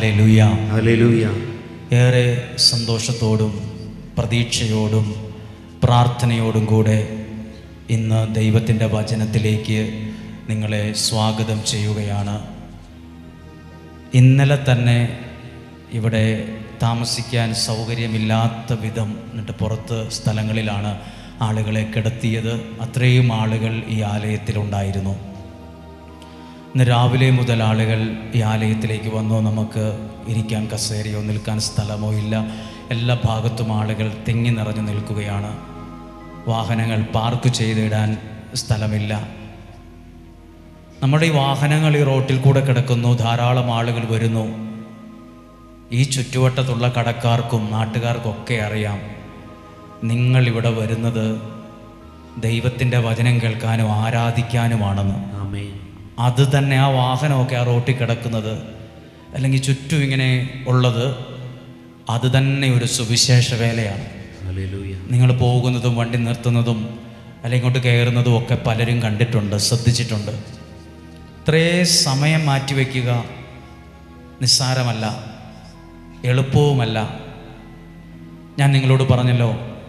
ഹാലലുയ hallelujah ഏറെ സന്തോഷത്തോടും പ്രതീക്ഷയോടും പ്രാർത്ഥനയോടും കൂടെ ഇന്ന് ദൈവത്തിൻ്റെ വചനത്തിലേക്ക് നിങ്ങളെ സ്വാഗതം ചെയ്യുകയാണ് ഇന്നലെ തന്നെ ഇവിടെ താമസിക്കാൻ സൗകര്യമില്ലാത്ത വിധം എന്നിട്ട് പുറത്ത് സ്ഥലങ്ങളിലാണ് ആളുകളെ കിടത്തിയത് അത്രയും ആളുകൾ ഈ ആലയത്തിലുണ്ടായിരുന്നു ഇന്ന് രാവിലെ മുതൽ ആളുകൾ ഈ ആലയത്തിലേക്ക് വന്നു നമുക്ക് ഇരിക്കാൻ കസേരയോ നിൽക്കാൻ സ്ഥലമോ ഇല്ല എല്ലാ ഭാഗത്തും ആളുകൾ തിങ്ങി നിറഞ്ഞു നിൽക്കുകയാണ് വാഹനങ്ങൾ പാർക്ക് ചെയ്തിടാൻ സ്ഥലമില്ല നമ്മുടെ ഈ വാഹനങ്ങൾ ഈ റോട്ടിൽ കൂടെ കിടക്കുന്നു ധാരാളം ആളുകൾ വരുന്നു ഈ ചുറ്റുവട്ടത്തുള്ള കടക്കാർക്കും നാട്ടുകാർക്കും ഒക്കെ അറിയാം നിങ്ങൾ ഇവിടെ വരുന്നത് ദൈവത്തിൻ്റെ വചനം കേൾക്കാനും ആരാധിക്കാനുമാണെന്ന് ആമേൻ അത് തന്നെ ആ വാഹനമൊക്കെ ആ റോട്ടിൽ കിടക്കുന്നത് അല്ലെങ്കിൽ ചുറ്റും ഇങ്ങനെ ഉള്ളത് അത് തന്നെ ഒരു സുവിശേഷ വേലയാണ് ഹല്ലേലൂയ നിങ്ങൾ പോകുന്നതും വണ്ടി നിർത്തുന്നതും അല്ലെങ്കിൽ ഇങ്ങോട്ട് കയറുന്നതും ഒക്കെ പലരും കണ്ടിട്ടുണ്ട് ശ്രദ്ധിച്ചിട്ടുണ്ട് ഇത്രേ സമയം മാറ്റിവെക്കുക നിസ്സാരമല്ല എളുപ്പവുമല്ല ഞാൻ നിങ്ങളോട് പറഞ്ഞല്ലോ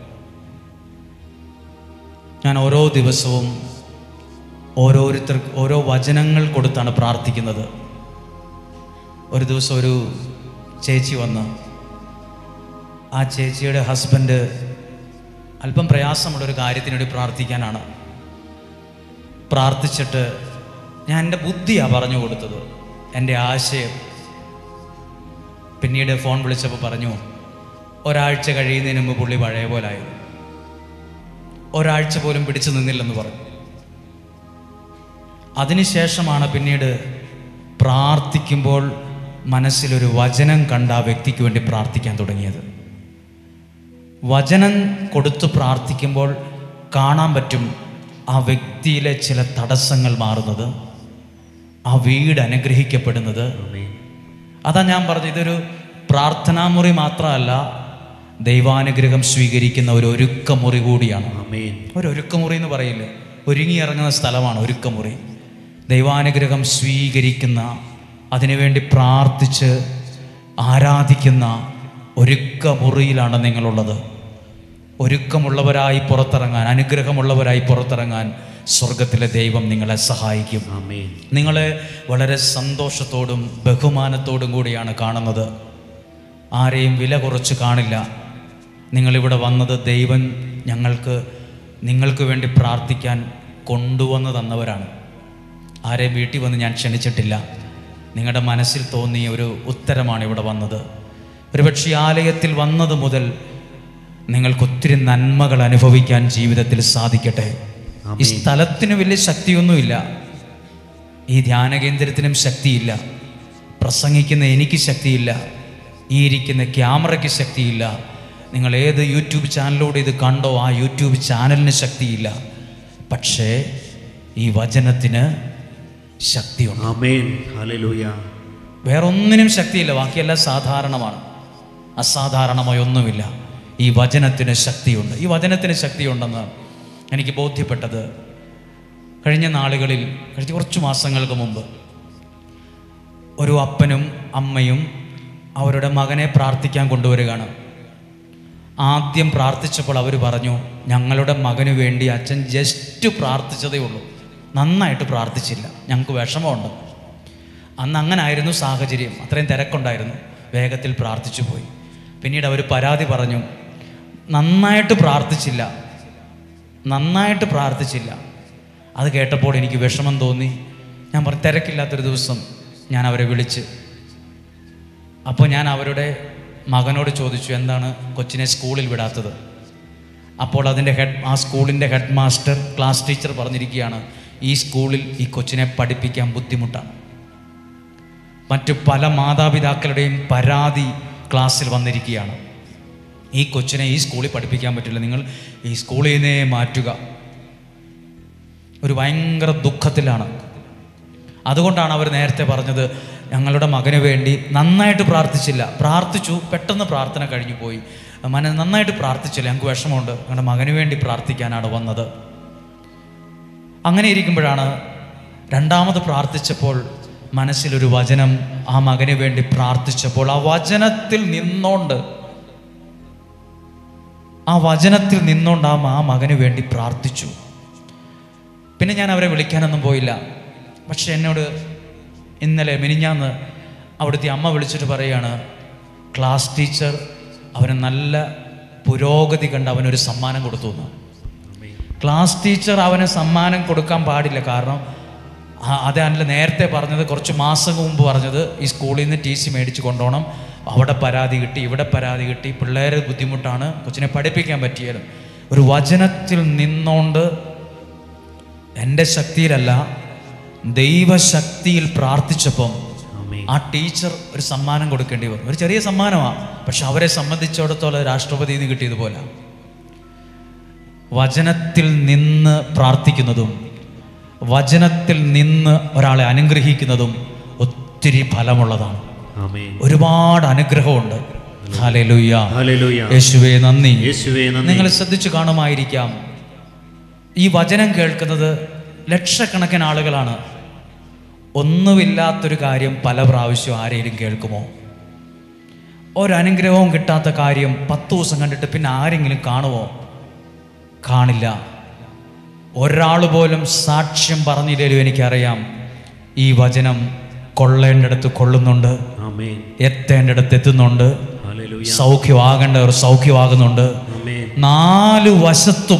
ഞാൻ ഓരോ ദിവസവും ഓരോരുത്തർ ഓരോ വചനങ്ങൾ കൊടുത്താണ് പ്രാർത്ഥിക്കുന്നത് ഒരു ദിവസം ഒരു ചേച്ചി വന്ന് ആ ചേച്ചിയുടെ ഹസ്ബൻഡ് അല്പം പ്രയാസമുള്ള ഒരു കാര്യത്തിന് വേണ്ടി പ്രാർത്ഥിക്കാനാണ് പ്രാർത്ഥിച്ചിട്ട് ഞാൻ എൻ്റെ ബുദ്ധിയാണ് പറഞ്ഞു കൊടുത്തത് എൻ്റെ ആശയം പിന്നീട് ഫോൺ വിളിച്ചപ്പോൾ പറഞ്ഞു ഒരാഴ്ച കഴിയുന്നതിന് മുമ്പ് പുള്ളി പഴയ പോലായിരുന്നു ഒരാഴ്ച പോലും പിടിച്ചു നിന്നില്ലെന്ന് പറഞ്ഞു അതിനുശേഷമാണ് പിന്നീട് പ്രാർത്ഥിക്കുമ്പോൾ മനസ്സിലൊരു വചനം കണ്ട ആ വ്യക്തിക്ക് വേണ്ടി പ്രാർത്ഥിക്കാൻ തുടങ്ങിയത് വചനം കൊടുത്ത് പ്രാർത്ഥിക്കുമ്പോൾ കാണാൻ പറ്റും ആ വ്യക്തിയിലെ ചില തടസ്സങ്ങൾ മാറുന്നത് ആ വീട് അനുഗ്രഹിക്കപ്പെടുന്നത് ആമേൻ അതാ ഞാൻ പറഞ്ഞത് ഇതൊരു പ്രാർത്ഥനാമുറി മാത്രമല്ല ദൈവാനുഗ്രഹം സ്വീകരിക്കുന്ന ഒരു ഒരുക്കമുറി കൂടിയാണ് ആമേൻ ഒരു ഒരുക്കമുറി എന്ന് പറയില്ലേ ഒരുങ്ങി ഇറങ്ങുന്ന സ്ഥലമാണ് ഒരുക്കമുറി ദൈവാനുഗ്രഹം സ്വീകരിക്കുന്ന അതിനുവേണ്ടി പ്രാർത്ഥിച്ച് ആരാധിക്കുന്ന ഒരുക്കമുറിയിലാണ് നിങ്ങളുള്ളത് ഒരുക്കമുള്ളവരായി പുറത്തിറങ്ങാൻ അനുഗ്രഹമുള്ളവരായി പുറത്തിറങ്ങാൻ സ്വർഗത്തിലെ ദൈവം നിങ്ങളെ സഹായിക്കും ആമേൻ നിങ്ങളെ വളരെ സന്തോഷത്തോടും ബഹുമാനത്തോടും കൂടിയാണ് കാണുന്നത് ആരെയും വില കുറച്ച് കാണില്ല നിങ്ങളിവിടെ വന്നത് ദൈവം ഞങ്ങൾക്ക് നിങ്ങൾക്ക് വേണ്ടി പ്രാർത്ഥിക്കാൻ കൊണ്ടുവന്ന് തന്നവരാണ് ആരെയും വീട്ടിൽ വന്ന് ഞാൻ ക്ഷണിച്ചിട്ടില്ല നിങ്ങളുടെ മനസ്സിൽ തോന്നിയ ഒരു ഉത്തരമാണ് ഇവിടെ വന്നത് ഒരുപക്ഷെ ഈ ആലയത്തിൽ വന്നത് മുതൽ നിങ്ങൾക്ക് ഒത്തിരി നന്മകൾ അനുഭവിക്കാൻ ജീവിതത്തിൽ സാധിക്കട്ടെ ഈ ആമേൻ. സ്ഥലത്തിന് വലിയ ശക്തിയൊന്നുമില്ല ഈ ധ്യാന കേന്ദ്രത്തിനും ശക്തിയില്ല പ്രസംഗിക്കുന്ന എനിക്ക് ശക്തിയില്ല ഈ ഇരിക്കുന്ന ക്യാമറയ്ക്ക് ശക്തിയില്ല നിങ്ങൾ ഏത് യൂട്യൂബ് ചാനലിലൂടെ ഇത് കണ്ടോ ആ യൂട്യൂബ് ചാനലിന് ശക്തിയില്ല പക്ഷേ ഈ വചനത്തിന് ശക്തിയുണ്ട് ആമേൻ ഹല്ലേലൂയ വേറൊന്നിനും ശക്തിയില്ല ബാക്കിയെല്ലാം സാധാരണമാണ് അസാധാരണമായി ഒന്നുമില്ല ഈ വചനത്തിന് ശക്തിയുണ്ട് ഈ വചനത്തിന് ശക്തിയുണ്ടെന്ന് എനിക്ക് ബോധ്യപ്പെട്ടത് കഴിഞ്ഞ നാളുകളിൽ കഴിഞ്ഞ കുറച്ച് മാസങ്ങൾക്ക് മുമ്പ് ഒരു അപ്പനും അമ്മയും അവരുടെ മകനെ പ്രാർത്ഥിക്കാൻ കൊണ്ടുവരികയാണ് ആദ്യം പ്രാർത്ഥിച്ചപ്പോൾ അവർ പറഞ്ഞു ഞങ്ങളുടെ മകന് വേണ്ടി അച്ഛൻ ജസ്റ്റ് പ്രാർത്ഥിച്ചതേ ഉള്ളൂ നന്നായിട്ട് പ്രാർത്ഥിച്ചില്ല ഞങ്ങൾക്ക് വിഷമമുണ്ട് അന്ന് അങ്ങനെ ആയിരുന്നു സാഹചര്യം അത്രയും തിരക്കുണ്ടായിരുന്നു വേഗത്തിൽ പ്രാർത്ഥിച്ചു പോയി പിന്നീട് അവർ പരാതി പറഞ്ഞു നന്നായിട്ട് പ്രാർത്ഥിച്ചില്ല നന്നായിട്ട് പ്രാർത്ഥിച്ചില്ല അത് കേട്ടപ്പോൾ എനിക്ക് വിഷമം തോന്നി ഞാൻ പറഞ്ഞു തിരക്കില്ലാത്തൊരു ദിവസം ഞാൻ അവരെ വിളിച്ച് അപ്പോൾ ഞാൻ അവരുടെ മകനോട് ചോദിച്ചു എന്താണ് കൊച്ചിനെ സ്കൂളിൽ വിടാത്തത് അപ്പോൾ അതിൻ്റെ ഹെഡ് ആ സ്കൂളിൻ്റെ ഹെഡ് മാസ്റ്റർ ക്ലാസ് ടീച്ചർ പറഞ്ഞിരിക്കുകയാണ് ഈ സ്കൂളിൽ ഈ കൊച്ചിനെ പഠിപ്പിക്കാൻ ബുദ്ധിമുട്ടാണ് മറ്റു പല മാതാപിതാക്കളുടെയും പരാതി ക്ലാസ്സിൽ വന്നിരിക്കുകയാണ് ഈ കൊച്ചിനെ ഈ സ്കൂളിൽ പഠിപ്പിക്കാൻ പറ്റില്ല നിങ്ങൾ ഈ സ്കൂളിൽ നിന്നേ മാറ്റുക ഒരു ഭയങ്കര ദുഃഖത്തിലാണ് അതുകൊണ്ടാണ് അവർ നേരത്തെ പറഞ്ഞത് ഞങ്ങളുടെ മകന് വേണ്ടി നന്നായിട്ട് പ്രാർത്ഥിച്ചില്ല പ്രാർത്ഥിച്ചു പെട്ടെന്ന് പ്രാർത്ഥന കഴിഞ്ഞു പോയി മന നന്നായിട്ട് പ്രാർത്ഥിച്ചില്ല ഞങ്ങൾക്ക് വിഷമമുണ്ട് ഞങ്ങളുടെ മകന് വേണ്ടി പ്രാർത്ഥിക്കാനാണ് വന്നത് അങ്ങനെ ഇരിക്കുമ്പോഴാണ് രണ്ടാമത് പ്രാർത്ഥിച്ചപ്പോൾ മനസ്സിലൊരു വചനം ആ മകന് വേണ്ടി പ്രാർത്ഥിച്ചപ്പോൾ ആ വചനത്തിൽ നിന്നോണ്ട് ആ വചനത്തിൽ നിന്നോണ്ട് ആ ആ മകന് വേണ്ടി പ്രാർത്ഥിച്ചു പിന്നെ ഞാൻ അവരെ വിളിക്കാനൊന്നും പോയില്ല പക്ഷെ എന്നോട് ഇന്നലെ മിനിഞ്ഞാന്ന് അവിടുത്തെ അമ്മ വിളിച്ചിട്ട് പറയുകയാണ് ക്ലാസ് ടീച്ചർ അവന് നല്ല പുരോഗതി കണ്ട് അവനൊരു സമ്മാനം കൊടുത്തു എന്ന് ക്ലാസ് ടീച്ചർ അവന് സമ്മാനം കൊടുക്കാൻ പാടില്ല കാരണം ആ- അതല്ല നേരത്തെ പറഞ്ഞത് കുറച്ച് മാസം മുമ്പ് പറഞ്ഞത് ഈ സ്കൂളിൽ നിന്ന് ടി സി മേടിച്ച് കൊണ്ടുപോകണം അവിടെ പരാതി കിട്ടി ഇവിടെ പരാതി കിട്ടി പിള്ളേർ ബുദ്ധിമുട്ടാണ് കൊച്ചിനെ പഠിപ്പിക്കാൻ പറ്റിയത് ഒരു വചനത്തിൽ നിന്നോണ്ട് എൻ്റെ ശക്തിയിലല്ല ദൈവശക്തിയിൽ പ്രാർത്ഥിച്ചപ്പം ആമേൻ ആ ടീച്ചർ ഒരു സമ്മാനം കൊടുക്കേണ്ടി വന്നു ഒരു ചെറിയ സമ്മാനമാണ് പക്ഷെ അവരെ സംബന്ധിച്ചിടത്തോളം രാഷ്ട്രപതി ഇത് കിട്ടിയതുപോലെ വചനത്തിൽ നിന്ന് പ്രാർത്ഥിക്കുന്നതും വചനത്തിൽ നിന്ന് ഒരാളെ അനുഗ്രഹിക്കുന്നതും ഒത്തിരി ഫലമുള്ളതാണ് ആമേൻ ഒരുപാട് അനുഗ്രഹമുണ്ട് ഹല്ലേലൂയ ഹല്ലേലൂയ യേശുവേ നന്ദി യേശുവേ നന്ദി നിങ്ങൾ ശ്രദ്ധിച്ചു കാണുമായിരിക്കാം ഈ വചനം കേൾക്കുന്നത് ലക്ഷക്കണക്കിന് ആളുകളാണ് ഒന്നുമില്ലാത്തൊരു കാര്യം പല പ്രാവശ്യം ആരെങ്കിലും കേൾക്കുമോ ഒരനുഗ്രഹവും കിട്ടാത്ത കാര്യം പത്ത് ദിവസം കണ്ടിട്ട് പിന്നെ ആരെങ്കിലും കാണുമോ കാണില്ല ഒരാൾ പോലും സാക്ഷ്യം പറഞ്ഞില്ലേലും എനിക്കറിയാം ഈ വചനം കൊള്ളേണ്ടടുത്ത് കൊള്ളുന്നുണ്ട് ആമേൻ എത്തേണ്ടടുത്ത് എത്തുന്നുണ്ട് ഹല്ലേലൂയ സൗഖ്യമാകേണ്ടവർ സൗഖ്യമാകുന്നുണ്ട് ആമേൻ നാല് വശത്തും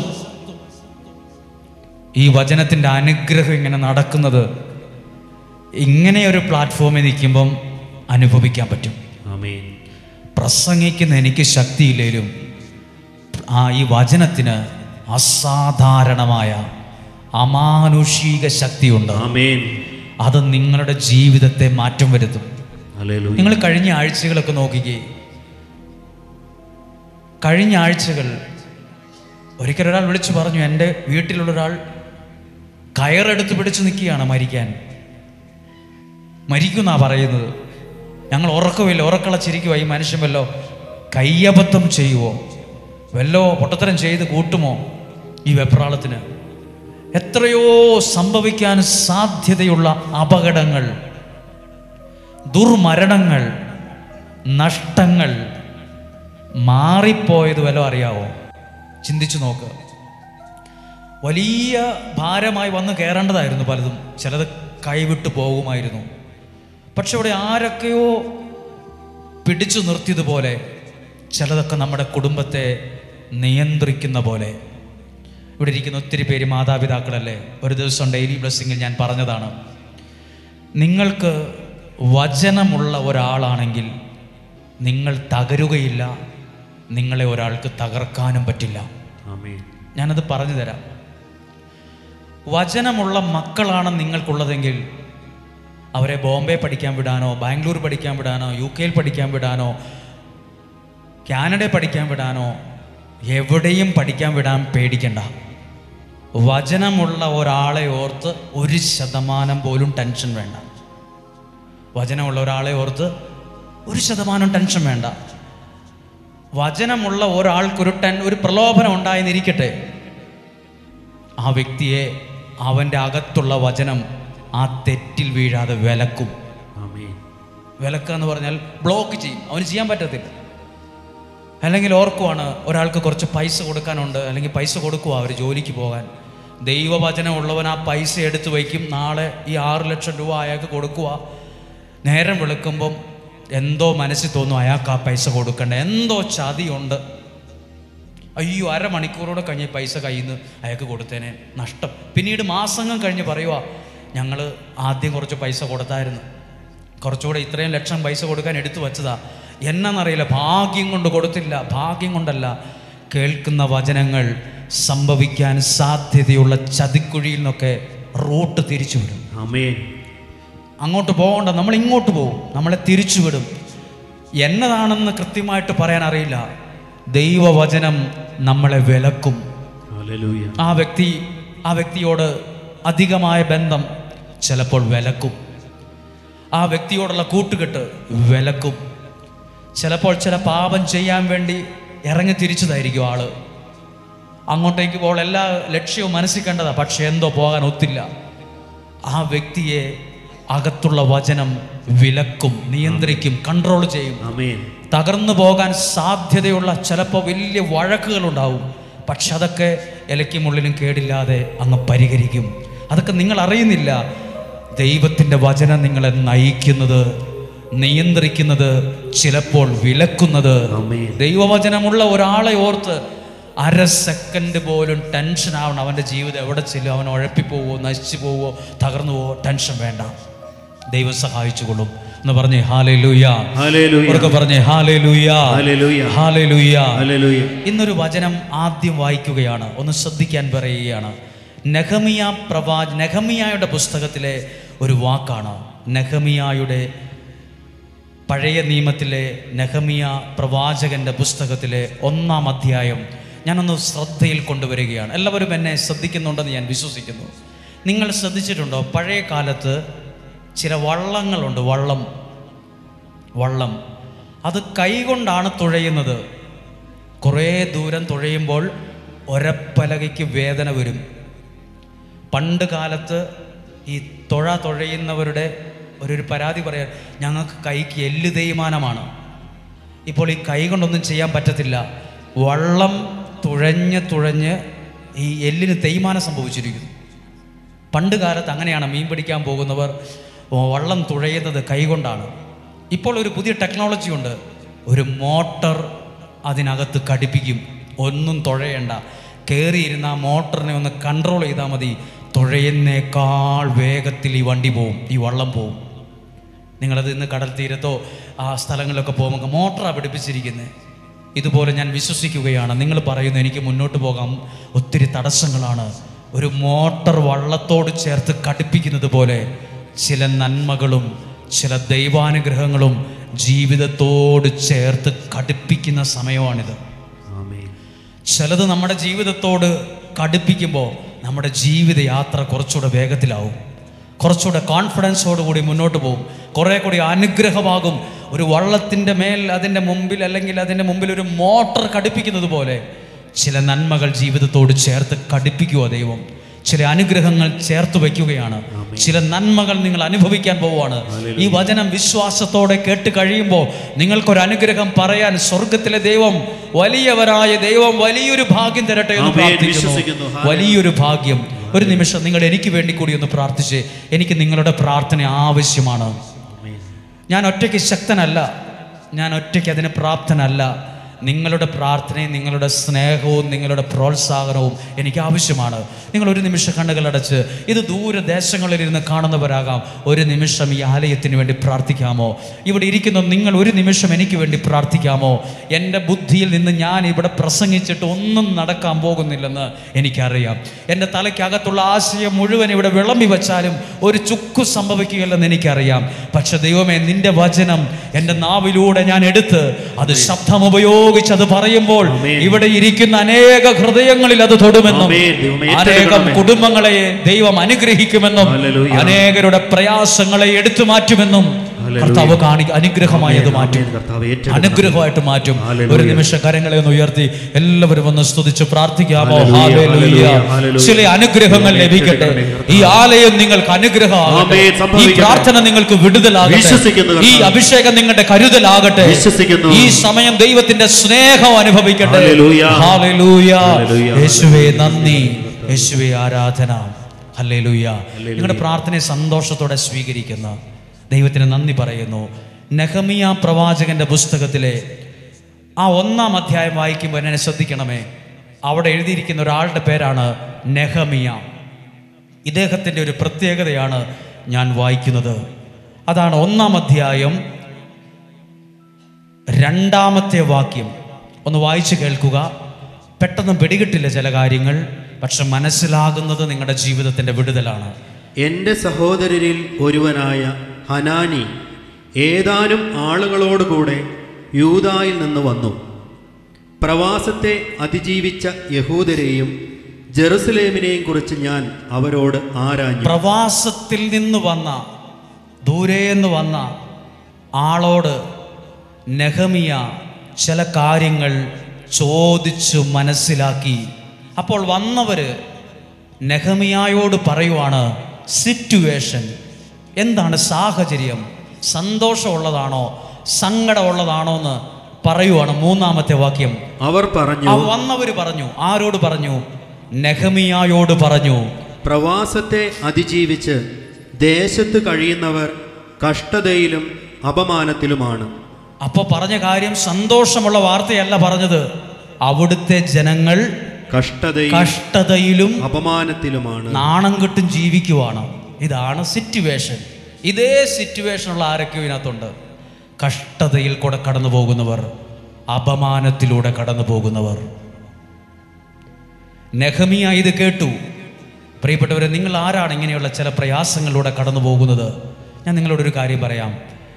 ഈ വചനത്തിൻ്റെ അനുഗ്രഹം ഇങ്ങനെ നടക്കുന്നത് ഇങ്ങനെ ഒരു പ്ലാറ്റ്ഫോമിൽ നിൽക്കുമ്പം അനുഭവിക്കാൻ പറ്റും ആമേൻ പ്രസംഗിക്കുന്ന എനിക്ക് ശക്തിയില്ലേലും ആ ഈ വചനത്തിന് അസാധാരണമായ അമാനുഷിക ശക്തിയുണ്ട് ആമേൻ അത് നിങ്ങളുടെ ജീവിതത്തെ മാറ്റം വരുത്തും ഹല്ലേലൂയ നിങ്ങൾ കഴിഞ്ഞ ആഴ്ചകളൊക്കെ നോക്കിക്കേ കഴിഞ്ഞ ആഴ്ചകൾ ഒരിക്കൽ ഒരാൾ വിളിച്ചു പറഞ്ഞു എൻ്റെ വീട്ടിലുള്ള ഒരാൾ കയറെടുത്ത് പിടിച്ചു നിൽക്കുകയാണ് മരിക്കാൻ മരിക്കുന്നാ പറയുന്നത് ഞങ്ങൾ ഉറക്കമില്ല ഉറക്കളച്ചിരിക്കുമോ ഈ മനുഷ്യൻ വല്ലോ കയ്യബദ്ധം ചെയ്യുമോ വല്ലോ പൊട്ടത്തരം ചെയ്ത് കൂട്ടുമോ ഈ വെപ്രാളത്തിന് എത്രയോ സംഭവിക്കാൻ സാധ്യതയുള്ള അപകടങ്ങൾ ദുർമരണങ്ങൾ നഷ്ടങ്ങൾ മാറിപ്പോയത് വല്ലോ അറിയാവോ ചിന്തിച്ചു നോക്ക് വലിയ ഭാരമായി വന്ന് കയറേണ്ടതായിരുന്നു പലതും ചിലത് കൈവിട്ടു പോകുമായിരുന്നു പക്ഷെ ഇവിടെ ആരൊക്കെയോ പിടിച്ചു നിർത്തിയതുപോലെ ചിലതൊക്കെ നമ്മുടെ കുടുംബത്തെ നിയന്ത്രിക്കുന്ന പോലെ ഇവിടെ ഇരിക്കുന്ന ഒത്തിരി പേര് മാതാപിതാക്കളല്ലേ ഒരു ദിവസം ഡെയിലി ബ്ലെസ്സിങ്ങിൽ ഞാൻ പറഞ്ഞതാണ് നിങ്ങൾക്ക് വചനമുള്ള ഒരാളാണെങ്കിൽ നിങ്ങൾ തകരുകയില്ല നിങ്ങളെ ഒരാൾക്ക് തകർക്കാനും പറ്റില്ല ആമേൻ ഞാനത് പറഞ്ഞു തരാം വചനമുള്ള മക്കളാണ് നിങ്ങൾക്കുള്ളതെങ്കിൽ അവരെ ബോംബെ പഠിക്കാൻ വിടാനോ ബാംഗ്ലൂർ പഠിക്കാൻ വിടാനോ യു കെയിൽ പഠിക്കാൻ വിടാനോ കാനഡയിൽ പഠിക്കാൻ വിടാനോ എവിടെയും പഠിക്കാൻ വിടാൻ പേടിക്കണ്ട വചനമുള്ള ഒരാളെ ഓർത്ത് ഒരു ശതമാനം പോലും ടെൻഷൻ വേണ്ട വചനമുള്ള ഒരാളെ ഓർത്ത് ഒരു ശതമാനം ടെൻഷൻ വേണ്ട വചനമുള്ള ഒരാൾക്കൊരു ടെൻ ഒരു പ്രലോഭനം ഉണ്ടായെന്നിരിക്കട്ടെ ആ വ്യക്തിയെ അവൻ്റെ അകത്തുള്ള വചനം ആ തെറ്റിൽ വീഴാതെ വിലക്കും ആമേൻ വിലക്കുക എന്ന് പറഞ്ഞാൽ ബ്ലോക്ക് ചെയ്യും അവന് ചെയ്യാൻ പറ്റത്തില്ല അല്ലെങ്കിൽ ഓർക്കുവാണ് ഒരാൾക്ക് കുറച്ച് പൈസ കൊടുക്കാനുണ്ട് അല്ലെങ്കിൽ പൈസ കൊടുക്കുക അവർ ജോലിക്ക് പോകാൻ ദൈവവചനം ഉള്ളവൻ ആ പൈസ എടുത്ത് വയ്ക്കും നാളെ ഈ ആറ് ലക്ഷം രൂപ അയാൾക്ക് കൊടുക്കുക നേരം വെളുക്കുമ്പം എന്തോ മനസ്സിൽ തോന്നും അയാൾക്ക് ആ പൈസ കൊടുക്കണ്ട എന്തോ ചതിയുണ്ട് അയ്യോ അരമണിക്കൂറോടെ കഴിഞ്ഞ് പൈസ കയ്യിൽ നിന്ന് അയാൾക്ക് കൊടുത്തേനെ നഷ്ടം പിന്നീട് മാസങ്ങൾ കഴിഞ്ഞ് പറയുക ഞങ്ങൾ ആദ്യം കുറച്ച് പൈസ കൊടുത്തായിരുന്നു കുറച്ചുകൂടെ ഇത്രയും ലക്ഷം പൈസ കൊടുക്കാൻ എടുത്തു വച്ചതാ എന്നറിയില്ല ഭാഗ്യം കൊണ്ട് കൊടുത്തില്ല ഭാഗ്യം കൊണ്ടല്ല കേൾക്കുന്ന വചനങ്ങൾ സംഭവിക്കാൻ സാധ്യതയുള്ള ചതിക്കുഴിയിൽ നിന്നൊക്കെ റൂട്ട് തിരിച്ചു വിടും ആമേൻ അങ്ങോട്ട് പോകണ്ട നമ്മൾ ഇങ്ങോട്ട് പോകും നമ്മളെ തിരിച്ചു വിടും എന്നതാണെന്ന് കൃത്യമായിട്ട് പറയാൻ അറിയില്ല ദൈവവചനം നമ്മളെ വിലക്കും ഹല്ലേലൂയ ആ വ്യക്തി ആ വ്യക്തിയോട് അധികമായ ബന്ധം ചിലപ്പോൾ വിലക്കും ആ വ്യക്തിയോടുള്ള കൂട്ടുകെട്ട് വിലക്കും ചിലപ്പോൾ ചില പാപം ചെയ്യാൻ വേണ്ടി ഇറങ്ങി തിരിച്ചതായിരിക്കും ആള് അങ്ങോട്ടേക്ക് പോകാൻ എല്ലാ ലക്ഷ്യവും മനസ്സിൽ കണ്ടതാ പക്ഷെ എന്തോ പോകാൻ ഒത്തില്ല ആ വ്യക്തിയെ അകത്തുള്ള വചനം വിലക്കും നിയന്ത്രിക്കും കൺട്രോൾ ചെയ്യും ആമേൻ തകർന്നു പോകാൻ സാധ്യതയുള്ള ചിലപ്പോൾ വലിയ വഴക്കുകളുണ്ടാവും പക്ഷെ അതൊക്കെ ഇലയ്ക്കും ഉള്ളിലും കേടില്ലാതെ അങ്ങ് പരിഹരിക്കും അതൊക്കെ നിങ്ങൾ അറിയുന്നില്ല ദൈവത്തിൻ്റെ വചനം നിങ്ങളെ നയിക്കുന്നത് നിയന്ത്രിക്കുന്നത് ചിലപ്പോൾ വിലക്കുന്നത് ആമേൻ ദൈവവചനമുള്ള ഒരാളെ ഓർത്ത് അര സെക്കൻഡ് പോലും ടെൻഷൻ ആവണം അവൻ്റെ ജീവിതം എവിടെ ചെല്ലും അവൻ ഉഴപ്പിപ്പോവോ നശിച്ചു പോവോ തകർന്നു പോവോ ടെൻഷൻ വേണ്ട ദൈവം സഹായിച്ചുകൊള്ളും എന്ന് പറഞ്ഞേ ഹാലേ ലൂയ ഹല്ലേലൂയ ഉറക്കെ പറഞ്ഞേ ഹാലേ ലൂയ ഹല്ലേലൂയ ഹാലേ ലൂയ ഹല്ലേലൂയ ഇന്നൊരു വചനം ആദ്യം വായിക്കുകയാണ് ഒന്ന് ശ്രദ്ധിക്കാൻ പറയുകയാണ് നെഹമിയ പ്രവാ നെഹമിയായുടെ പുസ്തകത്തിലെ ഒരു വാക്കാണ് നെഹമിയായുടെ പഴയ നിയമത്തിലെ നെഹമിയ പ്രവാചകന്റെ പുസ്തകത്തിലെ ഒന്നാം അധ്യായം ഞാനൊന്ന് ശ്രദ്ധയിൽ കൊണ്ടുവരികയാണ് എല്ലാവരും എന്നെ ശ്രദ്ധിക്കുന്നുണ്ടെന്ന് ഞാൻ വിശ്വസിക്കുന്നു നിങ്ങൾ ശ്രദ്ധിച്ചിട്ടുണ്ടോ പഴയ കാലത്ത് ചില വള്ളങ്ങളുണ്ട് വള്ളം വള്ളം അത് കൈകൊണ്ടാണ് തുഴയുന്നത് കുറേ ദൂരം തുഴയുമ്പോൾ ഒരപ്പലകയ്ക്ക് വേദന വരും പണ്ട് കാലത്ത് ഈ തുഴ തുഴയുന്നവരുടെ ഒരു ഒരു പരാതി പറയാൻ ഞങ്ങൾക്ക് കൈക്ക് എല്ല് തേയ്മാനമാണ് ഇപ്പോൾ ഈ കൈ കൊണ്ടൊന്നും ചെയ്യാൻ പറ്റത്തില്ല വള്ളം തുഴഞ്ഞ് തുഴഞ്ഞ് ഈ എല്ലിന് തേയ്മാനം സംഭവിച്ചിരിക്കുന്നു പണ്ട് കാലത്ത് അങ്ങനെയാണ് മീൻ പിടിക്കാൻ പോകുന്നവർ വള്ളം തുഴയുന്നത് കൈകൊണ്ടാണ് ഇപ്പോൾ ഒരു പുതിയ ടെക്നോളജി ഉണ്ട് ഒരു മോട്ടർ അതിനകത്ത് ഘടിപ്പിക്കും ഒന്നും തുഴയണ്ട കയറിയിരുന്ന ആ മോട്ടറിനെ ഒന്ന് കൺട്രോൾ ചെയ്താൽ മതി തുഴയുന്നേക്കാൾ വേഗത്തിൽ ഈ വണ്ടി പോവും ഈ വള്ളം പോവും നിങ്ങളത് ഇന്ന് കടൽ തീരത്തോ ആ സ്ഥലങ്ങളിലൊക്കെ പോകുമ്പോൾ മോട്ടറാണ് പിടിപ്പിച്ചിരിക്കുന്നത് ഇതുപോലെ ഞാൻ വിശ്വസിക്കുകയാണ് നിങ്ങൾ പറയുന്നു എനിക്ക് മുന്നോട്ട് പോകാം ഒത്തിരി തടസ്സങ്ങളാണ് ഒരു മോട്ടർ വള്ളത്തോട് ചേർത്ത് ഘടിപ്പിക്കുന്നത് പോലെ ചില നന്മകളും ചില ദൈവാനുഗ്രഹങ്ങളും ജീവിതത്തോട് ചേർത്ത് ഘടിപ്പിക്കുന്ന സമയമാണിത് ആമേൻ ചിലത് നമ്മുടെ ജീവിതത്തോട് കടുപ്പിക്കുമ്പോൾ നമ്മുടെ ജീവിത യാത്ര കുറച്ചുകൂടെ വേഗത്തിലാവും കുറച്ചുകൂടെ കോൺഫിഡൻസോടുകൂടി മുന്നോട്ട് പോകും കുറേ കൂടി അനുഗ്രഹമാകും ഒരു വള്ളത്തിൻ്റെ മേൽ അതിൻ്റെ മുമ്പിൽ അല്ലെങ്കിൽ അതിൻ്റെ മുമ്പിൽ ഒരു മോട്ടർ കടുപ്പിക്കുന്നത് പോലെ ചില നന്മകൾ ജീവിതത്തോട് ചേർത്ത് കടുപ്പിക്കുക ദൈവം ചില അനുഗ്രഹങ്ങൾ ചേർത്ത് വയ്ക്കുകയാണ് ചില നന്മകൾ നിങ്ങൾ അനുഭവിക്കാൻ പോവുകയാണ് ഈ വചനം വിശ്വാസത്തോടെ കേട്ട് കഴിയുമ്പോൾ നിങ്ങൾക്കൊരു അനുഗ്രഹം പറയാൻ സ്വർഗത്തിലെ ദൈവം വലിയവരായ ദൈവം വലിയൊരു ഭാഗ്യം തരട്ടെ എന്ന് ആമേൻ. പ്രാർത്ഥിക്കുന്നു വിശ്വസിക്കുന്നു. ഹാലേ. വലിയൊരു ഭാഗ്യം ഒരു നിമിഷം നിങ്ങൾ എനിക്ക് വേണ്ടി കൂടി ഒന്ന് പ്രാർത്ഥിച്ച് എനിക്ക് നിങ്ങളുടെ പ്രാർത്ഥന ആവശ്യമാണ് ആമേൻ ഞാൻ ഒറ്റയ്ക്ക് ശക്തനല്ല ഞാൻ ഒറ്റയ്ക്ക് അതിന് പ്രാപ്തനല്ല നിങ്ങളുടെ പ്രാർത്ഥനയും നിങ്ങളുടെ സ്നേഹവും നിങ്ങളുടെ പ്രോത്സാഹനവും എനിക്ക് ആവശ്യമാണ് നിങ്ങൾ ഒരു നിമിഷം കണ്ണുകളടച്ച് ഇത് ദൂരദേശങ്ങളിലിരുന്ന് കാണുന്നവരാകാം ഒരു നിമിഷം ഈ ആലയത്തിന് വേണ്ടി പ്രാർത്ഥിക്കാമോ ഇവിടെ ഇരിക്കുന്ന നിങ്ങൾ ഒരു നിമിഷം എനിക്ക് വേണ്ടി പ്രാർത്ഥിക്കാമോ എൻ്റെ ബുദ്ധിയിൽ നിന്ന് ഞാൻ ഇവിടെ പ്രസംഗിച്ചിട്ട് ഒന്നും നടക്കാൻ പോകുന്നില്ലെന്ന് എനിക്കറിയാം എൻ്റെ തലയ്ക്കകത്തുള്ള ആശയം മുഴുവൻ ഇവിടെ വിളമ്പി വെച്ചാലും ഒരു ചുക്കു സംഭവിക്കുകയില്ലെന്ന് എനിക്കറിയാം പക്ഷെ ദൈവമേ നിന്റെ വചനം എൻ്റെ നാവിലൂടെ ഞാൻ എടുത്ത് അത് ശബ്ദം ഉപയോഗിച്ച് അത് പറയുമ്പോൾ ആമേൻ. ഇവിടെ ഇരിക്കുന്ന അനേക ഹൃദയങ്ങളിൽ അത് തൊടുമെന്നും ആമേൻ. ദൈവമേ, അനേകം ഏറ്റെടുക്കണമേ. കുടുംബങ്ങളെ ദൈവം അനുഗ്രഹിക്കുമെന്നും ഹല്ലേലൂയ. അനേകരുടെ പ്രയാസങ്ങളെ എടുത്തു മാറ്റുമെന്നും ഹല്ലേലൂയ. കർത്താവ് കാണി അനുഗ്രഹമായി അത് ആമേൻ. മാറ്റും ആമേൻ. കർത്താവേ, ഏറ്റെടുക്കണമേ. അനുഗ്രഹമായിട്ട് മാറ്റും ഹല്ലേലൂയ. ഒരു നിമിഷം കരങ്ങളെ ഒന്ന് ഉയർത്തി എല്ലാവരും ഒന്ന് സ്തുതിച്ച് പ്രാർത്ഥിക്കാമോ ഹല്ലേലൂയ, ഹാലേലൂയ ഹല്ലേലൂയ. ചില അനുഗ്രഹങ്ങൾ ദൈവമേ, ലഭിക്കട്ടെ ഏറ്റെടുക്കണമേ, ഈ ആലയം നിങ്ങൾക്ക് അനുഗ്രഹമാകട്ടെ ആമേൻ. ഈ സംഭവിക്കട്ടെ. പ്രാർത്ഥന നിങ്ങൾക്ക് വിടുതലാകട്ടെ വിശ്വസിക്കുന്നു ഈ കർത്താവേ. അഭിഷേകം നിങ്ങളുടെ കരുതലാകട്ടെ വിശ്വസിക്കുന്നു. ഈ സമയം ദൈവത്തിന്റെ സ്നേഹം അനുഭവിക്കട്ടെ ഹല്ലേലൂയ. Hallelujah hallelujah. യേശുവേ നന്ദി യേശുവേ ആരാധന ഹല്ലേലൂയ നിങ്ങളുടെ പ്രാർത്ഥനയെ സന്തോഷത്തോടെ സ്വീകരിക്കുന്ന ദൈവത്തിന് നന്ദി പറയുന്നു നെഹമിയ പ്രവാചകന്റെ പുസ്തകത്തിലെ ആ ഒന്നാം അധ്യായം വായിക്കുമ്പോൾ എന്നെ ശ്രദ്ധിക്കണമേ അവിടെ എഴുതിയിരിക്കുന്ന ഒരാളുടെ പേരാണ് നെഹമിയ ഇദ്ദേഹത്തിൻ്റെ ഒരു പ്രത്യേകതയാണ് ഞാൻ വായിക്കുന്നത് അതാണ് ഒന്നാം അധ്യായം രണ്ടാമത്തെ വാക്യം ഒന്ന് വായിച്ചു കേൾക്കുക പെട്ടെന്ന് പിടികിട്ടില്ല ചില കാര്യങ്ങൾ പക്ഷെ മനസ്സിലാകുന്നത് നിങ്ങളുടെ ജീവിതത്തിൻ്റെ വിടുതലാണ് എൻ്റെ സഹോദരരിൽ ഒരുവനായ ഹനാനി ഏതാനും ആളുകളോടുകൂടെ യൂതായിൽ നിന്ന് വന്നു പ്രവാസത്തെ അതിജീവിച്ച യഹൂദരെയും ജെറുസലേമിനെയും കുറിച്ച് ഞാൻ അവരോട് ആരാഞ്ഞു പ്രവാസത്തിൽ നിന്ന് വന്ന ദൂരെ നിന്ന് വന്ന ആളോട് നെഹമിയ ചില കാര്യങ്ങൾ ചോദിച്ചു മനസ്സിലാക്കി അപ്പോൾ വന്നവര് നെഹമിയായോട് പറയുവാണ് സിറ്റുവേഷൻ എന്താണ് സാഹചര്യം സന്തോഷമുള്ളതാണോ സങ്കടമുള്ളതാണോ എന്ന് പറയുവാണ് മൂന്നാമത്തെ വാക്യം അവർ പറഞ്ഞു ആ വന്നവർ പറഞ്ഞു ആരോട് പറഞ്ഞു നെഹമിയായോട് പറഞ്ഞു പ്രവാസത്തെ അതിജീവിച്ച് ദേശത്ത് കഴിയുന്നവർ കഷ്ടതയിലും അപമാനത്തിലുമാണ് അപ്പൊ പറഞ്ഞ കാര്യം സന്തോഷമുള്ള വാർത്തയല്ല പറഞ്ഞത് അവിടുത്തെ ജനങ്ങൾ കഷ്ടതയും കഷ്ടതയിലും അപമാനത്തിലുമാണ് നാണം കെട്ടും ജീവിക്കുവാണ് ഇതാണ് സിറ്റുവേഷൻ ഇതേ സിറ്റുവേഷനുള്ള ആരൊക്കെയോ ഇതിനകത്തുണ്ട് കഷ്ടതയിൽ കൂടെ കടന്നു പോകുന്നവർ അപമാനത്തിലൂടെ കടന്നു പോകുന്നവർ നെഹമിയ ഇത് കേട്ടു പ്രിയപ്പെട്ടവരെ നിങ്ങൾ ആരാണ് ഇങ്ങനെയുള്ള ചില പ്രയാസങ്ങളിലൂടെ കടന്നു പോകുന്നത് ഞാൻ നിങ്ങളോടൊരു കാര്യം പറയാം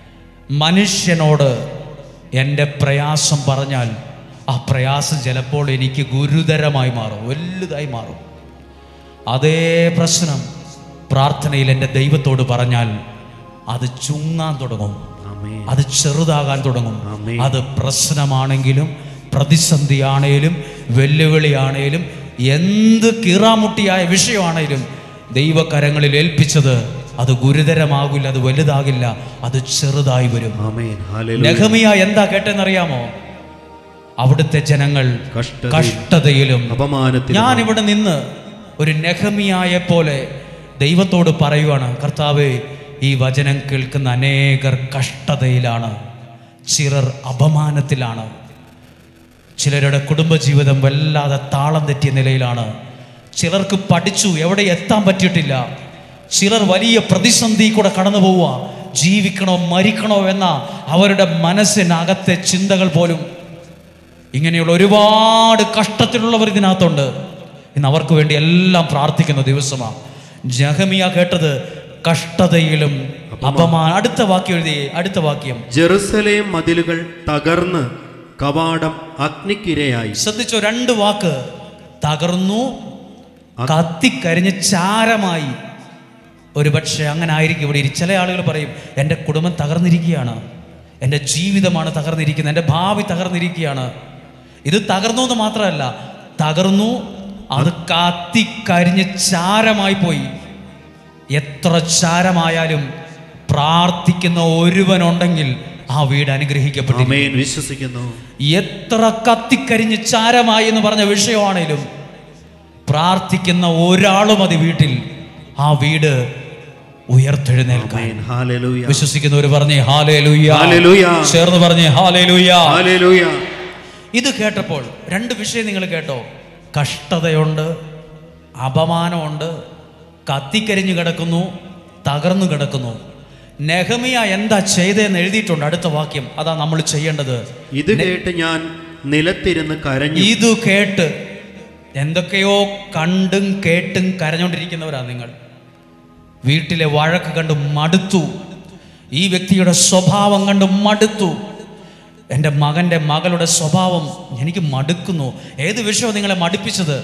മനുഷ്യനോട് എൻ്റെ പ്രയാസം പറഞ്ഞാൽ ആ പ്രയാസം ചിലപ്പോൾ എനിക്ക് ഗുരുതരമായി മാറും വലുതായി മാറും അതേ പ്രശ്നം പ്രാർത്ഥനയിൽ എൻ്റെ ദൈവത്തോട് പറഞ്ഞാൽ അത് ചുങ്ങാൻ തുടങ്ങും ആമേൻ. അത് ചെറുതാകാൻ തുടങ്ങും ആമേൻ. അത് പ്രശ്നമാണെങ്കിലും പ്രതിസന്ധിയാണേലും വെല്ലുവിളിയാണേലും എന്ത് കീറാമുട്ടിയായ വിഷയമാണേലും ദൈവകരങ്ങളിൽ ഏൽപ്പിച്ചത് അത് ഗുരുതരമാകില്ല അത് വലുതാകില്ല അത് ചെറുതായി വരും ആമേൻ ഹല്ലേലൂയ. നെഹമിയ എന്താ കേട്ടെന്നറിയാമോ അവിടുത്തെ ജനങ്ങൾ കഷ്ടതയിൽ കഷ്ടതയിലും അപമാനത്തിലും ഞാൻ ഇവിടെ നിന്ന് ഒരു നെഹമിയായെ പോലെ ദൈവത്തോട് പറയുവാണ് കർത്താവേ ഈ വചനം കേൾക്കുന്ന അനേകർ കഷ്ടതയിലാണ് ചിലർ അപമാനത്തിലാണ് ചിലരുടെ കുടുംബജീവിതം വല്ലാതെ താളം തെറ്റിയ നിലയിലാണ് ചിലർക്ക് പഠിച്ചു എവിടെ എത്താൻ പറ്റിയിട്ടില്ല ചിലർ വലിയ പ്രതിസന്ധി കൂടെ കടന്നു പോവുക ജീവിക്കണോ മരിക്കണോ എന്ന അവരുടെ മനസ്സിനകത്തെ ചിന്തകൾ പോലും ഇങ്ങനെയുള്ള ഒരുപാട് കഷ്ടത്തിലുള്ളവർ ഇതിനകത്തുണ്ട് ഇന്ന് അവർക്ക് വേണ്ടി എല്ലാം പ്രാർത്ഥിക്കുന്ന ദിവസമാണ് ജഹമിയ കേട്ടത് കഷ്ടതയിലും അപമാനം അടുത്ത വാക്യം എഴുതി അടുത്ത വാക്യം ജെറുസലേം മതിലുകൾ തകർന്ന് കവാടം അഗ്നിക്കിരയായി ശ്രദ്ധിച്ചോ രണ്ട് വാക്ക് തകർന്നു കത്തിക്കരിഞ്ഞ് ചാരമായി ഒരു പക്ഷേ അങ്ങനെ ആയിരിക്കും ഇവിടെ ഇരി- ചില ആളുകൾ പറയും എൻ്റെ കുടുംബം തകർന്നിരിക്കുകയാണ് എൻ്റെ ജീവിതമാണ് തകർന്നിരിക്കുന്നത് എൻ്റെ ഭാവി തകർന്നിരിക്കുകയാണ് ഇത് തകർന്നു എന്ന് മാത്രമല്ല തകർന്നു അത് കത്തിക്കരിഞ്ഞ് ചാരമായി പോയി എത്ര ചാരമായാലും പ്രാർത്ഥിക്കുന്ന ഒരുവനുണ്ടെങ്കിൽ ആ വീട് അനുഗ്രഹിക്കപ്പെട്ടിരിക്കും ആമേൻ വിശ്വസിക്കുന്നു എത്ര കത്തിക്കരിഞ്ഞ് ചാരമായി എന്ന് പറഞ്ഞ വിഷയമാണേലും പ്രാർത്ഥിക്കുന്ന ഒരാളും മതി വീട്ടിൽ ആ വീട് ഉയർത്തെഴുന്നേൽക്കാൻ ആമേൻ ഹല്ലേലൂയ വിശ്വസിക്കുന്നവർ പറഞ്ഞേ ഹാലേ ഹല്ലേലൂയ ചേർന്ന് പറഞ്ഞേ ഹാലേ ഹല്ലേലൂയ ഇത് കേട്ടപ്പോൾ രണ്ട് വിഷയം നിങ്ങൾ കേട്ടോ കഷ്ടതയുണ്ട് അപമാനമുണ്ട് കത്തിക്കരിഞ്ഞു കിടക്കുന്നു തകർന്നു കിടക്കുന്നു നെഹമിയ എന്താ ചെയ്തതെന്ന് എഴുതിയിട്ടുണ്ട് അടുത്ത വാക്യം അതാ നമ്മൾ ചെയ്യേണ്ടത് ഇത് കേട്ട് ഞാൻ നിലത്തിരുന്ന് കരഞ്ഞു ഇത് കേട്ട് എന്തൊക്കെയോ കണ്ടും കേട്ടും കരഞ്ഞുകൊണ്ടിരിക്കുന്നവരാ നിങ്ങൾ വീട്ടിലെ വഴക്ക് കണ്ട് മടുത്തു ഈ വ്യക്തിയുടെ സ്വഭാവം കണ്ട് മടുത്തു എൻ്റെ മകൻ്റെ മകളുടെ സ്വഭാവം എനിക്ക് മടുക്കുന്നു ഏത് വിഷയവും നിങ്ങളെ മടുപ്പിച്ചത്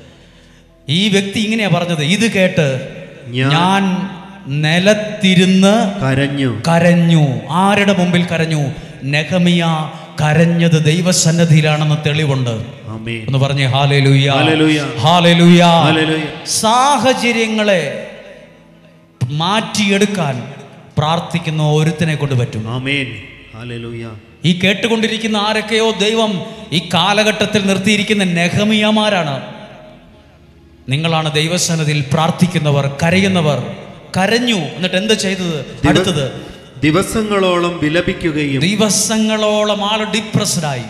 ഈ വ്യക്തി ഇങ്ങനെയാ പറഞ്ഞത് ഇത് കേട്ട് ഞാൻ ഞാൻ നിലത്തിരുന്ന് കരഞ്ഞു കരഞ്ഞു ആരുടെ മുമ്പിൽ കരഞ്ഞു നെഹമിയ കരഞ്ഞത് ദൈവസന്നദ്ധിയിലാണെന്ന് തെളിവുണ്ട് ആമേൻ ഒന്ന് പറഞ്ഞേ ഹാലേലൂയ ഹല്ലേലൂയ. ഹാലേലൂയ ഹല്ലേലൂയ സാഹചര്യങ്ങളെ മാറ്റിയെടുക്കാൻ പ്രാർത്ഥിക്കുന്ന ഒരുത്തിനെ കൊണ്ട് പറ്റും ആമേൻ ഹല്ലേലൂയ ഈ കേട്ടുകൊണ്ടിരിക്കുന്ന ആരൊക്കെയോ ദൈവം ഈ കാലഘട്ടത്തിൽ നിർത്തിയിരിക്കുന്ന നെഹമിയമാരാണ് നിങ്ങളാണ് ദൈവസന്നതിയിൽ പ്രാർത്ഥിക്കുന്നവർ കരയുന്നവർ കരഞ്ഞു എന്നിട്ട് എന്ത് ചെയ്തത് അടുത്തത് ദിവസങ്ങളോളം വിലപിക്കുകയും ദിവസങ്ങളോളം ആള് ഡിപ്രസ്ഡായി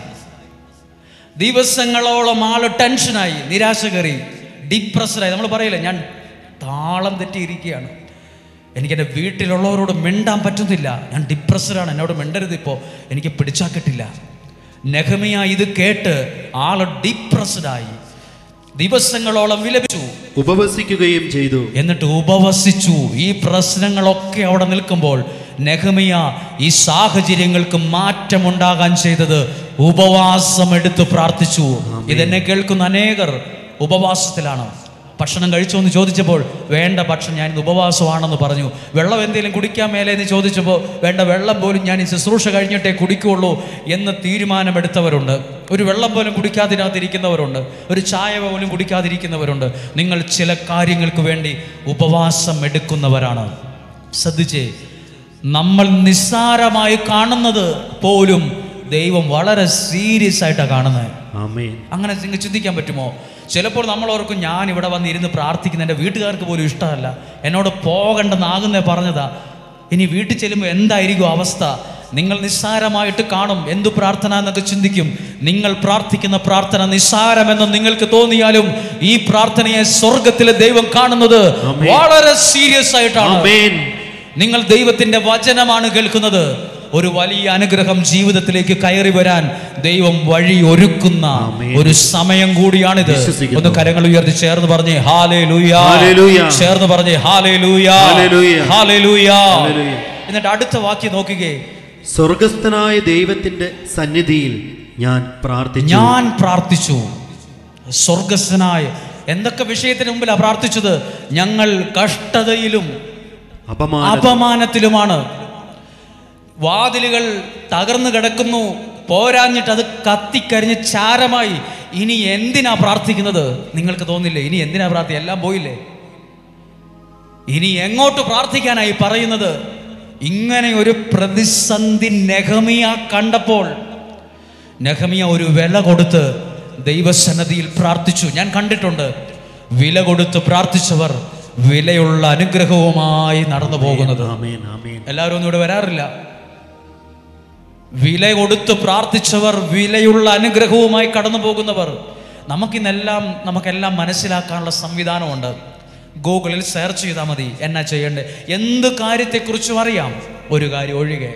ദിവസങ്ങളോളം ആള് ടെൻഷനായി നിരാശ കയറി ഡിപ്രസ്ഡായി നമ്മൾ പറയില്ല ഞാൻ താളം തെറ്റിയിരിക്കുകയാണ് എനിക്ക് എൻ്റെ വീട്ടിലുള്ളവരോട് മിണ്ടാൻ പറ്റുന്നില്ല ഞാൻ ഡിപ്രസ്ഡാണ് എന്നോട് മിണ്ടരുത് ഇപ്പോൾ എനിക്ക് പിടിച്ചാൽ കിട്ടില്ല നെഹമിയ ഇത് കേട്ട് ആള് ഡിപ്രസ്ഡായി ദിവസങ്ങളോളം വിലപിച്ചു ഉപവസിക്കുകയും ചെയ്തു എന്നിട്ട് ഉപവസിച്ചു ഈ പ്രശ്നങ്ങളൊക്കെ അവിടെ നിൽക്കുമ്പോൾ നെഹമിയ ഈ സാഹചര്യങ്ങൾക്ക് മാറ്റമുണ്ടാകാൻ ചെയ്തത് ഉപവാസം എടുത്ത് പ്രാർത്ഥിച്ചു ഇതെന്നെ കേൾക്കുന്ന അനേകർ ഉപവാസത്തിലാണ് ഭക്ഷണം കഴിച്ചോ എന്ന് ചോദിച്ചപ്പോൾ വേണ്ട ഭക്ഷണം ഞാൻ ഇന്ന് ഉപവാസമാണെന്ന് പറഞ്ഞു വെള്ളം എന്തെങ്കിലും കുടിക്കാൻ മേലെ എന്ന് ചോദിച്ചപ്പോൾ വേണ്ട വെള്ളം പോലും ഞാൻ ഈ ശുശ്രൂഷ കഴിഞ്ഞിട്ടേ കുടിക്കുകയുള്ളൂ എന്ന് തീരുമാനമെടുത്തവരുണ്ട് ഒരു വെള്ളം പോലും കുടിക്കാതിരാതിരിക്കുന്നവരുണ്ട് ഒരു ചായ പോലും കുടിക്കാതിരിക്കുന്നവരുണ്ട് നിങ്ങൾ ചില കാര്യങ്ങൾക്ക് വേണ്ടി ഉപവാസം എടുക്കുന്നവരാണ് ശ്രദ്ധിച്ചേ നമ്മൾ നിസ്സാരമായി കാണുന്നത് പോലും ദൈവം വളരെ സീരിയസ് ആയിട്ടാണ് കാണുന്നത് ആമേൻ അങ്ങനെ നിങ്ങൾ ചിന്തിക്കാൻ പറ്റുമോ ചിലപ്പോൾ നമ്മൾ ഓർക്കും ഞാൻ ഇവിടെ വന്നിരുന്ന് പ്രാർത്ഥിക്കുന്ന എൻ്റെ വീട്ടുകാർക്ക് പോലും ഇഷ്ടമല്ല എന്നോട് പോകണ്ടെന്നാകുന്നേ പറഞ്ഞതാ ഇനി വീട്ടിൽ ചെല്ലുമ്പോൾ എന്തായിരിക്കും അവസ്ഥ നിങ്ങൾ നിസ്സാരമായിട്ട് കാണും എന്തു പ്രാർത്ഥന എന്നൊക്കെ ചിന്തിക്കും നിങ്ങൾ പ്രാർത്ഥിക്കുന്ന പ്രാർത്ഥന നിസ്സാരമെന്ന് നിങ്ങൾക്ക് തോന്നിയാലും ഈ പ്രാർത്ഥനയെ സ്വർഗത്തിലെ ദൈവം കാണുന്നത് ആമേൻ. വളരെ സീരിയസ് ആയിട്ടാണ് ആമേൻ നിങ്ങൾ ദൈവത്തിന്റെ വചനമാണ് കേൾക്കുന്നത് ഒരു വലിയ അനുഗ്രഹം ജീവിതത്തിലേക്ക് കയറി വരാൻ ദൈവം വഴി ഒരുക്കുന്ന ആമേൻ. ഒരു സമയം കൂടിയാണിത് വിശ്വസിക്കുന്നു. ഒന്ന് കരങ്ങൾ ഉയർത്തി ചേർന്ന് പറഞ്ഞേ ഹാലേ ലൂയ ഹല്ലേലൂയ. ചേർന്ന് പറഞ്ഞേ ഹാലേ ലൂയ ഹല്ലേലൂയ. ഹാലേ ലൂയ ഹല്ലേലൂയ. എന്നിട്ട് അടുത്ത വാക്യം നോക്കുകയെ സ്വർഗസ്ഥനായ ദൈവത്തിന്റെ സന്നിധിയിൽ ഞാൻ പ്രാർത്ഥിച്ചു ഞാൻ പ്രാർത്ഥിച്ചു സ്വർഗസ്ഥനായ എന്തൊക്കെ വിഷയത്തിന് മുമ്പിലാ പ്രാർത്ഥിച്ചത് ഞങ്ങൾ കഷ്ടതയിലും അപമാന അപമാനത്തിലുമാണ് വാതിലുകൾ തകർന്നു കിടക്കുന്നു പോരാഞ്ഞിട്ട് അത് കത്തിക്കരിഞ്ഞ് ചാരമായി ഇനി എന്തിനാ പ്രാർത്ഥിക്കുന്നത് നിങ്ങൾക്ക് തോന്നില്ലേ ഇനി എന്തിനാ പ്രാർത്ഥി എല്ലാം പോയില്ലേ ഇനി എങ്ങോട്ട് പ്രാർത്ഥിക്കാനായി പറയുന്നത് ഇങ്ങനെ ഒരു പ്രതിസന്ധി നെഹമിയ കണ്ടപ്പോൾ നെഹമിയ ഒരു വില കൊടുത്ത് ദൈവസന്നതിയിൽ പ്രാർത്ഥിച്ചു ഞാൻ കണ്ടിട്ടുണ്ട് വില കൊടുത്ത് പ്രാർത്ഥിച്ചവർ വിലയുള്ള അനുഗ്രഹവുമായി നടന്നു പോകുന്നത് ആമേൻ ആമേൻ എല്ലാവരും ഒന്നും ഇവിടെ വരാറില്ല വില കൊടുത്ത് പ്രാർത്ഥിച്ചവർ വിലയുള്ള അനുഗ്രഹവുമായി കടന്നു പോകുന്നവർ നമുക്കിന്നെല്ലാം നമുക്കെല്ലാം മനസ്സിലാക്കാനുള്ള സംവിധാനമുണ്ട് ഗൂഗിളിൽ സെർച്ച് ചെയ്താൽ മതി എന്നാ ചെയ്യേണ്ടത് എന്ത് കാര്യത്തെക്കുറിച്ചും അറിയാം ഒരു കാര്യം ഒഴികെ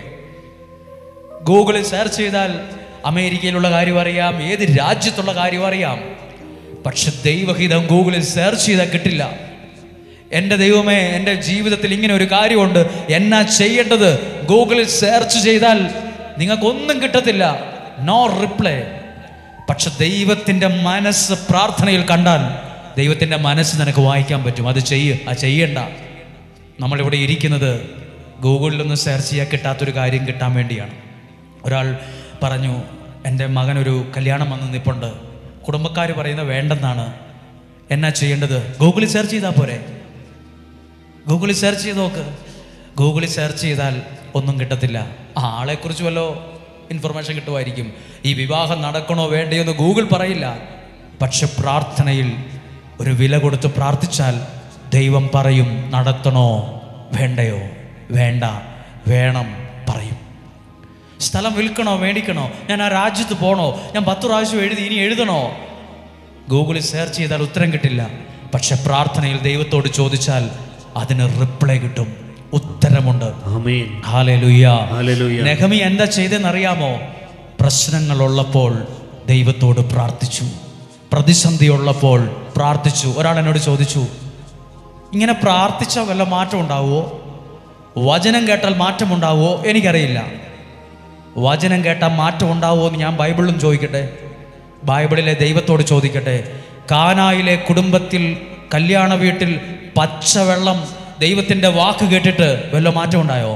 ഗൂഗിളിൽ സെർച്ച് ചെയ്താൽ അമേരിക്കയിലുള്ള കാര്യം അറിയാം ഏത് രാജ്യത്തുള്ള കാര്യം അറിയാം പക്ഷെ ദൈവഹിതം ഗൂഗിളിൽ സെർച്ച് ചെയ്താൽ കിട്ടില്ല എൻ്റെ ദൈവമേ എൻ്റെ ജീവിതത്തിൽ ഇങ്ങനെ ഒരു കാര്യമുണ്ട് എന്നാ ചെയ്യേണ്ടത് ഗൂഗിളിൽ സെർച്ച് ചെയ്താൽ നിങ്ങൾക്കൊന്നും കിട്ടത്തില്ല നോ റിപ്ലൈ പക്ഷെ ദൈവത്തിൻ്റെ മനസ്സ് പ്രാർത്ഥനയിൽ കണ്ടാൽ ദൈവത്തിൻ്റെ മനസ്സ് നിനക്ക് വായിക്കാൻ പറ്റും അത് ചെയ്യ് ആ ചെയ്യണ്ട നമ്മളിവിടെ ഇരിക്കുന്നത് ഗൂഗിളിലൊന്നും സെർച്ച് ചെയ്യാൻ കിട്ടാത്തൊരു കാര്യം കിട്ടാൻ വേണ്ടിയാണ് ഒരാൾ പറഞ്ഞു എൻ്റെ മകനൊരു കല്യാണം വന്ന് നിൽപ്പുണ്ട് കുടുംബക്കാർ പറയുന്നത് വേണ്ടെന്നാണ് എന്നാ ചെയ്യേണ്ടത് ഗൂഗിളിൽ സെർച്ച് ചെയ്താൽ പോരെ ഗൂഗിളിൽ സെർച്ച് ചെയ്ത് നോക്ക് ഗൂഗിളിൽ സെർച്ച് ചെയ്താൽ ഒന്നും കിട്ടത്തില്ല ആ ആളെക്കുറിച്ച് വല്ലോ ഇൻഫർമേഷൻ കിട്ടുമായിരിക്കും ഈ വിവാഹം നടക്കണോ വേണ്ടയോ എന്ന് ഗൂഗിൾ പറയില്ല പക്ഷെ പ്രാർത്ഥനയിൽ ഒരു വില കൊടുത്ത് പ്രാർത്ഥിച്ചാൽ ദൈവം പറയും നടത്തണോ വേണ്ടയോ വേണ്ട വേണം പറയും സ്ഥലം വിൽക്കണോ മേടിക്കണോ ഞാൻ ആ രാജ്യത്ത് പോണോ ഞാൻ പത്ത് പ്രാവശ്യം എഴുതി ഇനി എഴുതണോ ഗൂഗിളിൽ സെർച്ച് ചെയ്താൽ ഉത്തരം കിട്ടില്ല പക്ഷെ പ്രാർത്ഥനയിൽ ദൈവത്തോട് ചോദിച്ചാൽ അതിന് റിപ്ലൈ കിട്ടും ഉത്തരമുണ്ട് ആമേൻ ഹാലലുയ്യ ഹല്ലേലൂയ. നെഹമി എന്താ ചെയ്തെന്നറിയാമോ പ്രശ്നങ്ങളുള്ളപ്പോൾ ദൈവത്തോട് പ്രാർത്ഥിച്ചു പ്രതിസന്ധി ഉള്ളപ്പോൾ പ്രാർത്ഥിച്ചു ഒരാൾ എന്നോട് ചോദിച്ചു ഇങ്ങനെ പ്രാർത്ഥിച്ചാൽ വല്ല മാറ്റം ഉണ്ടാവുമോ വചനം കേട്ടാൽ മാറ്റമുണ്ടാവുമോ എനിക്കറിയില്ല വചനം കേട്ടാൽ മാറ്റം ഉണ്ടാവുമോ എന്ന് ഞാൻ ബൈബിളിലും ചോദിക്കട്ടെ ബൈബിളിലെ ദൈവത്തോട് ചോദിക്കട്ടെ കാനായിലെ കുടുംബത്തിൽ കല്യാണ വീട്ടിൽ പച്ചവെള്ളം ദൈവത്തിൻ്റെ വാക്ക് കേട്ടിട്ട് വല്ല മാറ്റം ഉണ്ടായോ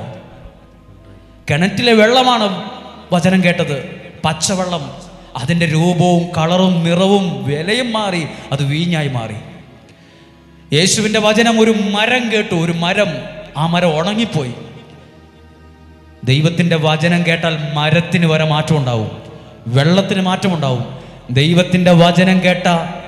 കിണറ്റിലെ വെള്ളമാണ് വചനം കേട്ടത് പച്ചവെള്ളം അതിൻ്റെ രൂപവും കളറും നിറവും വിലയും മാറി അത് വീഞ്ഞായി മാറി യേശുവിൻ്റെ വചനം ഒരു മരം കേട്ടു ഒരു മരം ആ മരം ഉണങ്ങിപ്പോയി ദൈവത്തിൻ്റെ വചനം കേട്ടാൽ മരത്തിന് വരെ മാറ്റം ഉണ്ടാവും വെള്ളത്തിന് മാറ്റമുണ്ടാവും ദൈവത്തിൻ്റെ വചനം കേട്ട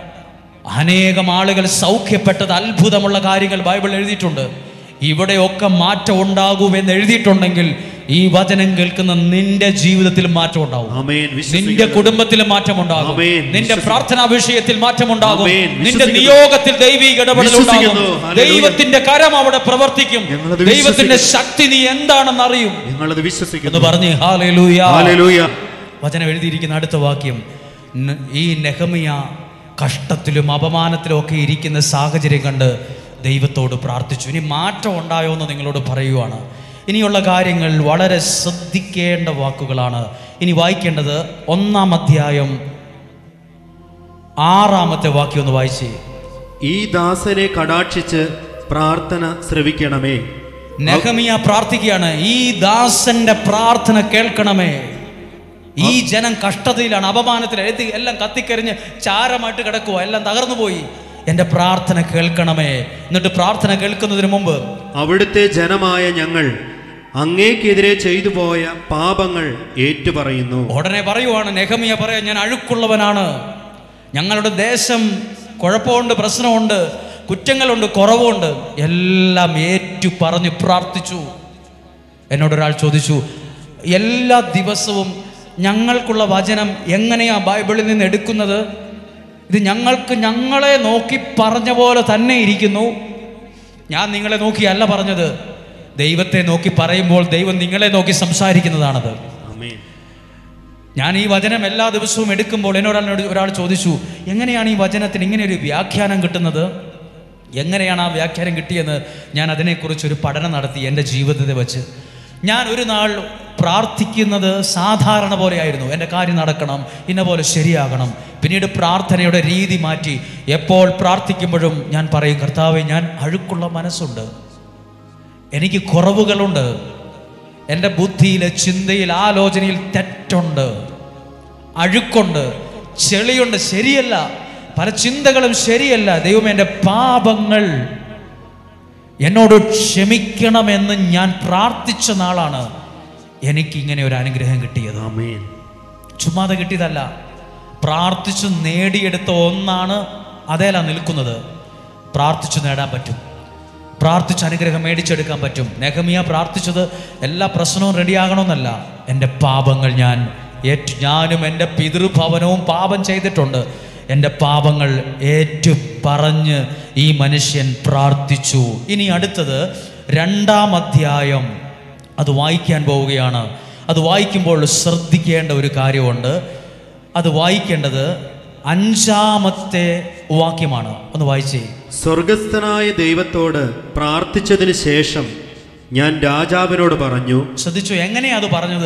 അനേകം ആളുകൾ സൗഖ്യപ്പെട്ടത് അത്ഭുതമുള്ള കാര്യങ്ങൾ ബൈബിൾ എഴുതിയിട്ടുണ്ട് ഇവിടെയൊക്കെ മാറ്റം ഉണ്ടാകുമെന്ന് എഴുതിയിട്ടുണ്ടെങ്കിൽ ഈ വചനം കേൾക്കുന്ന നിന്റെ ജീവിതത്തിൽ മാറ്റം ഉണ്ടാവും ആമേൻ നിന്റെ വിശ്വസിക്കുന്നു. കുടുംബത്തിൽ മാറ്റമുണ്ടാകും ആമേൻ. നിന്റെ വിശ്വസിക്കുന്നു. പ്രാർത്ഥനാ വിഷയത്തിൽ മാറ്റമുണ്ടാകും ആമേൻ. നിന്റെ വിശ്വസിക്കുന്നു. നിയോഗത്തിൽ ദൈവിക ഇടപെടൽ ഉണ്ടാകും വിശ്വസിക്കുന്നു. ഹല്ലേലൂയ. ദൈവത്തിന്റെ കരം അവിടെ പ്രവർത്തിക്കും ഞങ്ങളത് ദൈവത്തിന്റെ വിശ്വസിക്കുന്നു. ശക്തി നീ എന്താണെന്ന് അറിയും ഞങ്ങളത് എന്ന് വിശ്വസിക്കുന്നു പറഞ്ഞ് ഹാലൂയ ഹല്ലേലൂയ വചനം എഴുതിയിരിക്കുന്ന അടുത്ത വാക്യം ന- ഈ നെഹമിയ കഷ്ടത്തിലും അപമാനത്തിലും ഒക്കെ ഇരിക്കുന്ന സാഹചര്യം കണ്ട് ദൈവത്തോട് പ്രാർത്ഥിച്ചു ഇനി മാറ്റം ഉണ്ടായോ എന്ന് നിങ്ങളോട് പറയുവാണ് ഇനിയുള്ള കാര്യങ്ങൾ വളരെ ശ്രദ്ധിക്കേണ്ട വാക്കുകളാണ് ഇനി വായിക്കേണ്ടത് ഒന്നാം അധ്യായം ആറാമത്തെ വാക്യം ഒന്ന് വായിച്ചേ ഈ ദാസനെ കടാക്ഷിച്ച് പ്രാർത്ഥന ശ്രവിക്കണമേ നെഹമിയ പ്രാർത്ഥിക്കുകയാണ് ഈ ദാസന്റെ പ്രാർത്ഥന കേൾക്കണമേ ഈ ജനം കഷ്ടതയിലാണ് അപമാനത്തിൽ എഴുതി എല്ലാം കത്തിക്കരിഞ്ഞ് ചാരമായിട്ട് കിടക്കുക എല്ലാം തകർന്നു പോയി എൻ്റെ പ്രാർത്ഥന കേൾക്കണമേ എന്നിട്ട് പ്രാർത്ഥന കേൾക്കുന്നതിന് മുമ്പ് അവിടുത്തെ ജനമായ ഞങ്ങൾ അങ്ങേക്കെതിരെ ചെയ്തു പോയ പാപങ്ങൾ ഏറ്റുപറയുന്നു ഉടനെ പറയുവാണ് നെഹമിയ പറയാ ഞാൻ അഴുക്കുള്ളവനാണ് ഞങ്ങളുടെ ദേശം കുഴപ്പമുണ്ട് പ്രശ്നമുണ്ട് കുറ്റങ്ങളുണ്ട് കുറവുണ്ട് എല്ലാം ഏറ്റു പറഞ്ഞു പ്രാർത്ഥിച്ചു എന്നോടൊരാൾ ചോദിച്ചു എല്ലാ ദിവസവും ഞങ്ങൾക്കുള്ള വചനം എങ്ങനെയാ ബൈബിളിൽ നിന്ന് എടുക്കുന്നത് ഇത് ഞങ്ങൾക്ക് ഞങ്ങളെ നോക്കി പറഞ്ഞ പോലെ തന്നെ ഇരിക്കുന്നു ഞാൻ നിങ്ങളെ നോക്കിയല്ല പറഞ്ഞത് ദൈവത്തെ നോക്കി പറയുമ്പോൾ ദൈവം നിങ്ങളെ നോക്കി സംസാരിക്കുന്നതാണത് ആമേൻ ഞാൻ ഈ വചനം എല്ലാ ദിവസവും എടുക്കുമ്പോൾ എന്നോട് ഒരാൾ ചോദിച്ചു എങ്ങനെയാണ് ഈ വചനത്തിന് ഇങ്ങനെ ഒരു വ്യാഖ്യാനം കിട്ടുന്നത് എങ്ങനെയാണ് ആ വ്യാഖ്യാനം കിട്ടിയെന്ന് ഞാൻ അതിനെക്കുറിച്ച് ഒരു പഠനം നടത്തി എൻ്റെ ജീവിതത്തെ വെച്ച് ഞാൻ ഒരു നാൾ പ്രാർത്ഥിക്കുന്നത് സാധാരണ പോലെയായിരുന്നു എൻ്റെ കാര്യം നടക്കണം ഇന്ന പോലെ ശരിയാകണം പിന്നീട് പ്രാർത്ഥനയുടെ രീതി മാറ്റി എപ്പോൾ പ്രാർത്ഥിക്കുമ്പോഴും ഞാൻ പറയും കർത്താവെ ഞാൻ അഴുക്കുള്ള മനസ്സുണ്ട് എനിക്ക് കുറവുകളുണ്ട് എൻ്റെ ബുദ്ധിയിൽ ചിന്തയിൽ ആലോചനയിൽ തെറ്റുണ്ട് അഴുക്കുണ്ട് ചെളിയുണ്ട് ശരിയല്ല പല ചിന്തകളും ശരിയല്ല ദൈവം എൻ്റെ പാപങ്ങൾ എന്നോട് ക്ഷമിക്കണമെന്ന് ഞാൻ പ്രാർത്ഥിച്ച നാളാണ് എനിക്ക് ഇങ്ങനെ ഒരു അനുഗ്രഹം കിട്ടിയത് ആമേൻ ചുമ്മാതെ കിട്ടിയതല്ല പ്രാർത്ഥിച്ചു നേടിയെടുത്ത ഒന്നാണ് അതേലാ നിൽക്കുന്നത് പ്രാർത്ഥിച്ചു നേടാൻ പറ്റും പ്രാർത്ഥിച്ച് അനുഗ്രഹം മേടിച്ചെടുക്കാൻ പറ്റും നെഹമിയ പ്രാർത്ഥിച്ചത് എല്ലാ പ്രശ്നവും റെഡിയാകണമെന്നല്ല എൻ്റെ പാപങ്ങൾ ഞാൻ ഏറ്റു ഞാനും എൻ്റെ പിതൃഭവനവും പാപം ചെയ്തിട്ടുണ്ട് എൻ്റെ പാപങ്ങൾ ഏറ്റു പറഞ്ഞ് ഈ മനുഷ്യൻ പ്രാർത്ഥിച്ചു ഇനി അടുത്തത് രണ്ടാം അധ്യായം അത് വായിക്കാൻ പോവുകയാണ് അത് വായിക്കുമ്പോൾ ശ്രദ്ധിക്കേണ്ട ഒരു കാര്യമുണ്ട് അത് വായിക്കേണ്ടത് അഞ്ചാമത്തെ വാക്യമാണ് ഒന്ന് വായിച്ചേ സ്വർഗസ്ഥനായ ദൈവത്തോട് പ്രാർത്ഥിച്ചതിന് ശേഷം ഞാൻ രാജാവിനോട് പറഞ്ഞു ശ്രദ്ധിച്ചു എങ്ങനെയാ അത് പറഞ്ഞത്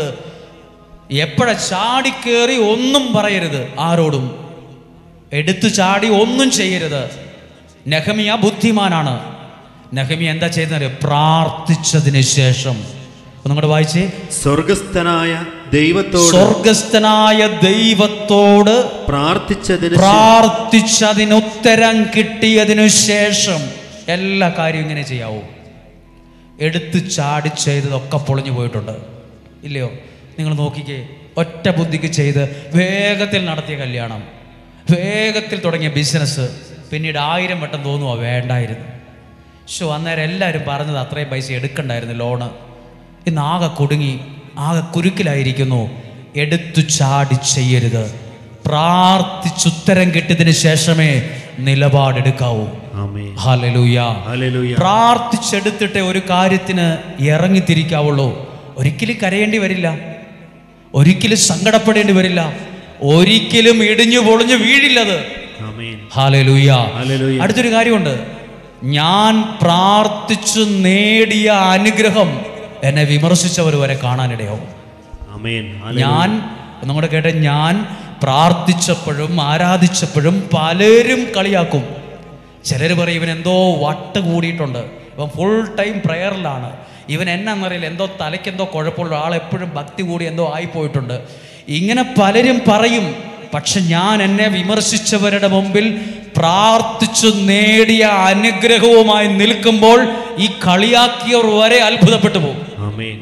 എപ്പോഴ ചാടിക്കേറി ഒന്നും പറയരുത് ആരോടും എടുത്തു ചാടി ഒന്നും ചെയ്യരുത് നെഹമിയ ബുദ്ധിമാനാണ് നെഹമിയ എന്താ ചെയ്യുന്നത് പ്രാർത്ഥിച്ചതിന് ശേഷം ഒന്നുകൂടെ വായിച്ചേ സ്വർഗസ്ഥനായ ദൈവത്തോട് സ്വർഗസ്ഥനായ ദൈവത്തോട് പ്രാർത്ഥിച്ചതിന് ശേ- പ്രാർത്ഥിച്ചതിന് ഉത്തരം കിട്ടിയതിനു ശേഷം എല്ലാ കാര്യവും ഇങ്ങനെ ചെയ്യാവൂ എടുത്ത് ചാടി ചെയ്തതൊക്കെ പൊളിഞ്ഞു പോയിട്ടുണ്ട് ഇല്ലയോ നിങ്ങൾ നോക്കിക്കേ ഒറ്റ ബുദ്ധിക്ക് ചെയ്ത് വേഗത്തിൽ നടത്തിയ കല്യാണം വേഗത്തിൽ തുടങ്ങിയ ബിസിനസ് പിന്നീട് ആയിരം വട്ടം തോന്നുക വേണ്ടായിരുന്നു ഷോ അന്നേരം എല്ലാവരും പറഞ്ഞത് അത്രയും പൈസ എടുക്കണ്ടായിരുന്നു ലോണ് ഇന്ന് ആകെ കുടുങ്ങി ആകെ കുരുക്കിലായിരിക്കുന്നു എടുത്തു ചാടി ചെയ്യരുത് പ്രാർത്ഥിച്ചുത്തരം കിട്ടിയതിന് ശേഷമേ നിലപാടെടുക്കാവൂ ആമേൻ ഹാലലൂയ ഹല്ലേലൂയ പ്രാർത്ഥിച്ചെടുത്തിട്ട് ഒരു കാര്യത്തിന് ഇറങ്ങിത്തിരിക്കാവുള്ളൂ ഒരിക്കലും കരയേണ്ടി വരില്ല ഒരിക്കലും സങ്കടപ്പെടേണ്ടി വരില്ല ഒരിക്കലും ഇടിഞ്ഞു പൊളിഞ്ഞു വീഴില്ലത് ആമേൻ ഹാലലൂയ ഹല്ലേലൂയ അടുത്തൊരു കാര്യമുണ്ട് ഞാൻ പ്രാർത്ഥിച്ചു നേടിയ അനുഗ്രഹം എന്നെ വിമർശിച്ചവർ വരെ കാണാനിടയാവും ആമേൻ ഹല്ലേലൂയ. ഞാൻ നമ്മുടെ കേട്ടെ ഞാൻ പ്രാർത്ഥിച്ചപ്പോഴും ആരാധിച്ചപ്പോഴും പലരും കളിയാക്കും ചിലർ പറയും ഇവൻ എന്തോ വട്ട് കൂടിയിട്ടുണ്ട് ഇവൻ ഫുൾ ടൈം പ്രെയറിലാണ് ഇവൻ എന്നാന്നറിയില്ല എന്തോ തലയ്ക്കെന്തോ കുഴപ്പമുള്ള ആളെപ്പോഴും ഭക്തി കൂടി എന്തോ ആയിപ്പോയിട്ടുണ്ട് ഇങ്ങനെ പലരും പറയും പക്ഷെ ഞാൻ എന്നെ വിമർശിച്ചവരുടെ മുമ്പിൽ പ്രാർത്ഥിച്ചു നേടിയ അനുഗ്രഹവുമായി നിൽക്കുമ്പോൾ ഈ കളിയാക്കിയവർ വരെ അത്ഭുതപ്പെട്ടു പോകും ആമേൻ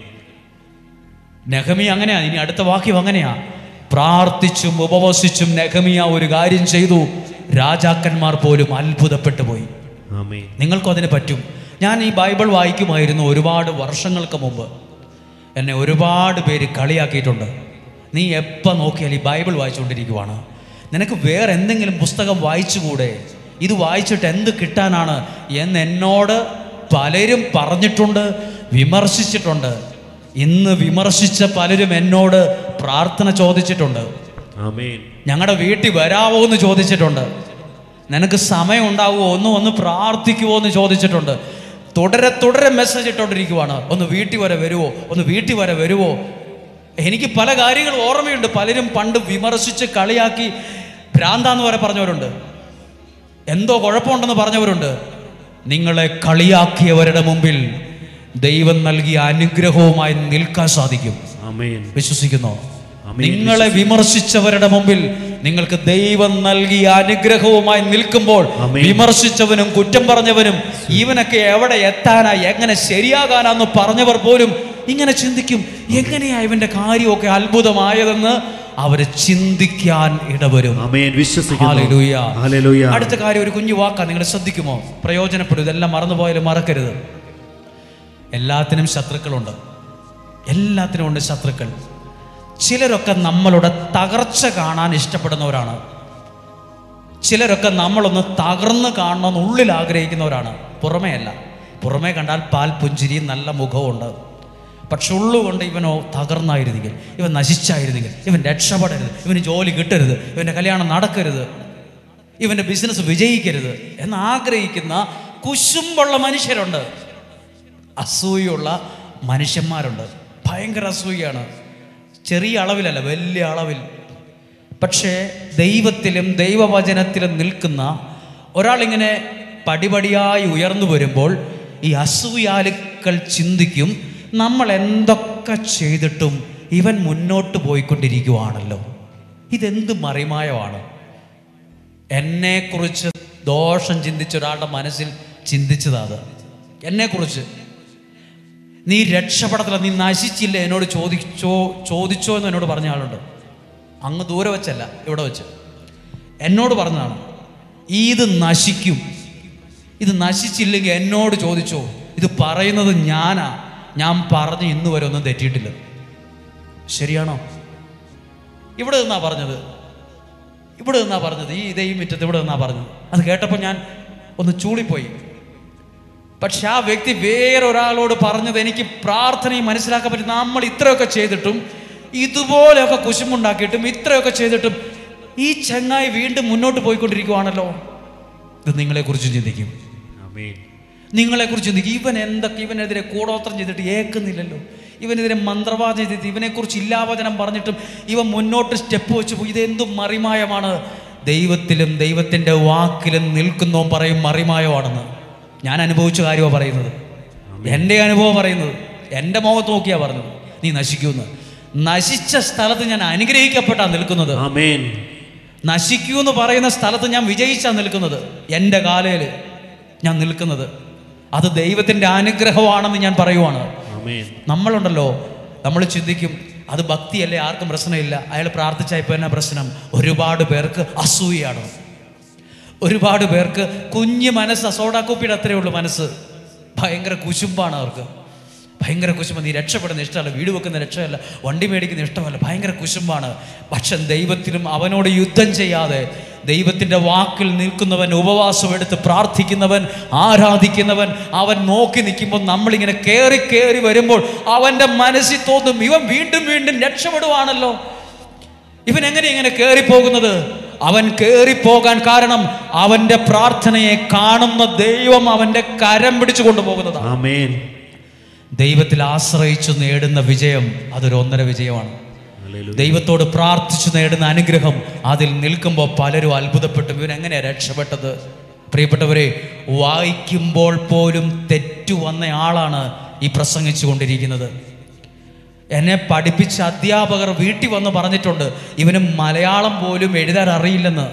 നെഹമിയ അങ്ങനെയാ ഇനി അടുത്ത വാക്യം അങ്ങനെയാ പ്രാർത്ഥിച്ചും ഉപവസിച്ചും നെഹമിയ ഒരു കാര്യം ചെയ്തു രാജാക്കന്മാർ പോലും അത്ഭുതപ്പെട്ടു പോയി ആമേൻ നിങ്ങൾക്കും അതിന് പറ്റും ഞാൻ ഈ ബൈബിൾ വായിക്കുമായിരുന്നു ഒരുപാട് വർഷങ്ങൾക്ക് മുമ്പ് എന്നെ ഒരുപാട് പേര് കളിയാക്കിയിട്ടുണ്ട് നീ എപ്പോൾ നോക്കിയാൽ ഈ ബൈബിൾ വായിച്ചുകൊണ്ടിരിക്കുവാണ് നിനക്ക് വേറെ എന്തെങ്കിലും പുസ്തകം വായിച്ചുകൂടെ ഇത് വായിച്ചിട്ട് എന്ത് കിട്ടാനാണ് എന്ന് എന്നോട് പലരും പറഞ്ഞിട്ടുണ്ട് വിമർശിച്ചിട്ടുണ്ട് ഇന്ന് വിമർശിച്ച പലരും എന്നോട് പ്രാർത്ഥന ചോദിച്ചിട്ടുണ്ട് ആമേൻ ഞങ്ങളുടെ വീട്ടിൽ വരാവോ എന്ന് ചോദിച്ചിട്ടുണ്ട് നിനക്ക് സമയം ഉണ്ടാവുമോ ഒന്ന് ഒന്ന് പ്രാർത്ഥിക്കുമോ എന്ന് ചോദിച്ചിട്ടുണ്ട് തുടരെ തുടരെ മെസ്സേജ് ഇട്ടോണ്ടിരിക്കുവാണ് ഒന്ന് വീട്ടിൽ വരെ വരുമോ ഒന്ന് വീട്ടിൽ വരെ വരുമോ എനിക്ക് പല കാര്യങ്ങളും ഓർമ്മയുണ്ട് പലരും പണ്ട് വിമർശിച്ച് കളിയാക്കി ഭ്രാന്താന്ന് വരെ പറഞ്ഞവരുണ്ട് എന്തോ കുഴപ്പമുണ്ടെന്ന് പറഞ്ഞവരുണ്ട് നിങ്ങളെ കളിയാക്കിയവരുടെ മുമ്പിൽ ദൈവം നൽകിയ അനുഗ്രഹവുമായി നിൽക്കാൻ സാധിക്കും ആമേൻ വിശ്വസിക്കുന്നോ ആമേൻ. നിങ്ങളെ വിമർശിച്ചവരുടെ മുമ്പിൽ നിങ്ങൾക്ക് ദൈവം നൽകിയ അനുഗ്രഹവുമായി നിൽക്കുമ്പോൾ ആമേൻ. വിമർശിച്ചവനും കുറ്റം പറഞ്ഞവനും ഇവനൊക്കെ എവിടെ എത്താനാ എങ്ങനെ ശരിയാകാനാന്ന് പറഞ്ഞവർ പോലും ഇങ്ങനെ ചിന്തിക്കും എങ്ങനെയാ ഇവന്റെ കാര്യമൊക്കെ അത്ഭുതമായതെന്ന് അവര് ചിന്തിക്കാൻ ഇടവരും ആമേൻ വിശ്വസിക്കുന്നു ഹല്ലേലൂയ. ഹല്ലേലൂയ അടുത്ത കാര്യം ഒരു കുഞ്ഞു വാക്കാ നിങ്ങൾ ശ്രദ്ധിക്കുമോ പ്രയോജനപ്പെടും ഇതെല്ലാം മറന്നുപോയാലും മറക്കരുത് എല്ലാത്തിനും ശത്രുക്കളുണ്ട് എല്ലാത്തിനും ഉണ്ട് ശത്രുക്കൾ ചിലരൊക്കെ നമ്മളുടെ തകർച്ച കാണാൻ ഇഷ്ടപ്പെടുന്നവരാണ് ചിലരൊക്കെ നമ്മളൊന്ന് തകർന്ന് കാണണമെന്ന് ഉള്ളിൽ ആഗ്രഹിക്കുന്നവരാണ് പുറമേ അല്ല പുറമേ കണ്ടാൽ പാൽ പുഞ്ചിരി നല്ല മുഖമുണ്ട് പക്ഷെ ഉള്ളുകൊണ്ട് ഇവനോ തകർന്നായിരുന്നെങ്കിൽ ഇവൻ നശിച്ചായിരുന്നെങ്കിൽ ഇവൻ രക്ഷപ്പെടരുത് ഇവന് ജോലി കിട്ടരുത് ഇവൻ്റെ കല്യാണം നടക്കരുത് ഇവൻ്റെ ബിസിനസ് വിജയിക്കരുത് എന്ന് ആഗ്രഹിക്കുന്ന കുശുമ്പുള്ള മനുഷ്യരുണ്ട് അസൂയുള്ള മനുഷ്യന്മാരുണ്ട് ഭയങ്കര അസൂയാണ് ചെറിയ അളവിലല്ല വലിയ അളവിൽ പക്ഷേ ദൈവത്തിലും ദൈവവചനത്തിലും നിൽക്കുന്ന ഒരാളിങ്ങനെ പടിപടിയായി ഉയർന്നു വരുമ്പോൾ ഈ അസൂയാലുക്കൾ ചിന്തിക്കും നമ്മൾ എന്തൊക്കെ ചെയ്തിട്ടും ഇവൻ മുന്നോട്ട് പോയിക്കൊണ്ടിരിക്കുവാണല്ലോ ഇതെന്ത് മറിമായമാണ് എന്നെക്കുറിച്ച് ദോഷം ചിന്തിച്ച ഒരാളുടെ മനസ്സിൽ ചിന്തിച്ചതാ അത് എന്നെക്കുറിച്ച് നീ രക്ഷപ്പെടത്തില്ല നീ നശിച്ചില്ല എന്നോട് ചോദിച്ചോ ചോദിച്ചോ എന്ന് എന്നോട് പറഞ്ഞ ആളുണ്ട് അങ്ങ് ദൂരെ വെച്ചല്ല ഇവിടെ വെച്ച് എന്നോട് പറഞ്ഞതാണ് ഇത് നശിക്കും ഇത് നശിച്ചില്ലെങ്കിൽ എന്നോട് ചോദിച്ചോ ഇത് പറയുന്നത് ഞാനാ ഞാൻ പറഞ്ഞ് ഇന്ന് വരെ ഒന്നും തെറ്റിയിട്ടില്ല ശരിയാണോ ഇവിടെ നിന്നാ പറഞ്ഞത് ഇവിടെ നിന്നാ പറഞ്ഞത് ഈ ഇതേ ഈ മുറ്റത്ത് ഇവിടെ നിന്നാ പറഞ്ഞത് അത് കേട്ടപ്പോൾ ഞാൻ ഒന്ന് ചൂളിപ്പോയി പക്ഷെ ആ വ്യക്തി വേറെ ഒരാളോട് പറഞ്ഞത് എനിക്ക് പ്രാർത്ഥനയും മനസ്സിലാക്കാൻ പറ്റും നമ്മൾ ഇത്രയൊക്കെ ചെയ്തിട്ടും ഇതുപോലെയൊക്കെ കുശുമുണ്ടാക്കിയിട്ടും ഇത്രയൊക്കെ ചെയ്തിട്ടും ഈ ചങ്ങായി വീണ്ടും മുന്നോട്ട് പോയിക്കൊണ്ടിരിക്കുവാണല്ലോ ഇത് നിങ്ങളെക്കുറിച്ച് ചിന്തിക്കും ആമേൻ നിങ്ങളെക്കുറിച്ച് ചിന്തിക്കും ഇവൻ എന്തൊക്കെ ഇവനെതിരെ കൂടോത്രം ചെയ്തിട്ട് ഏക്കുന്നില്ലല്ലോ ഇവനെതിരെ മന്ത്രവാദം ചെയ്തിട്ട് ഇവനെക്കുറിച്ച് ഇല്ലാവചനം പറഞ്ഞിട്ടും ഇവൻ മുന്നോട്ട് സ്റ്റെപ്പ് വെച്ച് പോയി ഇതെന്തും മറിമായമാണ് ദൈവത്തിലും ദൈവത്തിൻ്റെ വാക്കിലും നിൽക്കുന്നവൻ പറയും മറിമായമാണെന്ന് ഞാൻ അനുഭവിച്ച കാര്യമാണ് പറയുന്നത് എൻ്റെ അനുഭവം പറയുന്നത് എൻ്റെ മുഖത്ത് നോക്കിയാ പറഞ്ഞത് നീ നശിക്കുമെന്ന് നശിച്ച സ്ഥലത്ത് ഞാൻ അനുഗ്രഹിക്കപ്പെട്ടാ നിൽക്കുന്നത് ആമേൻ നശിക്കൂ എന്ന് പറയുന്ന സ്ഥലത്ത് ഞാൻ വിജയിച്ചാ നിൽക്കുന്നത് എൻ്റെ കാലയിൽ ഞാൻ നിൽക്കുന്നത് അത് ദൈവത്തിൻ്റെ അനുഗ്രഹമാണെന്ന് ഞാൻ പറയുവാണ് ആമേൻ നമ്മളുണ്ടല്ലോ നമ്മൾ ചിന്തിക്കും അത് ഭക്തിയല്ലേ ആർക്കും പ്രശ്നമില്ല അയാൾ പ്രാർത്ഥിച്ചപ്പോൾ എന്നാ പ്രശ്നം ഒരുപാട് പേർക്ക് അസൂയാണ് ഒരുപാട് പേർക്ക് കുഞ്ഞ് മനസ്സ് സോഡാക്കുപ്പിയുടെ അത്രയേ ഉള്ളൂ മനസ്സ് ഭയങ്കര കുശുമ്പാണ് അവർക്ക് ഭയങ്കര കുശുമ്പ് നീ രക്ഷപ്പെടുന്ന ഇഷ്ടമല്ല വീട് വെക്കുന്ന രക്ഷമല്ല വണ്ടി മേടിക്കുന്ന ഇഷ്ടമല്ല ഭയങ്കര കുശുമ്പാണ് പക്ഷെ ദൈവത്തിലും അവനോട് യുദ്ധം ചെയ്യാതെ ദൈവത്തിൻ്റെ വാക്കിൽ നിൽക്കുന്നവൻ ഉപവാസം എടുത്ത് പ്രാർത്ഥിക്കുന്നവൻ ആരാധിക്കുന്നവൻ അവൻ നോക്കി നിൽക്കുമ്പോൾ നമ്മളിങ്ങനെ കയറി കയറി വരുമ്പോൾ അവൻ്റെ മനസ്സിൽ തോന്നും ഇവൻ വീണ്ടും വീണ്ടും രക്ഷപ്പെടുവാണല്ലോ ഇവൻ എങ്ങനെ ഇങ്ങനെ കയറിപ്പോകുന്നത് അവൻ കയറിപ്പോകാൻ കാരണം അവന്റെ പ്രാർത്ഥനയെ കാണുന്ന ദൈവം അവന്റെ കരം പിടിച്ചു കൊണ്ടുപോകുന്നതാണ് ആമേൻ ദൈവത്തിൽ ആശ്രയിച്ചു നേടുന്ന വിജയം അതൊരു ഒന്നര വിജയമാണ് ഹല്ലേലൂയ ദൈവത്തോട് പ്രാർത്ഥിച്ചു നേടുന്ന അനുഗ്രഹം അതിൽ നിൽക്കുമ്പോൾ പലരും അത്ഭുതപ്പെട്ടു ഇവൻ എങ്ങനെയാ രക്ഷപ്പെട്ടത് പ്രിയപ്പെട്ടവരെ വായിക്കുമ്പോൾ പോലും തെറ്റു വന്ന ആളാണ് ഈ പ്രസംഗിച്ചു കൊണ്ടിരിക്കുന്നത് എന്നെ പഠിപ്പിച്ച അധ്യാപകർ വീട്ടിൽ വന്ന് പറഞ്ഞിട്ടുണ്ട് ഇവന് മലയാളം പോലും എഴുതാൻ അറിയില്ലെന്ന്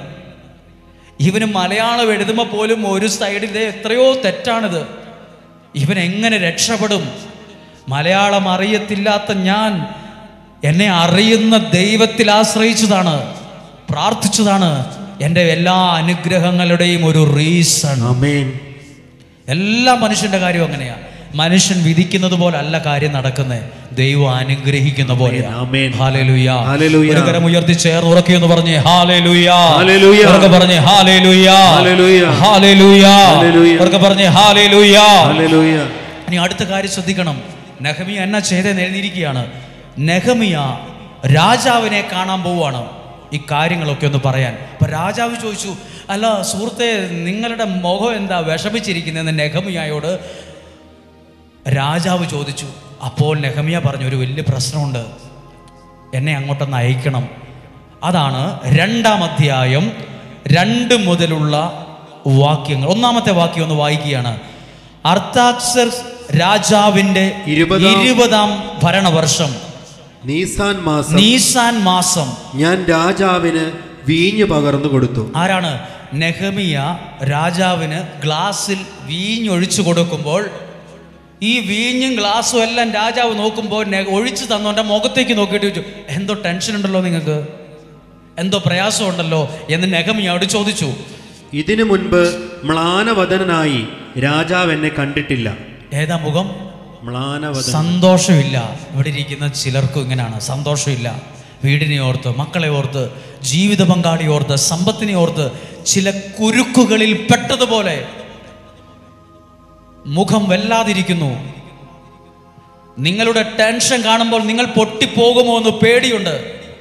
ഇവന് മലയാളം എഴുതുമ്പോൾ പോലും ഒരു സൈഡിലെ എത്രയോ തെറ്റാണിത് ഇവൻ എങ്ങനെ രക്ഷപ്പെടും മലയാളം അറിയത്തില്ലാത്ത ഞാൻ എന്നെ അറിയുന്ന ദൈവത്തിൽ ആശ്രയിച്ചതാണ് പ്രാർത്ഥിച്ചതാണ് എൻ്റെ എല്ലാ അനുഗ്രഹങ്ങളുടെയും ഒരു റീസൺ ആമേൻ എല്ലാ മനുഷ്യന്റെ കാര്യം അങ്ങനെയാ മനുഷ്യൻ വിധിക്കുന്നത് പോലെ അല്ല കാര്യം നടക്കുന്നത് ദൈവം അനുഗ്രഹിക്കുന്ന പോലെ ആമേൻ. Hallelujah hallelujah. ഒരു കരം ഉയർത്തി ചേർന്ന് ഉറക്കിയെന്ന് പറഞ്ഞേ ഹാലേലുയാ ഹല്ലേലൂയ. ഉറക്കെ പറഞ്ഞേ ഹാലേലുയാ ഹല്ലേലൂയ. Hallelujah hallelujah. ഉറക്കെ പറഞ്ഞേ ഹാലേലുയാ ഹല്ലേലൂയ ഇനി അടുത്ത കാര്യം ശ്രദ്ധിക്കണം നെഹമിയ എന്നാ ചെയ്തെന്ന് എഴുതിയിരിക്കുകയാണ് നെഹമിയ രാജാവിനെ കാണാൻ പോവുകയാണ് ഈ കാര്യങ്ങളൊക്കെ ഒന്ന് പറയാൻ അപ്പൊ രാജാവ് ചോദിച്ചു അല്ല സുഹൃത്തെ നിങ്ങളുടെ മുഖം എന്താ വിഷമിച്ചിരിക്കുന്നതെന്ന് നെഹമിയായോട് രാജാവ് ചോദിച്ചു അപ്പോൾ നെഹമിയ പറഞ്ഞു ഒരു വലിയ പ്രശ്നമുണ്ട് എന്നെ അങ്ങോട്ടൊന്ന് അയക്കണം അതാണ് രണ്ടാം അധ്യായം രണ്ട് മുതലുള്ള വാക്യങ്ങൾ ഒന്നാമത്തെ വാക്യം ഒന്ന് വായിക്കുകയാണ് അർത്ഥാക്സർ രാജാവിന്റെ ഇരുപതാം- ഇരുപതാം ഭരണവർഷം നീസാൻ മാസം നീസാൻ മാസം ഞാൻ രാജാവിന് വീഞ്ഞു പകർന്നു കൊടുത്തു ആരാണ് നെഹമിയ രാജാവിന് ഗ്ലാസ്സിൽ വീഞ്ഞൊഴിച്ചു കൊടുക്കുമ്പോൾ ഈ വീഞ്ഞും ഗ്ലാസ്സും എല്ലാം രാജാവ് നോക്കുമ്പോൾ നെ- ഒഴിച്ചു തന്നോൻ്റെ മുഖത്തേക്ക് നോക്കിയിട്ട് ചോദിച്ചു എന്തോ ടെൻഷൻ ഉണ്ടല്ലോ നിങ്ങൾക്ക് എന്തോ പ്രയാസം ഉണ്ടല്ലോ എന്ന് നെഹമിയോട് ചോദിച്ചു ഇതിനു മുൻപ് മ്ലാനവദനായി രാജാവ് എന്നെ കണ്ടിട്ടില്ല ഏതാ മുഖം മ്ലാനവദൻ സന്തോഷമില്ല ഇവിടെ ഇരിക്കുന്ന ചിലർക്കും ഇങ്ങനെയാണ് സന്തോഷമില്ല വീടിനെ ഓർത്ത് മക്കളെ ഓർത്ത് ജീവിത പങ്കാളി ഓർത്ത് സമ്പത്തിനെ ഓർത്ത് ചില കുരുക്കുകളിൽ പെട്ടതുപോലെ മുഖം വല്ലാതിരിക്കുന്നു നിങ്ങളുടെ ടെൻഷൻ കാണുമ്പോൾ നിങ്ങൾ പൊട്ടിപ്പോകുമോ എന്ന് പേടിയുണ്ട്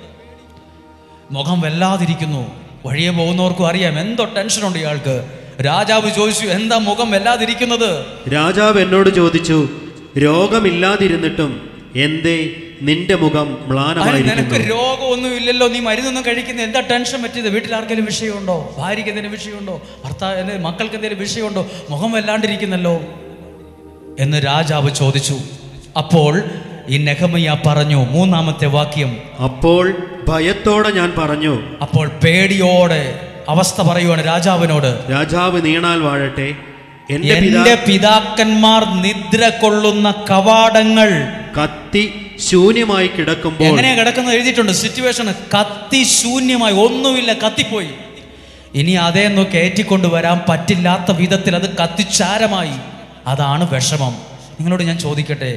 മുഖം വല്ലാതിരിക്കുന്നു വഴിയെ പോകുന്നവർക്കും അറിയാം എന്തോ ടെൻഷനുണ്ട് ഇയാൾക്ക് രാജാവ് ചോദിച്ചു എന്താ മുഖം വല്ലാതിരിക്കുന്നത് രാജാവ് എന്നോട് ചോദിച്ചു രോഗമില്ലാതിരുന്നിട്ടും എന്തേ നിന്റെ മുഖം അതിന് നിനക്ക് മ്ലാനമായിരിക്കുന്നു രോഗമൊന്നും ഇല്ലല്ലോ നീ മരുന്നൊന്നും കഴിക്കുന്ന എന്താ ടെൻഷൻ പറ്റിയത് വീട്ടിൽ ആർക്കെങ്കിലും വിഷയമുണ്ടോ ഭാര്യയ്ക്ക് എന്തെങ്കിലും വിഷയമുണ്ടോ ഭർത്താവ് മക്കൾക്ക് എന്തെങ്കിലും വിഷയമുണ്ടോ മുഖം വല്ലാണ്ടിരിക്കുന്നല്ലോ എന്ന് രാജാവ് ചോദിച്ചു അപ്പോൾ ഈ നെഹമയ്യ പറഞ്ഞു മൂന്നാമത്തെ വാക്യം അപ്പോൾ ഭയത്തോടെ ഞാൻ പറഞ്ഞു അപ്പോൾ പേടിയോടെ അവസ്ഥ പറയുവാണ് രാജാവിനോട് രാജാവ് നീണാൽ വാഴട്ടെ എന്റെ പിതാ എന്റെ പിതാക്കന്മാർ നിദ്ര കൊള്ളുന്ന കവാടങ്ങൾ കത്തി ശൂന്യമായി കിടക്കുമ്പോൾ എങ്ങനെയാ കിടക്കുന്നത് എഴുതിയിട്ടുണ്ട് സിറ്റുവേഷൻ കത്തി ശൂന്യമായി ഒന്നുമില്ല കത്തിപ്പോയി ഇനി അതേന്ന് കയറ്റിക്കൊണ്ട് വരാൻ പറ്റില്ലാത്ത വിധത്തിൽ അത് കത്തിച്ചാരമായി അതാണ് വിഷമം നിങ്ങളോട് ഞാൻ ചോദിക്കട്ടെ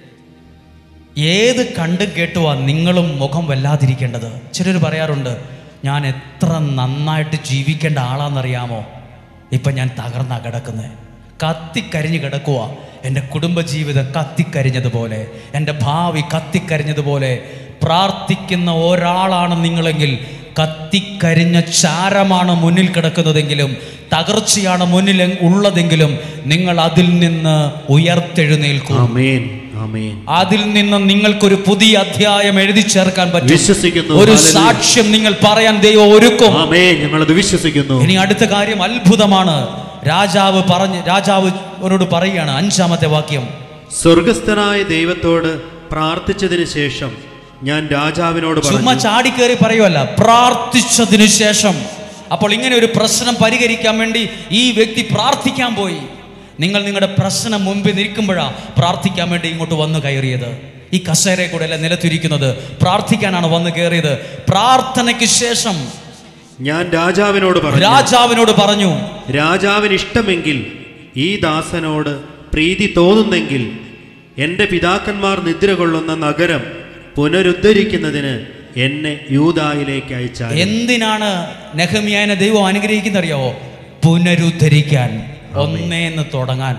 ഏത് കണ്ടും കേട്ടുവാ നിങ്ങളും മുഖം വല്ലാതിരിക്കേണ്ടത് ചിലർ പറയാറുണ്ട് ഞാൻ എത്ര നന്നായിട്ട് ജീവിക്കേണ്ട ആളാണെന്നറിയാമോ ഇപ്പം ഞാൻ തകർന്നാ കിടക്കുന്നത് കത്തിക്കരിഞ്ഞ് കിടക്കുക എൻ്റെ കുടുംബജീവിതം കത്തിക്കരിഞ്ഞതുപോലെ എൻ്റെ ഭാവി കത്തിക്കരിഞ്ഞതുപോലെ പ്രാർത്ഥിക്കുന്ന ഒരാളാണ് നിങ്ങളെങ്കിൽ കത്തിക്കരിഞ്ഞ ചാരമാണ് മുന്നിൽ കിടക്കുന്നതെങ്കിലും തകർച്ചയാണ് മുന്നിൽ ഉള്ളതെങ്കിലും നിങ്ങൾ അതിൽ നിന്ന് ഉയർത്തെഴുന്നേൽക്കും ആമേൻ ആമേൻ അതിൽ നിന്ന് നിങ്ങൾക്കൊരു പുതിയ അധ്യായം എഴുതി ചേർക്കാൻ പറ്റും വിശ്വസിക്കുന്നു ഒരു ഹല്ലേലൂയ. സാക്ഷ്യം നിങ്ങൾ പറയാൻ ദൈവം ഒരുക്കും ആമേൻ ഞങ്ങളത് വിശ്വസിക്കുന്നു ഇനി അടുത്ത കാര്യം അത്ഭുതമാണ് രാജാവ് പറഞ്ഞ് രാജാവ് അവരോട് പറയുകയാണ് അഞ്ചാമത്തെ വാക്യം സ്വർഗസ്ഥനായ ദൈവത്തോട് പ്രാർത്ഥിച്ചതിന് ശേഷം ഞാൻ രാജാവിനോട് ചുമ്മാ പറഞ്ഞു ചാടിക്കേറി പറയുമല്ല പ്രാർത്ഥിച്ചതിനു ശേഷം അപ്പോൾ ഇങ്ങനെ ഒരു പ്രശ്നം പരിഹരിക്കാൻ വേണ്ടി ഈ വ്യക്തി പ്രാർത്ഥിക്കാൻ പോയി നിങ്ങൾ നിങ്ങളുടെ പ്രശ്നം മുമ്പിൽ നിൽക്കുമ്പോഴാണ് പ്രാർത്ഥിക്കാൻ വേണ്ടി ഇങ്ങോട്ട് വന്നു കയറിയത് ഈ കസേരയെ കൂടെ അല്ല നിലത്തിരിക്കുന്നത് പ്രാർത്ഥിക്കാനാണ് വന്നു കയറിയത് പ്രാർത്ഥനയ്ക്ക് ശേഷം ഞാൻ രാജാവിനോട് പറഞ്ഞു രാജാവിനോട് പറഞ്ഞു രാജാവിന് ഇഷ്ടമെങ്കിൽ ഈ ദാസനോട് പ്രീതി തോന്നുന്നെങ്കിൽ എൻ്റെ പിതാക്കന്മാർ നിദ്ര കൊള്ളുന്ന നഗരം പുനരുദ്ധരിക്കുന്നതിന് എന്നെ യൂതായിലേക്ക് അയച്ചാൽ എന്തിനാണ് നെഹമിയാനെ ദൈവം അനുഗ്രഹിക്കുന്ന അറിയാവോ പുനരുദ്ധരിക്കാൻ ഒന്നേന്ന് തുടങ്ങാൻ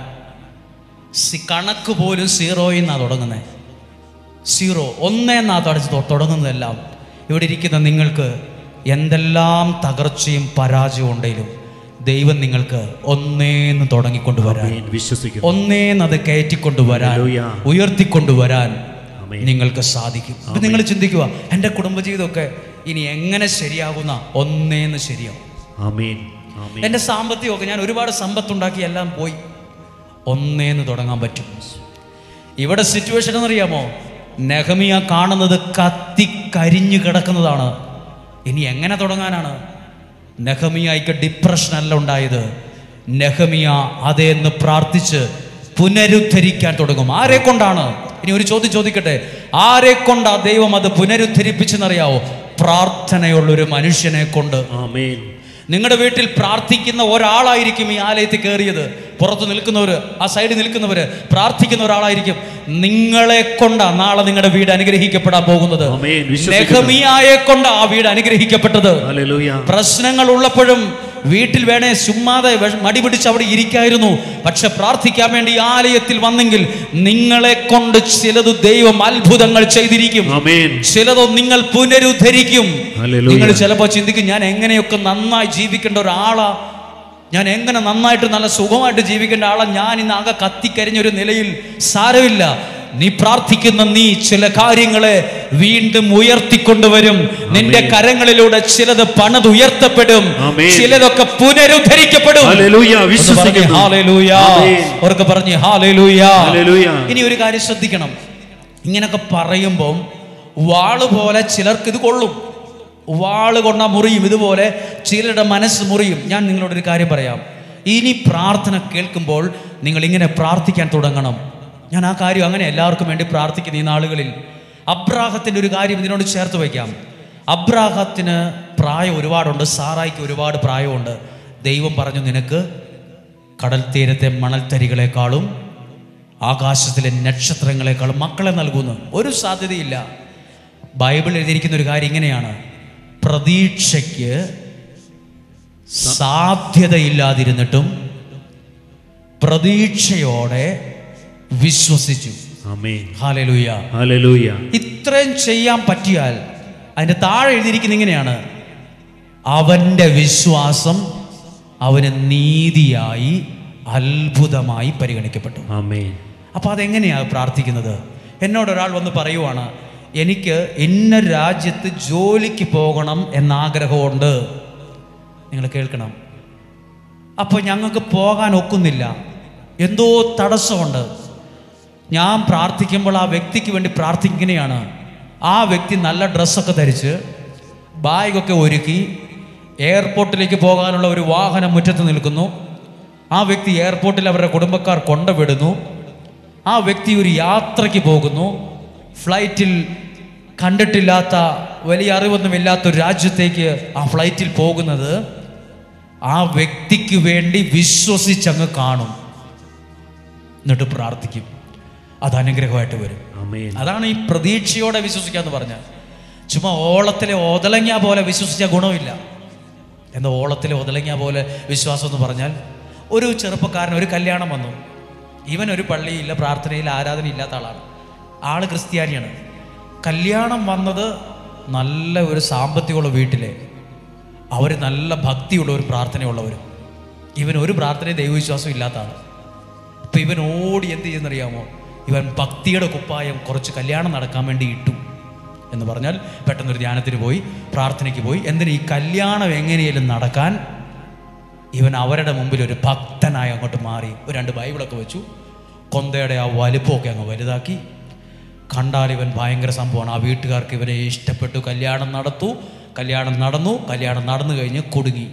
സി- കണക്ക് പോലും സീറോയിൽ നിന്നാണ് തുടങ്ങുന്നത് സീറോ ഒന്നേന്നാ തുടച്ച് തൊ- തുടങ്ങുന്നതെല്ലാം ഇവിടെ ഇരിക്കുന്ന നിങ്ങൾക്ക് എന്തെല്ലാം തകർച്ചയും പരാജയവും ഉണ്ടെങ്കിലും ദൈവം നിങ്ങൾക്ക് ഒന്നേന്ന് തുടങ്ങിക്കൊണ്ടുവരാൻ ആമേൻ. വിശ്വസിക്കുന്നു ഒന്നേന്ന് അത് കയറ്റിക്കൊണ്ടുവരാൻ ഹല്ലേലൂയ. ഉയർത്തിക്കൊണ്ടുവരാൻ ആമേൻ. നിങ്ങൾക്ക് സാധിക്കും ഇപ്പം നിങ്ങൾ ചിന്തിക്കുക എൻ്റെ കുടുംബജീവിതമൊക്കെ ഇനി എങ്ങനെ ശരിയാകുന്ന ഒന്നേന്ന് ശരിയാവും ആമേൻ ആമേൻ എൻ്റെ സാമ്പത്തികമൊക്കെ ഞാൻ ഒരുപാട് സമ്പത്തുണ്ടാക്കി എല്ലാം പോയി ഒന്നേന്ന് തുടങ്ങാൻ പറ്റും ഇവിടെ സിറ്റുവേഷൻ എന്നറിയാമോ നെഹമിയ കാണുന്നത് കത്തി കരിഞ്ഞു കിടക്കുന്നതാണ് ഇനി എങ്ങനെ തുടങ്ങാനാണ് നെഹമിയയ്ക്ക് ഡിപ്രഷൻ അല്ല ഉണ്ടായത് നെഹമിയ അതേന്ന് പ്രാർത്ഥിച്ച് പുനരുദ്ധരിക്കാൻ തുടങ്ങും ആരെ കൊണ്ടാണ് ഇനി ഒരു ചോദ്യം ചോദിക്കട്ടെ ആരെ കൊണ്ടാ ദൈവം അത് പുനരുദ്ധരിപ്പിച്ചെന്നറിയാവോ പ്രാർത്ഥനയുള്ള ഒരു മനുഷ്യനെ കൊണ്ട് ആമേൻ നിങ്ങളുടെ വീട്ടിൽ പ്രാർത്ഥിക്കുന്ന ഒരാളായിരിക്കും ഈ ആലയത്തിൽ കയറിയത് പുറത്ത് നിൽക്കുന്നവർ ആ സൈഡിൽ നിൽക്കുന്നവർ പ്രാർത്ഥിക്കുന്ന ഒരാളായിരിക്കും നിങ്ങളെ കൊണ്ടാ നാളെ നിങ്ങളുടെ വീട് അനുഗ്രഹിക്കപ്പെടാൻ പോകുന്നത് ആമേൻ. വിശ്വസിക്കുന്നു. നെഹമിയായെ കൊണ്ടാ ആ വീട് അനുഗ്രഹിക്കപ്പെട്ടത് ഹല്ലേലൂയ പ്രശ്നങ്ങൾ ഉള്ളപ്പോഴും വീട്ടിൽ വേണേ ചുമ്മാതെ വിഷ- മടി പിടിച്ച് അവിടെ ഇരിക്കായിരുന്നു പക്ഷെ പ്രാർത്ഥിക്കാൻ വേണ്ടി ഈ ആലയത്തിൽ വന്നെങ്കിൽ നിങ്ങളെ കൊണ്ട് ചിലത് ദൈവം അത്ഭുതങ്ങൾ ചെയ്തിരിക്കും ആമേൻ ചിലതോ നിങ്ങൾ പുനരുദ്ധരിക്കും ഹല്ലേലൂയ. നിങ്ങൾ ചിലപ്പോൾ ചിന്തിക്കും ഞാൻ എങ്ങനെയൊക്കെ നന്നായി ജീവിക്കേണ്ട ഒരാളാ ഞാൻ എങ്ങനെ നന്നായിട്ട് നല്ല സുഖമായിട്ട് ജീവിക്കേണ്ട ആളാ ഞാൻ ഇന്ന് ആകെ കത്തിക്കരിഞ്ഞ ഒരു നിലയിൽ സാരമില്ല നീ പ്രാർത്ഥിക്കുന്ന നീ ചില കാര്യങ്ങളെ വീണ്ടും ഉയർത്തിക്കൊണ്ടുവരും നിന്റെ കരങ്ങളിലൂടെ ചിലത് പണത് ഉയർത്തപ്പെടും ആമേൻ. ചിലതൊക്കെ പുനരുദ്ധരിക്കപ്പെടും ഹല്ലേലൂയ ഒന്ന് പറഞ്ഞേ, വിശ്വസിക്കുന്നു ഹാലേലൂയ. ആമേൻ. അവർക്ക് പറഞ്ഞ് ഹാലേലൂയ ഹല്ലേലൂയ. ഇനി ഒരു കാര്യം ശ്രദ്ധിക്കണം ഇങ്ങനൊക്കെ പറയുമ്പം വാള് പോലെ ചിലർക്ക് ഇത് കൊള്ളും വാള് കൊണ്ടാ മുറിയും ഇതുപോലെ ചിലരുടെ മനസ്സ് മുറിയും ഞാൻ നിങ്ങളോടൊരു കാര്യം പറയാം ഇനി പ്രാർത്ഥന കേൾക്കുമ്പോൾ നിങ്ങൾ ഇങ്ങനെ പ്രാർത്ഥിക്കാൻ തുടങ്ങണം ഞാൻ ആ കാര്യം അങ്ങനെ എല്ലാവർക്കും വേണ്ടി പ്രാർത്ഥിക്കുന്ന ഈ നാളുകളിൽ അബ്രാഹത്തിൻ്റെ ഒരു കാര്യം ഇതിനോട് ചേർത്ത് വയ്ക്കാം അബ്രാഹത്തിന് പ്രായം ഒരുപാടുണ്ട് സാറായിക്ക് ഒരുപാട് പ്രായമുണ്ട് ദൈവം പറഞ്ഞു നിനക്ക് കടൽ തീരത്തെ മണൽത്തരികളെക്കാളും ആകാശത്തിലെ നക്ഷത്രങ്ങളെക്കാളും മക്കളെ നൽകുന്നു ഒരു സാധ്യതയില്ല ബൈബിൾ എഴുതിയിരിക്കുന്ന ഒരു കാര്യം ഇങ്ങനെയാണ് പ്രതീക്ഷയ്ക്ക് സാധ്യതയില്ലാതിരുന്നിട്ടും പ്രതീക്ഷയോടെ വിശ്വസിച്ചു ആമേൻ ഹാലലുയ്യ ഹല്ലേലൂയ ഇത്രയും ചെയ്യാൻ പറ്റിയാൽ അതിൻ്റെ താഴെ എഴുതിയിരിക്കുന്ന ഇങ്ങനെയാണ് അവൻ്റെ വിശ്വാസം അവന് നീതിയായി അത്ഭുതമായി പരിഗണിക്കപ്പെട്ടു ആമേൻ അപ്പോൾ അതെങ്ങനെയാണ് പ്രാർത്ഥിക്കുന്നത് എന്നോട് ഒരാൾ വന്ന് പറയുവാണ് എനിക്ക് ഇന്ന രാജ്യത്ത് ജോലിക്ക് പോകണം എന്നാഗ്രഹമുണ്ട് നിങ്ങൾ കേൾക്കണം അപ്പോൾ ഞങ്ങൾക്ക് പോകാൻ ഒക്കുന്നില്ല എന്തോ തടസ്സമുണ്ട് ഞാൻ പ്രാർത്ഥിക്കുമ്പോൾ ആ വ്യക്തിക്ക് വേണ്ടി പ്രാർത്ഥിക്കുന്നതാണ് ആ വ്യക്തി നല്ല ഡ്രസ്സൊക്കെ ധരിച്ച് ബാഗൊക്കെ ഒരുക്കി എയർപോർട്ടിലേക്ക് പോകാനുള്ള ഒരു വാഹനം മുറ്റത്ത് നിൽക്കുന്നു ആ വ്യക്തി എയർപോർട്ടിൽ അവരുടെ കുടുംബക്കാർ കൊണ്ടുവിടുന്നു ആ വ്യക്തി ഒരു യാത്രയ്ക്ക് പോകുന്നു ഫ്ലൈറ്റിൽ കണ്ടിട്ടില്ലാത്ത വലിയ അറിവൊന്നുമില്ലാത്ത ഒരു രാജ്യത്തേക്ക് ആ ഫ്ലൈറ്റിൽ പോകുന്നത് ആ വ്യക്തിക്ക് വേണ്ടി വിശ്വസിച്ചങ്ങ് കാണും എന്നിട്ട് പ്രാർത്ഥിക്കും അത് അനുഗ്രഹമായിട്ട് വരും ആമേൻ അതാണ് ഈ പ്രതീക്ഷയോടെ വിശ്വസിക്കാന്ന് പറഞ്ഞ ചുമ്മാ ഓളത്തിലെ ഒതളങ്ങ പോലെ വിശ്വസിച്ച ഗുണമില്ല എന്താ ഓളത്തിലെ ഒതളങ്ങ പോലെ വിശ്വാസം എന്ന് പറഞ്ഞാൽ ഒരു ചെറുപ്പക്കാരൻ ഒരു കല്യാണം വന്നു ഇവൻ ഒരു പള്ളിയില്ല പ്രാർത്ഥനയിൽ ആരാധന ഇല്ലാത്ത ആളാണ് ആള് ക്രിസ്ത്യാനിയാണ് കല്യാണം വന്നത് നല്ല ഒരു സാമ്പത്തികമുള്ള വീട്ടിലെ അവർ നല്ല ഭക്തിയുള്ള ഒരു പ്രാർത്ഥനയുള്ളവർ ഇവൻ ഒരു പ്രാർത്ഥനയും ദൈവവിശ്വാസം ഇല്ലാത്ത ആള് അപ്പൊ ഇവൻ ഓടി എന്ത് ചെയ്യുന്നറിയാമോ ഇവൻ ഭക്തിയുടെ കുപ്പായം കുറച്ച് കല്യാണം നടക്കാൻ വേണ്ടി ഇട്ടു എന്ന് പറഞ്ഞാൽ പെട്ടെന്നൊരു ധ്യാനത്തിന് പോയി പ്രാർത്ഥനയ്ക്ക് പോയി എന്തിന് ഈ കല്യാണം എങ്ങനെയും നടക്കാൻ ഇവൻ അവരുടെ മുമ്പിൽ ഒരു ഭക്തനായി അങ്ങോട്ട് മാറി ഒരു രണ്ട് ബൈബിളൊക്കെ വെച്ചു കൊന്തയുടെ ആ വലുപ്പമൊക്കെ അങ്ങ് വലുതാക്കി കണ്ടാൽ ഇവൻ ഭയങ്കര സംഭവമാണ് ആ വീട്ടുകാർക്ക് ഇവനെ ഇഷ്ടപ്പെട്ടു കല്യാണം നടത്തു കല്യാണം നടന്നു കല്യാണം നടന്നു കഴിഞ്ഞ് കുടുങ്ങി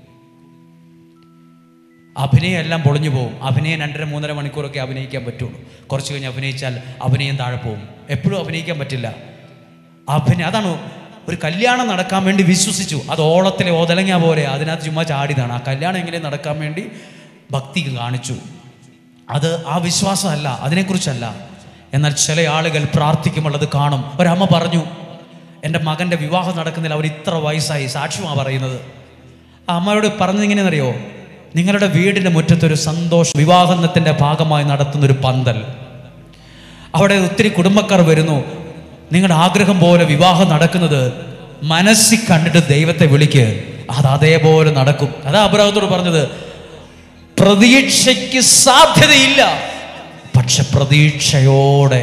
അഭിനയം എല്ലാം പൊളിഞ്ഞു പോകും അഭിനയം രണ്ടര മൂന്നര മണിക്കൂറൊക്കെ അഭിനയിക്കാൻ പറ്റുള്ളൂ കുറച്ച് കഴിഞ്ഞ് അഭിനയിച്ചാൽ അഭിനയം താഴെ പോകും എപ്പോഴും അഭിനയിക്കാൻ പറ്റില്ല അഭിനയം അതാണ് ഒരു കല്യാണം നടക്കാൻ വേണ്ടി വിശ്വസിച്ചു അത് ഓളത്തിലെ ഓതലങ്ങ പോലെ അതിനകത്ത് ചുമ്മാ ചാടിയതാണ് ആ കല്യാണം എങ്ങനെ നടക്കാൻ വേണ്ടി ഭക്തി കാണിച്ചു അത് ആ വിശ്വാസമല്ല അതിനെക്കുറിച്ചല്ല എന്നാൽ ചില ആളുകൾ പ്രാർത്ഥിക്കുമ്പോൾ അത് കാണും ഒരമ്മ പറഞ്ഞു എൻ്റെ മകൻ്റെ വിവാഹം നടക്കുന്നില്ല അവർ ഇത്ര വയസ്സായി സാക്ഷ്യമാണ് പറയുന്നത് ആ അമ്മയോട് പറഞ്ഞിങ്ങനെയെന്നറിയോ നിങ്ങളുടെ വീടിൻ്റെ മുറ്റത്തൊരു സന്തോഷ വിവാഹത്തിൻ്റെ ഭാഗമായി നടത്തുന്നൊരു പന്തൽ അവിടെ ഒത്തിരി കുടുംബക്കാർ വരുന്നു നിങ്ങളുടെ ആഗ്രഹം പോലെ വിവാഹം നടക്കുന്നത് മനസ്സിൽ കണ്ടിട്ട് ദൈവത്തെ വിളിക്ക് അത് അതേപോലെ നടക്കും അതാ അബ്രാഹത്തോട് പറഞ്ഞത് പ്രതീക്ഷയ്ക്ക് സാധ്യതയില്ല പക്ഷെ പ്രതീക്ഷയോടെ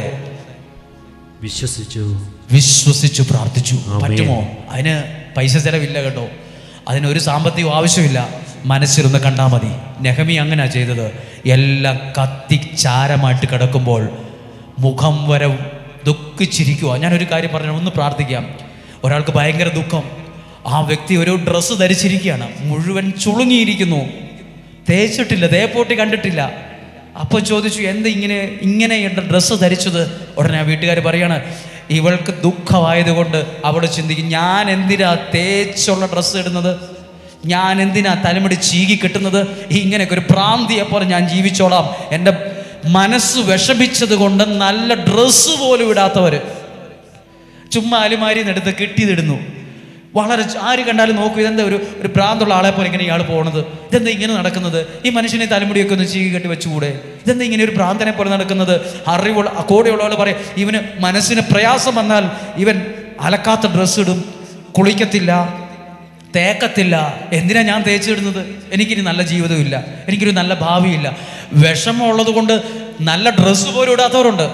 വിശ്വസിച്ചു വിശ്വസിച്ചു പ്രാർത്ഥിച്ചു ആമേൻ. പറ്റുമോ അതിന് പൈസ ചെലവില്ല കേട്ടോ അതിനൊരു സാമ്പത്തികം ആവശ്യമില്ല മനസ്സിരുന്ന് കണ്ടാൽ മതി നെഹമി അങ്ങനെയാ ചെയ്തത് എല്ലാം കത്തി ചാരമായിട്ട് കിടക്കുമ്പോൾ മുഖം വരെ ദുഃഖിച്ചിരിക്കുക ഞാനൊരു കാര്യം പറഞ്ഞു ഒന്ന് പ്രാർത്ഥിക്കാം ഒരാൾക്ക് ഭയങ്കര ദുഃഖം ആ വ്യക്തി ഒരു ഡ്രസ്സ് ധരിച്ചിരിക്കുകയാണ് മുഴുവൻ ചുളുങ്ങിയിരിക്കുന്നു തേച്ചിട്ടില്ല തേപ്പോട്ടി കണ്ടിട്ടില്ല അപ്പോൾ ചോദിച്ചു എന്ത് ഇങ്ങനെ ഇങ്ങനെ ഡ്രസ്സ് ധരിച്ചത് ഉടനെ ആ വീട്ടുകാർ പറയാണ് ഇവൾക്ക് ദുഃഖമായതുകൊണ്ട് അവൾ ചിന്തിക്കും ഞാൻ എന്തിനാ തേച്ചുള്ള ഡ്രസ്സ് ഇടുന്നത് ഞാൻ എന്തിനാ തലമുടി ചീകി കിട്ടുന്നത് ഇങ്ങനെയൊക്കെ ഒരു പ്രാന്തിയെ പോലെ ഞാൻ ജീവിച്ചോളാം എൻ്റെ മനസ്സ് വിഷമിച്ചത് കൊണ്ട് നല്ല ഡ്രസ്സ് പോലും ഇടാത്തവർ ചുമ്മാ അലുമാരിന്ന് എടുത്ത് കെട്ടിയതിടുന്നു വളരെ ച- ആര് കണ്ടാലും നോക്കൂ ഇതെന്താ ഒരു ഒരു ഭ്രാന്തുള്ള ആളെ പോലെ ഇങ്ങനെ ഇയാൾ പോണത് ഇതെന്താ ഇങ്ങനെ നടക്കുന്നത് ഈ മനുഷ്യനെ തലമുടിയൊക്കെ ഒന്ന് ചീകി കെട്ടി വെച്ചുകൂടെ ഇതെന്താ ഇങ്ങനെ ഒരു ഭ്രാന്തനെ പോലെ നടക്കുന്നത് അറിവുള്ള കൂടെയുള്ള ആൾ പറയും ഇവന് മനസ്സിന് പ്രയാസം വന്നാൽ ഇവൻ അലക്കാത്ത ഡ്രസ്സ് ഇടും കുളിക്കത്തില്ല തേക്കത്തില്ല എന്തിനാ ഞാൻ തേച്ചിടുന്നത് എനിക്കിനി നല്ല ജീവിതമില്ല എനിക്കൊരു നല്ല ഭാവിയില്ല വിഷമമുള്ളത് കൊണ്ട് നല്ല ഡ്രസ്സ് പോലും ഇടാത്തവരുണ്ട്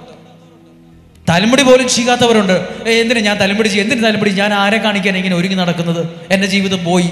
തലമുടി പോലും ചെയ്യാത്തവരുണ്ട് ഏ എന്തിനാ ഞാൻ തലമുടി ചെയ്യും എന്തിനു തലമുടി ഞാൻ ആരെ കാണിക്കാൻ ഇങ്ങനെ ഒരുങ്ങി നടക്കുന്നത് എൻ്റെ ജീവിതം പോയി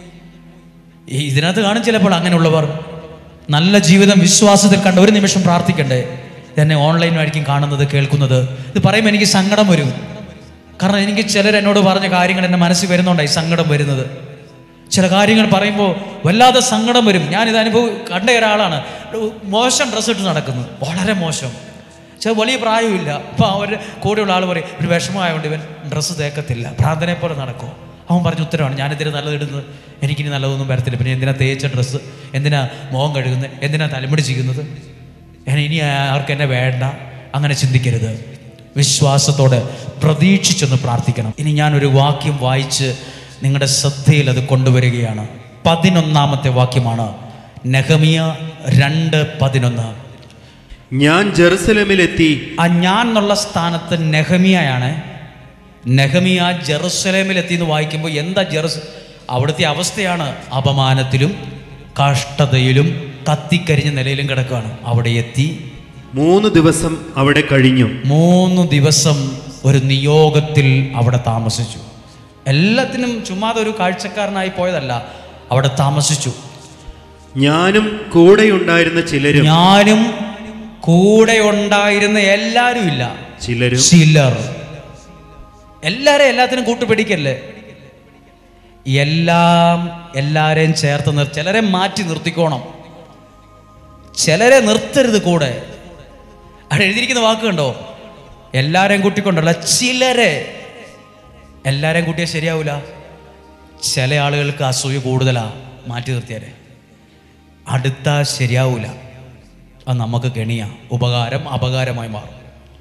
ഈ ഇതിനകത്ത് കാണും ചിലപ്പോൾ അങ്ങനെയുള്ളവർ നല്ല ജീവിതം വിശ്വാസത്തിൽ കണ്ട ഒരു നിമിഷം പ്രാർത്ഥിക്കണ്ടേ എന്നെ ഓൺലൈൻ ആയിരിക്കും കാണുന്നത് കേൾക്കുന്നത് ഇത് പറയുമ്പോൾ എനിക്ക് സങ്കടം വരും കാരണം എനിക്ക് ചിലർ എന്നോട് പറഞ്ഞ കാര്യങ്ങൾ എൻ്റെ മനസ്സിൽ വരുന്നുണ്ടായി സങ്കടം വരുന്നത് ചില കാര്യങ്ങൾ പറയുമ്പോൾ വല്ലാതെ സങ്കടം വരും ഞാനിത് അനുഭവം കണ്ട ഒരാളാണ് ഒരു മോശം ഡ്രസ്സ് ഇട്ട് നടക്കുന്നു വളരെ മോശം ചില വലിയ പ്രായമില്ല അപ്പോൾ അവർ കൂടെയുള്ള ആൾ പറയും ഒരു വിഷമമായതുകൊണ്ട് ഇവൻ ഡ്രസ്സ് തേക്കത്തില്ല ഭ്രാന്തനെ പോലെ നടക്കും അവൻ പറഞ്ഞ ഉത്തരവാണ് ഞാനിതിന് നല്ലത് ഇടുന്നത് എനിക്കിനി നല്ലതൊന്നും വരത്തില്ല പിന്നെ എന്തിനാ തേച്ച ഡ്രസ്സ് എന്തിനാ മോഹം കഴുകുന്നത് എന്തിനാ തലമുടി ചെയ്യുന്നത് ഞാൻ ഇനി ആർക്കും എന്നെ വേണ്ട അങ്ങനെ ചിന്തിക്കരുത് വിശ്വാസത്തോടെ പ്രതീക്ഷിച്ചൊന്ന് പ്രാർത്ഥിക്കണം ഇനി ഞാനൊരു വാക്യം വായിച്ച് നിങ്ങളുടെ ശ്രദ്ധയിൽ അത് കൊണ്ടുവരികയാണ് പതിനൊന്നാമത്തെ വാക്യമാണ് നെഹമിയ രണ്ട് പതിനൊന്ന് ഞാൻ ജെറുസലേമിലെത്തി ആ ഞാൻ എന്നുള്ള സ്ഥാനത്ത് നെഹമിയയാണ് നെഹമിയ ജെറുസലേമിലെത്തി എന്ന് വായിക്കുമ്പോൾ എന്താ ജെറുസ് അവിടുത്തെ അവസ്ഥയാണ് അപമാനത്തിലും കഷ്ടതയിലും കത്തിക്കരിഞ്ഞ നിലയിലും കിടക്കുകയാണ് അവിടെ എത്തി മൂന്ന് ദിവസം അവിടെ കഴിഞ്ഞു മൂന്ന് ദിവസം ഒരു നിയോഗത്തിൽ അവിടെ താമസിച്ചു എല്ലാത്തിനും ചുമ്മാതെ ഒരു കാഴ്ചക്കാരനായി പോയതല്ല അവിടെ താമസിച്ചു ഞാനും കൂടെയുണ്ടായിരുന്ന ചിലരും ഞാനും കൂടെ ഉണ്ടായിരുന്ന എല്ലാവരും ഇല്ല ചിലരും ചിലർ എല്ലാരെയും എല്ലാത്തിനും കൂട്ടുപിടിക്കല്ലേ എല്ലാം എല്ലാരെയും ചേർത്ത് നിർ ചിലരെ മാറ്റി നിർത്തിക്കോണം ചിലരെ നിർത്തരുത് കൂടെ അവിടെ എഴുതിയിരിക്കുന്ന വാക്ക് കണ്ടോ എല്ലാരെയും കൂട്ടിക്കൊണ്ടല്ല ചിലരെ എല്ലാരെയും കൂട്ടിയാൽ ശരിയാവില്ല ചില ആളുകൾക്ക് അസൂയ കൂടുതലാ മാറ്റി നിർത്തിയാലേ അടുത്ത ശരിയാവൂല അത് നമുക്ക് കെണിയ ഉപകാരം അപകാരമായി മാറും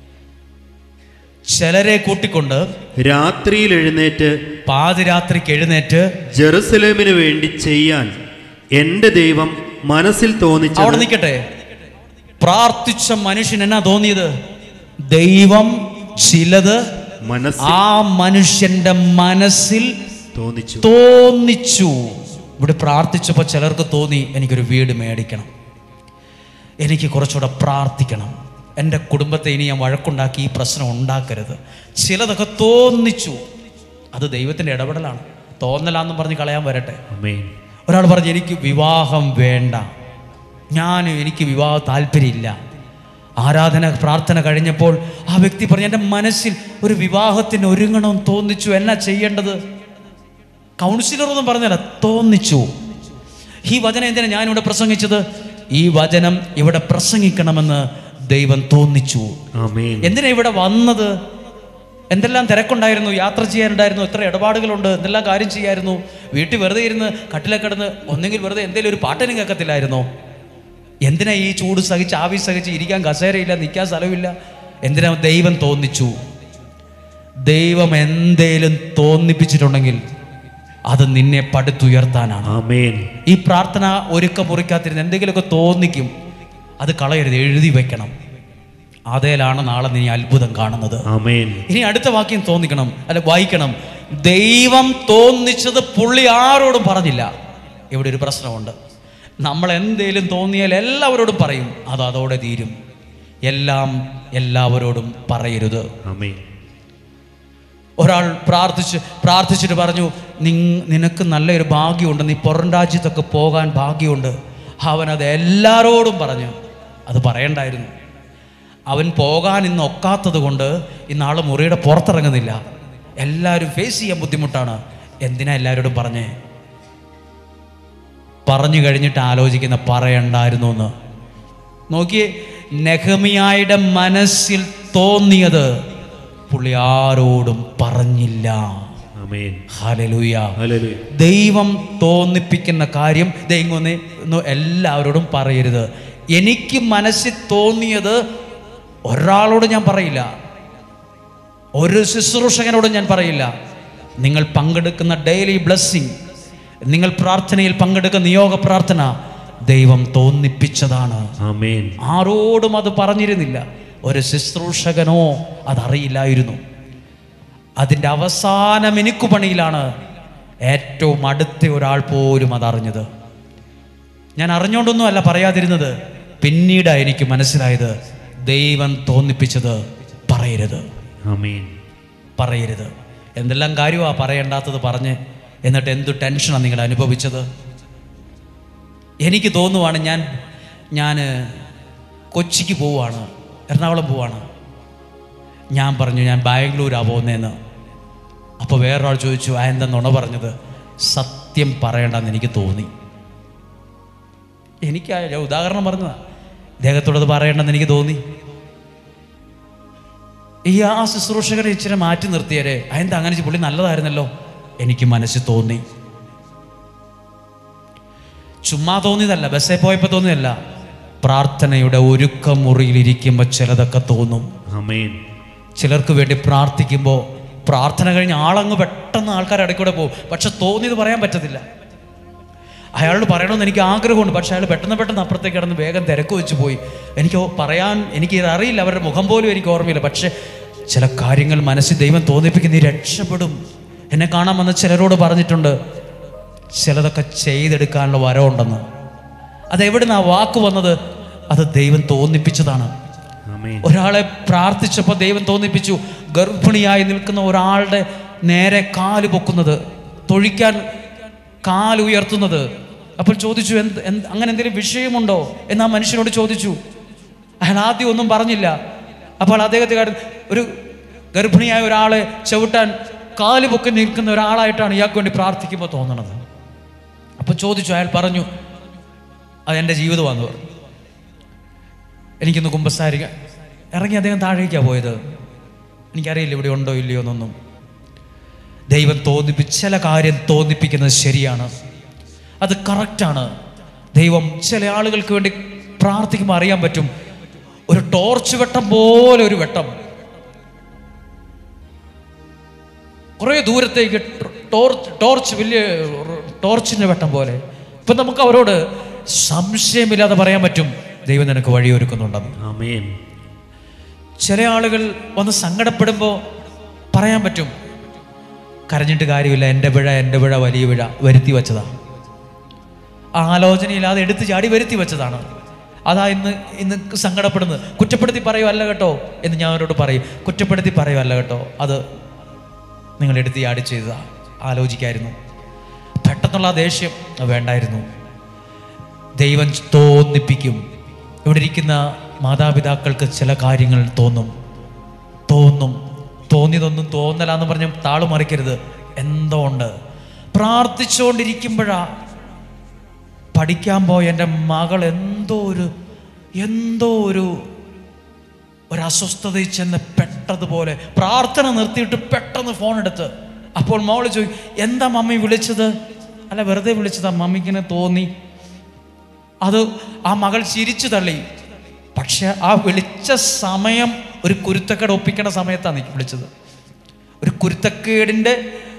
ചിലരെ കൂട്ടിക്കൊണ്ട് രാത്രിയിൽ എഴുന്നേറ്റ് പാതിരാത്രിക്ക് എഴുന്നേറ്റ് ജെറുസലേമിന് വേണ്ടി ചെയ്യാൻ എന്റെ ദൈവം മനസ്സിൽ അവിടെ തോന്നിച്ചത് നിൽക്കട്ടെ പ്രാർത്ഥിച്ച മനുഷ്യൻ എന്നാ തോന്നിയത് ദൈവം ചിലത് മനസ്സിൽ ആ മനുഷ്യന്റെ മനസ്സിൽ തോന്നിച്ചു തോന്നിച്ചു ഇവിടെ പ്രാർത്ഥിച്ചപ്പോൾ ചിലർക്ക് തോന്നി എനിക്കൊരു വീട് മേടിക്കണം എനിക്ക് കുറച്ചുകൂടെ പ്രാർത്ഥിക്കണം എൻ്റെ കുടുംബത്തെ ഇനി ഞാൻ വഴക്കുണ്ടാക്കി ഈ പ്രശ്നം ഉണ്ടാക്കരുത് ചിലതൊക്കെ തോന്നിച്ചു അത് ദൈവത്തിൻ്റെ ഇടപെടലാണ് തോന്നലാന്നും പറഞ്ഞ് കളയാൻ വരട്ടെ അമേൻ ഒരാൾ പറഞ്ഞു എനിക്ക് വിവാഹം വേണ്ട ഞാൻ എനിക്ക് വിവാഹ താല്പര്യമില്ല ആരാധന പ്രാർത്ഥന കഴിഞ്ഞപ്പോൾ ആ വ്യക്തി പറഞ്ഞു എൻ്റെ മനസ്സിൽ ഒരു വിവാഹത്തിന് ഒരുങ്ങണമെന്ന് തോന്നിച്ചു എന്നാ ചെയ്യേണ്ടത് കൗൺസിലർ ഒന്നും പറഞ്ഞല്ല തോന്നിച്ചു ഈ വചനം എന്തിനാ ഞാനിവിടെ പ്രസംഗിച്ചത് ഈ വചനം ഇവിടെ പ്രസംഗിക്കണമെന്ന് ദൈവം തോന്നിച്ചു അമേൻ എന്തിനാ ഇവിടെ വന്നത് എന്തെല്ലാം തിരക്കുണ്ടായിരുന്നു യാത്ര ചെയ്യാനുണ്ടായിരുന്നു എത്ര ഇടപാടുകളുണ്ട് എന്തെല്ലാം കാര്യം ചെയ്യായിരുന്നു വീട്ടിൽ വെറുതെ ഇരുന്ന് കട്ടിലെ കിടന്ന് ഒന്നെങ്കിൽ വെറുതെ എന്തെങ്കിലും ഒരു പാട്ടിനും കേൾക്കത്തില്ലായിരുന്നോ എന്തിനാ ഈ ചൂട് സഹിച്ച് ആവി സഹിച്ച് ഇരിക്കാൻ കസേരയില്ല നിൽക്കാൻ സ്ഥലമില്ല എന്തിനാ ദൈവം തോന്നിച്ചു ദൈവം എന്തേലും തോന്നിപ്പിച്ചിട്ടുണ്ടെങ്കിൽ അത് നിന്നെ പടുത്തുയർത്താനാണ് അമേൻ ഈ പ്രാർത്ഥന ഒരുക്കം മുറിക്കാത്തിരുന്ന് എന്തെങ്കിലുമൊക്കെ തോന്നിക്കും അത് കളയരുത് എഴുതി വെക്കണം അതേലാണ് നാളെ നീ അത്ഭുതം കാണുന്നത് അമേൻ ഇനി അടുത്ത വാക്യം തോന്നിക്കണം അല്ല വായിക്കണം ദൈവം തോന്നിച്ചത് പുള്ളി ആരോടും പറഞ്ഞില്ല ഇവിടെ ഒരു പ്രശ്നമുണ്ട് നമ്മൾ എന്തേലും തോന്നിയാൽ എല്ലാവരോടും പറയും അത് അതോടെ തീരും എല്ലാം എല്ലാവരോടും പറയരുത് അമേൻ ഒരാൾ പ്രാർത്ഥിച്ച് പ്രാർത്ഥിച്ചിട്ട് പറഞ്ഞു നിങ് നിനക്ക് നല്ലൊരു ഭാഗ്യമുണ്ട് നീ പുറം രാജ്യത്തൊക്കെ പോകാൻ ഭാഗ്യമുണ്ട് അവൻ അത് എല്ലാവരോടും പറഞ്ഞു അത് പറയണ്ടായിരുന്നു അവൻ പോകാൻ ഇന്ന് ഒക്കാത്തത് കൊണ്ട് ഇന്നാൾ മുറിയുടെ പുറത്തിറങ്ങുന്നില്ല എല്ലാവരും ഫേസ് ചെയ്യാൻ ബുദ്ധിമുട്ടാണ് എന്തിനാ എല്ലാവരോടും പറഞ്ഞേ പറഞ്ഞു കഴിഞ്ഞിട്ട് ആലോചിക്കുന്ന പറയണ്ടായിരുന്നു എന്ന് നോക്കിയേ നെഹമിയായുടെ മനസ്സിൽ തോന്നിയത് പുള്ളി ആരോടും പറഞ്ഞില്ല അമേൻ ഹാലലൂയ ഹല്ലേലൂയ ദൈവം തോന്നിപ്പിക്കുന്ന കാര്യം ദൈവം ഒന്ന് ഒന്ന് എല്ലാവരോടും പറയരുത് എനിക്ക് മനസ്സിൽ തോന്നിയത് ഒരാളോട് ഞാൻ പറയില്ല ഒരു ശുശ്രൂഷകനോടും ഞാൻ പറയില്ല നിങ്ങൾ പങ്കെടുക്കുന്ന ഡെയിലി ബ്ലെസ്സിങ് നിങ്ങൾ പ്രാർത്ഥനയിൽ പങ്കെടുക്കുന്ന നിയോഗ പ്രാർത്ഥന ദൈവം തോന്നിപ്പിച്ചതാണ് അമേൻ ആരോടും അത് പറഞ്ഞിരുന്നില്ല ഒരു ശുശ്രൂഷകനോ അതറിയില്ലായിരുന്നു അതിൻ്റെ അവസാന മിനുക്കുപണിയിലാണ് ഏറ്റവും അടുത്ത ഒരാൾ പോലും അതറിഞ്ഞത് ഞാൻ അറിഞ്ഞുകൊണ്ടൊന്നും അല്ല പറയാതിരുന്നത് പിന്നീടാണ് എനിക്ക് മനസ്സിലായത് ദൈവം തോന്നിപ്പിച്ചത് പറയരുത് അമേൻ പറയരുത് എന്തെല്ലാം കാര്യമാണ് പറയണ്ടാത്തത് പറഞ്ഞ് എന്നിട്ട് എന്തു ടെൻഷനാണ് നിങ്ങൾ അനുഭവിച്ചത് എനിക്ക് തോന്നുവാണ് ഞാൻ ഞാൻ കൊച്ചിക്ക് പോവാണ് എറണാകുളം പോവാണ് ഞാൻ പറഞ്ഞു ഞാൻ ബാംഗ്ലൂരാണ് പോകുന്നതെന്ന് അപ്പോൾ വേറൊരാൾ ചോദിച്ചു ആ എന്താ നുണ പറഞ്ഞത് സത്യം പറയണ്ടെന്ന് എനിക്ക് തോന്നി എനിക്ക് ആ- ഞാൻ ഉദാഹരണം പറഞ്ഞതാ ഇദ്ദേഹത്തോടത് പറയണ്ടെന്ന് എനിക്ക് തോന്നി ഈ ആ ശുശ്രൂഷകരെ ഇച്ചിരി മാറ്റി നിർത്തിയരെ അതെന്താ അങ്ങനെ ചെയ്യ- പുള്ളി നല്ലതായിരുന്നല്ലോ എനിക്ക് മനസ്സിൽ തോന്നി ചുമ്മാ തോന്നിയതല്ല ബസ്സിൽ പോയപ്പോൾ തോന്നിയതല്ല പ്രാർത്ഥനയുടെ ഒരുക്ക മുറിയിൽ ഇരിക്കുമ്പോൾ ചിലതൊക്കെ തോന്നും ആമേൻ ചിലർക്ക് വേണ്ടി പ്രാർത്ഥിക്കുമ്പോൾ പ്രാർത്ഥന കഴിഞ്ഞ് ആളങ്ങ് പെട്ടെന്ന് ആൾക്കാർ ഇടയ്ക്കൂടെ പോകും പക്ഷെ തോന്നിയത് പറയാൻ പറ്റത്തില്ല അയാളോട് പറയണമെന്ന് എനിക്ക് ആഗ്രഹമുണ്ട് പക്ഷെ അയാൾ പെട്ടെന്ന് പെട്ടെന്ന് അപ്പുറത്തേക്ക് കിടന്ന് വേഗം തിരക്ക് വെച്ച് പോയി എനിക്ക് പറയാൻ എനിക്ക് ഇത് അറിയില്ല അവരുടെ മുഖം പോലും എനിക്ക് ഓർമ്മയില്ല പക്ഷെ ചില കാര്യങ്ങൾ മനസ്സിൽ ദൈവം തോന്നിപ്പിക്കുന്ന നീ രക്ഷപ്പെടും എന്നെ കാണാൻ വന്ന ചിലരോട് പറഞ്ഞിട്ടുണ്ട് ചിലതൊക്കെ ചെയ്തെടുക്കാനുള്ള വരവുണ്ടെന്ന് അതെവിടുന്ന് ആ വാക്ക് വന്നത് അത് ദൈവം തോന്നിപ്പിച്ചതാണ് ആമേൻ ഒരാളെ പ്രാർത്ഥിച്ചപ്പോൾ ദൈവം തോന്നിപ്പിച്ചു ഗർഭിണിയായി നിൽക്കുന്ന ഒരാളുടെ നേരെ കാല് പൊക്കുന്നത് തൊഴിക്കാൻ കാല് ഉയർത്തുന്നത് അപ്പോൾ ചോദിച്ചു എന്ത് എന്ത് അങ്ങനെ എന്തെങ്കിലും വിഷയമുണ്ടോ എന്ന് ആ മനുഷ്യനോട് ചോദിച്ചു അയാൾ ആദ്യം ഒന്നും പറഞ്ഞില്ല അപ്പോൾ അദ്ദേഹത്തെ കാര്യം ഒരു ഗർഭിണിയായ ഒരാളെ ചവിട്ടാൻ കാല് പൊക്കി നിൽക്കുന്ന ഒരാളായിട്ടാണ് ഇയാൾക്ക് വേണ്ടി പ്രാർത്ഥിക്കുമ്പോൾ തോന്നണത് അപ്പോൾ ചോദിച്ചു അയാൾ പറഞ്ഞു അത് എൻ്റെ ജീവിതമാണെന്ന് പറഞ്ഞു എനിക്കൊന്ന് കുമ്പസാരിക്ക ഇറങ്ങി അദ്ദേഹം താഴേക്കാണ് പോയത് എനിക്കറിയില്ല ഇവിടെ ഉണ്ടോ ഇല്ലയോ എന്നൊന്നും ദൈവം തോന്നിപ്പി ചില കാര്യം തോന്നിപ്പിക്കുന്നത് ശരിയാണ് അത് കറക്റ്റാണ് ദൈവം ചില ആളുകൾക്ക് വേണ്ടി പ്രാർത്ഥിക്കുമ്പോൾ അറിയാൻ പറ്റും ഒരു ടോർച്ച് വെട്ടം പോലെ ഒരു വെട്ടം കുറേ ദൂരത്തേക്ക് ടോർച്ച് ടോർച്ച് വലിയ ടോർച്ചിൻ്റെ വെട്ടം പോലെ ഇപ്പം നമുക്ക് അവരോട് സംശയമില്ലാതെ പറയാൻ പറ്റും ദൈവം നിനക്ക് വഴിയൊരുക്കുന്നുണ്ടെന്ന് ആമേൻ ചില ആളുകൾ വന്ന് സങ്കടപ്പെടുമ്പോൾ പറയാൻ പറ്റും കരഞ്ഞിട്ട് കാര്യമില്ല എൻ്റെ പിഴ എൻ്റെ പിഴ വലിയ പിഴ വരുത്തി വെച്ചതാ ആലോചനയില്ലാതെ എടുത്ത് ചാടി വരുത്തി വെച്ചതാണ് അതാ ഇന്ന് ഇന്ന് സങ്കടപ്പെടുന്നത് കുറ്റപ്പെടുത്തി പറയുമല്ല കേട്ടോ എന്ന് ഞാൻ അവരോട് പറയും കുറ്റപ്പെടുത്തി പറയുമല്ല കേട്ടോ അത് നിങ്ങൾ എടുത്ത് ചാടി ചെയ്തതാ ആലോചിക്കായിരുന്നു പെട്ടെന്നുള്ള ആ ദേഷ്യം അത് വേണ്ടായിരുന്നു ദൈവം തോന്നിപ്പിക്കും ഇവിടെ ഇരിക്കുന്ന മാതാപിതാക്കൾക്ക് ചില കാര്യങ്ങൾ തോന്നും തോന്നും തോന്നിയതൊന്നും തോന്നലാന്ന് പറഞ്ഞ് താള് മറിക്കരുത് എന്തോ ഉണ്ട് പ്രാർത്ഥിച്ചുകൊണ്ടിരിക്കുമ്പോഴാ പഠിക്കാൻ പോയ എൻ്റെ മകൾ എന്തോ ഒരു എന്തോ ഒരു ഒരു അസ്വസ്ഥതയിൽ ചെന്ന് പെട്ടതുപോലെ പ്രാർത്ഥന നിർത്തിയിട്ട് പെട്ടെന്ന് ഫോൺ എടുത്ത് അപ്പോൾ മോള് ചോദിക്കും എന്താ മമ്മി വിളിച്ചത് അല്ല വെറുതെ വിളിച്ചതാ മമ്മിക്കിനെ തോന്നി അത് ആ മകൾ ചിരിച്ചു തള്ളി പക്ഷെ ആ വിളിച്ച സമയം ഒരു കുരുത്തക്കേട് ഒപ്പിക്കേണ്ട സമയത്താണ് നീ വിളിച്ചത് ഒരു കുരുത്തക്കേടിൻ്റെ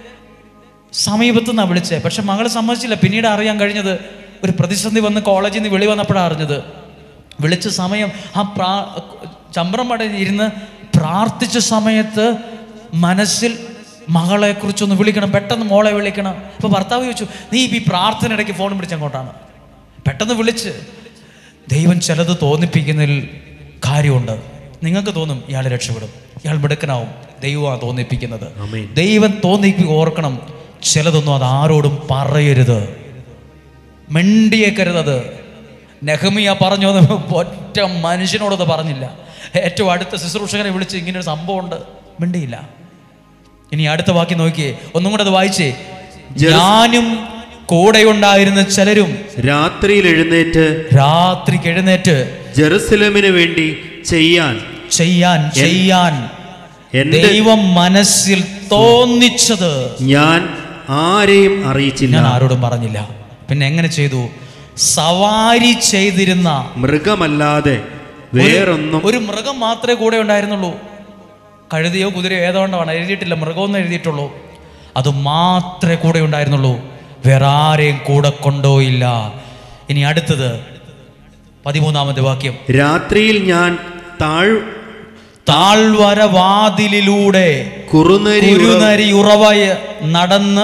സമീപത്ത് നിന്നാണ് വിളിച്ചത് പക്ഷെ മകൾ സമ്മതിച്ചില്ല പിന്നീട് അറിയാൻ കഴിഞ്ഞത് ഒരു പ്രതിസന്ധി വന്ന് കോളേജിൽ നിന്ന് വെളി വന്നപ്പോഴാണ് അറിഞ്ഞത് വിളിച്ച സമയം ആ പ്രാ ചമ്പ്രം പടയിൽ ഇരുന്ന് പ്രാർത്ഥിച്ച സമയത്ത് മനസ്സിൽ മകളെ കുറിച്ചൊന്ന് വിളിക്കണം പെട്ടെന്ന് മോളെ വിളിക്കണം അപ്പോൾ ഭർത്താവ് ചോദിച്ചു നീ ഈ പ്രാർത്ഥന ഇടയ്ക്ക് ഫോൺ പിടിച്ചങ്ങോട്ടാണ് പെട്ടെന്ന് വിളിച്ച് ദൈവം ചിലത് തോന്നിപ്പിക്കുന്നതിൽ കാര്യമുണ്ട് നിങ്ങൾക്ക് തോന്നും ഇയാൾ രക്ഷപ്പെടും ഇയാൾ മിടുക്കനാവും ദൈവമാണ് തോന്നിപ്പിക്കുന്നത് ആമേൻ. ദൈവം തോന്നിപ്പി ഓർക്കണം ചിലതൊന്നും അത് ആരോടും പറയരുത് മിണ്ടിയേക്കരുതത് നെഹമിയ പറഞ്ഞു എന്ന് ഒറ്റ മനുഷ്യനോടത് പറഞ്ഞില്ല ഏറ്റവും അടുത്ത ശുശ്രൂഷകനെ വിളിച്ച് ഇങ്ങനെ ഒരു സംഭവമുണ്ട് മിണ്ടിയില്ല ഇനി അടുത്ത വാക്യം നോക്കിയേ ഒന്നും കൂടെ അത് വായിച്ചേ ഞാനും കൂടെ ഉണ്ടായിരുന്ന ചിലരും രാത്രിയിൽ എഴുന്നേറ്റ് രാത്രിക്ക് എഴുന്നേറ്റ് ജെറുസലേമിന് വേണ്ടി ചെയ്യാൻ ചെയ്യാൻ ചെയ്യാൻ എന്റെ ദൈവം മനസ്സിൽ തോന്നിച്ചത് ഞാൻ ആരെയും അറിയിച്ചില്ല ഞാൻ ആരോടും പറഞ്ഞില്ല പിന്നെ എങ്ങനെ ചെയ്തു സവാരി ചെയ്തിരുന്ന മൃഗമല്ലാതെ ഒരു- വേറൊന്നും ഒരു മൃഗം മാത്രമേ കൂടെ ഉണ്ടായിരുന്നുള്ളൂ കഴുതിയോ കുതിരയോ ഏതോണ്ടാണ് എഴുതിയിട്ടില്ല മൃഗമൊന്നും എഴുതിയിട്ടുള്ളൂ അത് മാത്രമേ കൂടെ ഉണ്ടായിരുന്നുള്ളൂ വേറെ ആരെയും കൂടെ കൊണ്ടുപോയില്ല ഇനി അടുത്തത് പതിമൂന്നാമത്തെ വാക്യം രാത്രിയിൽ ഞാൻ താഴ് താഴ്വര വാതിലിലൂടെ കുറുനരി ഉറ- കുരുനരി ഉറവയ നടന്ന്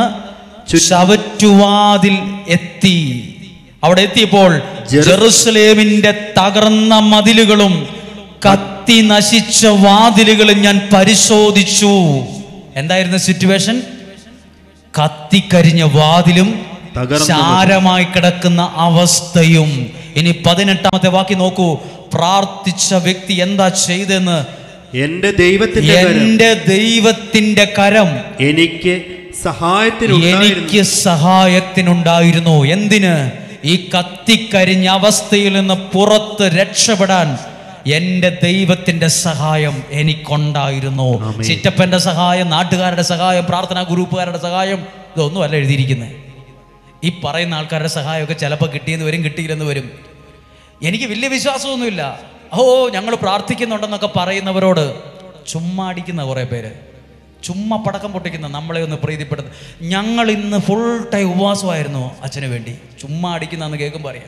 ചവറ്റുവാതിൽ എത്തി അവിടെ എത്തിയപ്പോൾ ജെറു- ജെറുസലേമിന്റെ തകർന്ന മതിലുകളും കത്തി നശിച്ച വാതിലുകളും ഞാൻ പരിശോധിച്ചു എന്തായിരുന്നു സിറ്റുവേഷൻ കത്തിക്കരിഞ്ഞ വാതിലും തകർന്ന ചാരമായി കിടക്കുന്ന അവസ്ഥയും ഇനി പതിനെട്ടാമത്തെ വാക്കി നോക്കൂ പ്രാർത്ഥിച്ച വ്യക്തി എന്താ ചെയ്തെന്ന് എന്റെ ദൈവത്തിന്റെ കരം എന്റെ ദൈവത്തിന്റെ കരം എനിക്ക് സഹായത്തിനുണ്ടായിരുന്നു എനിക്ക് സഹായത്തിനുണ്ടായിരുന്നു എന്തിന് ഈ കത്തിക്കരിഞ്ഞ അവസ്ഥയിൽ നിന്ന് പുറത്ത് രക്ഷപ്പെടാൻ എന്റെ ദൈവത്തിന്റെ സഹായം എനിക്കുണ്ടായിരുന്നു ആമേൻ. ചിറ്റപ്പന്റെ സഹായം നാട്ടുകാരുടെ സഹായം പ്രാർത്ഥനാ ഗ്രൂപ്പുകാരുടെ സഹായം ഇതൊന്നും അല്ല എഴുതിയിരിക്കുന്നത് ഈ പറയുന്ന ആൾക്കാരുടെ സഹായമൊക്കെ ചിലപ്പോൾ കിട്ടിയെന്ന് വരും കിട്ടിയില്ലെന്ന് വരും എനിക്ക് വലിയ വിശ്വാസമൊന്നുമില്ല ഓ ഞങ്ങൾ പ്രാർത്ഥിക്കുന്നുണ്ടെന്നൊക്കെ പറയുന്നവരോട് ചുമ്മാ അടിക്കുന്ന കുറേ പേര് ചുമ്മാ പടക്കം പൊട്ടിക്കുന്ന നമ്മളെ ഒന്ന് പ്രീതിപ്പെടുത്ത ഞങ്ങൾ ഇന്ന് ഫുൾ ടൈം ഉപവാസമായിരുന്നു അച്ഛന് വേണ്ടി ചുമ്മാ അടിക്കുന്നതെന്ന് കേൾക്കുമ്പോൾ അറിയാം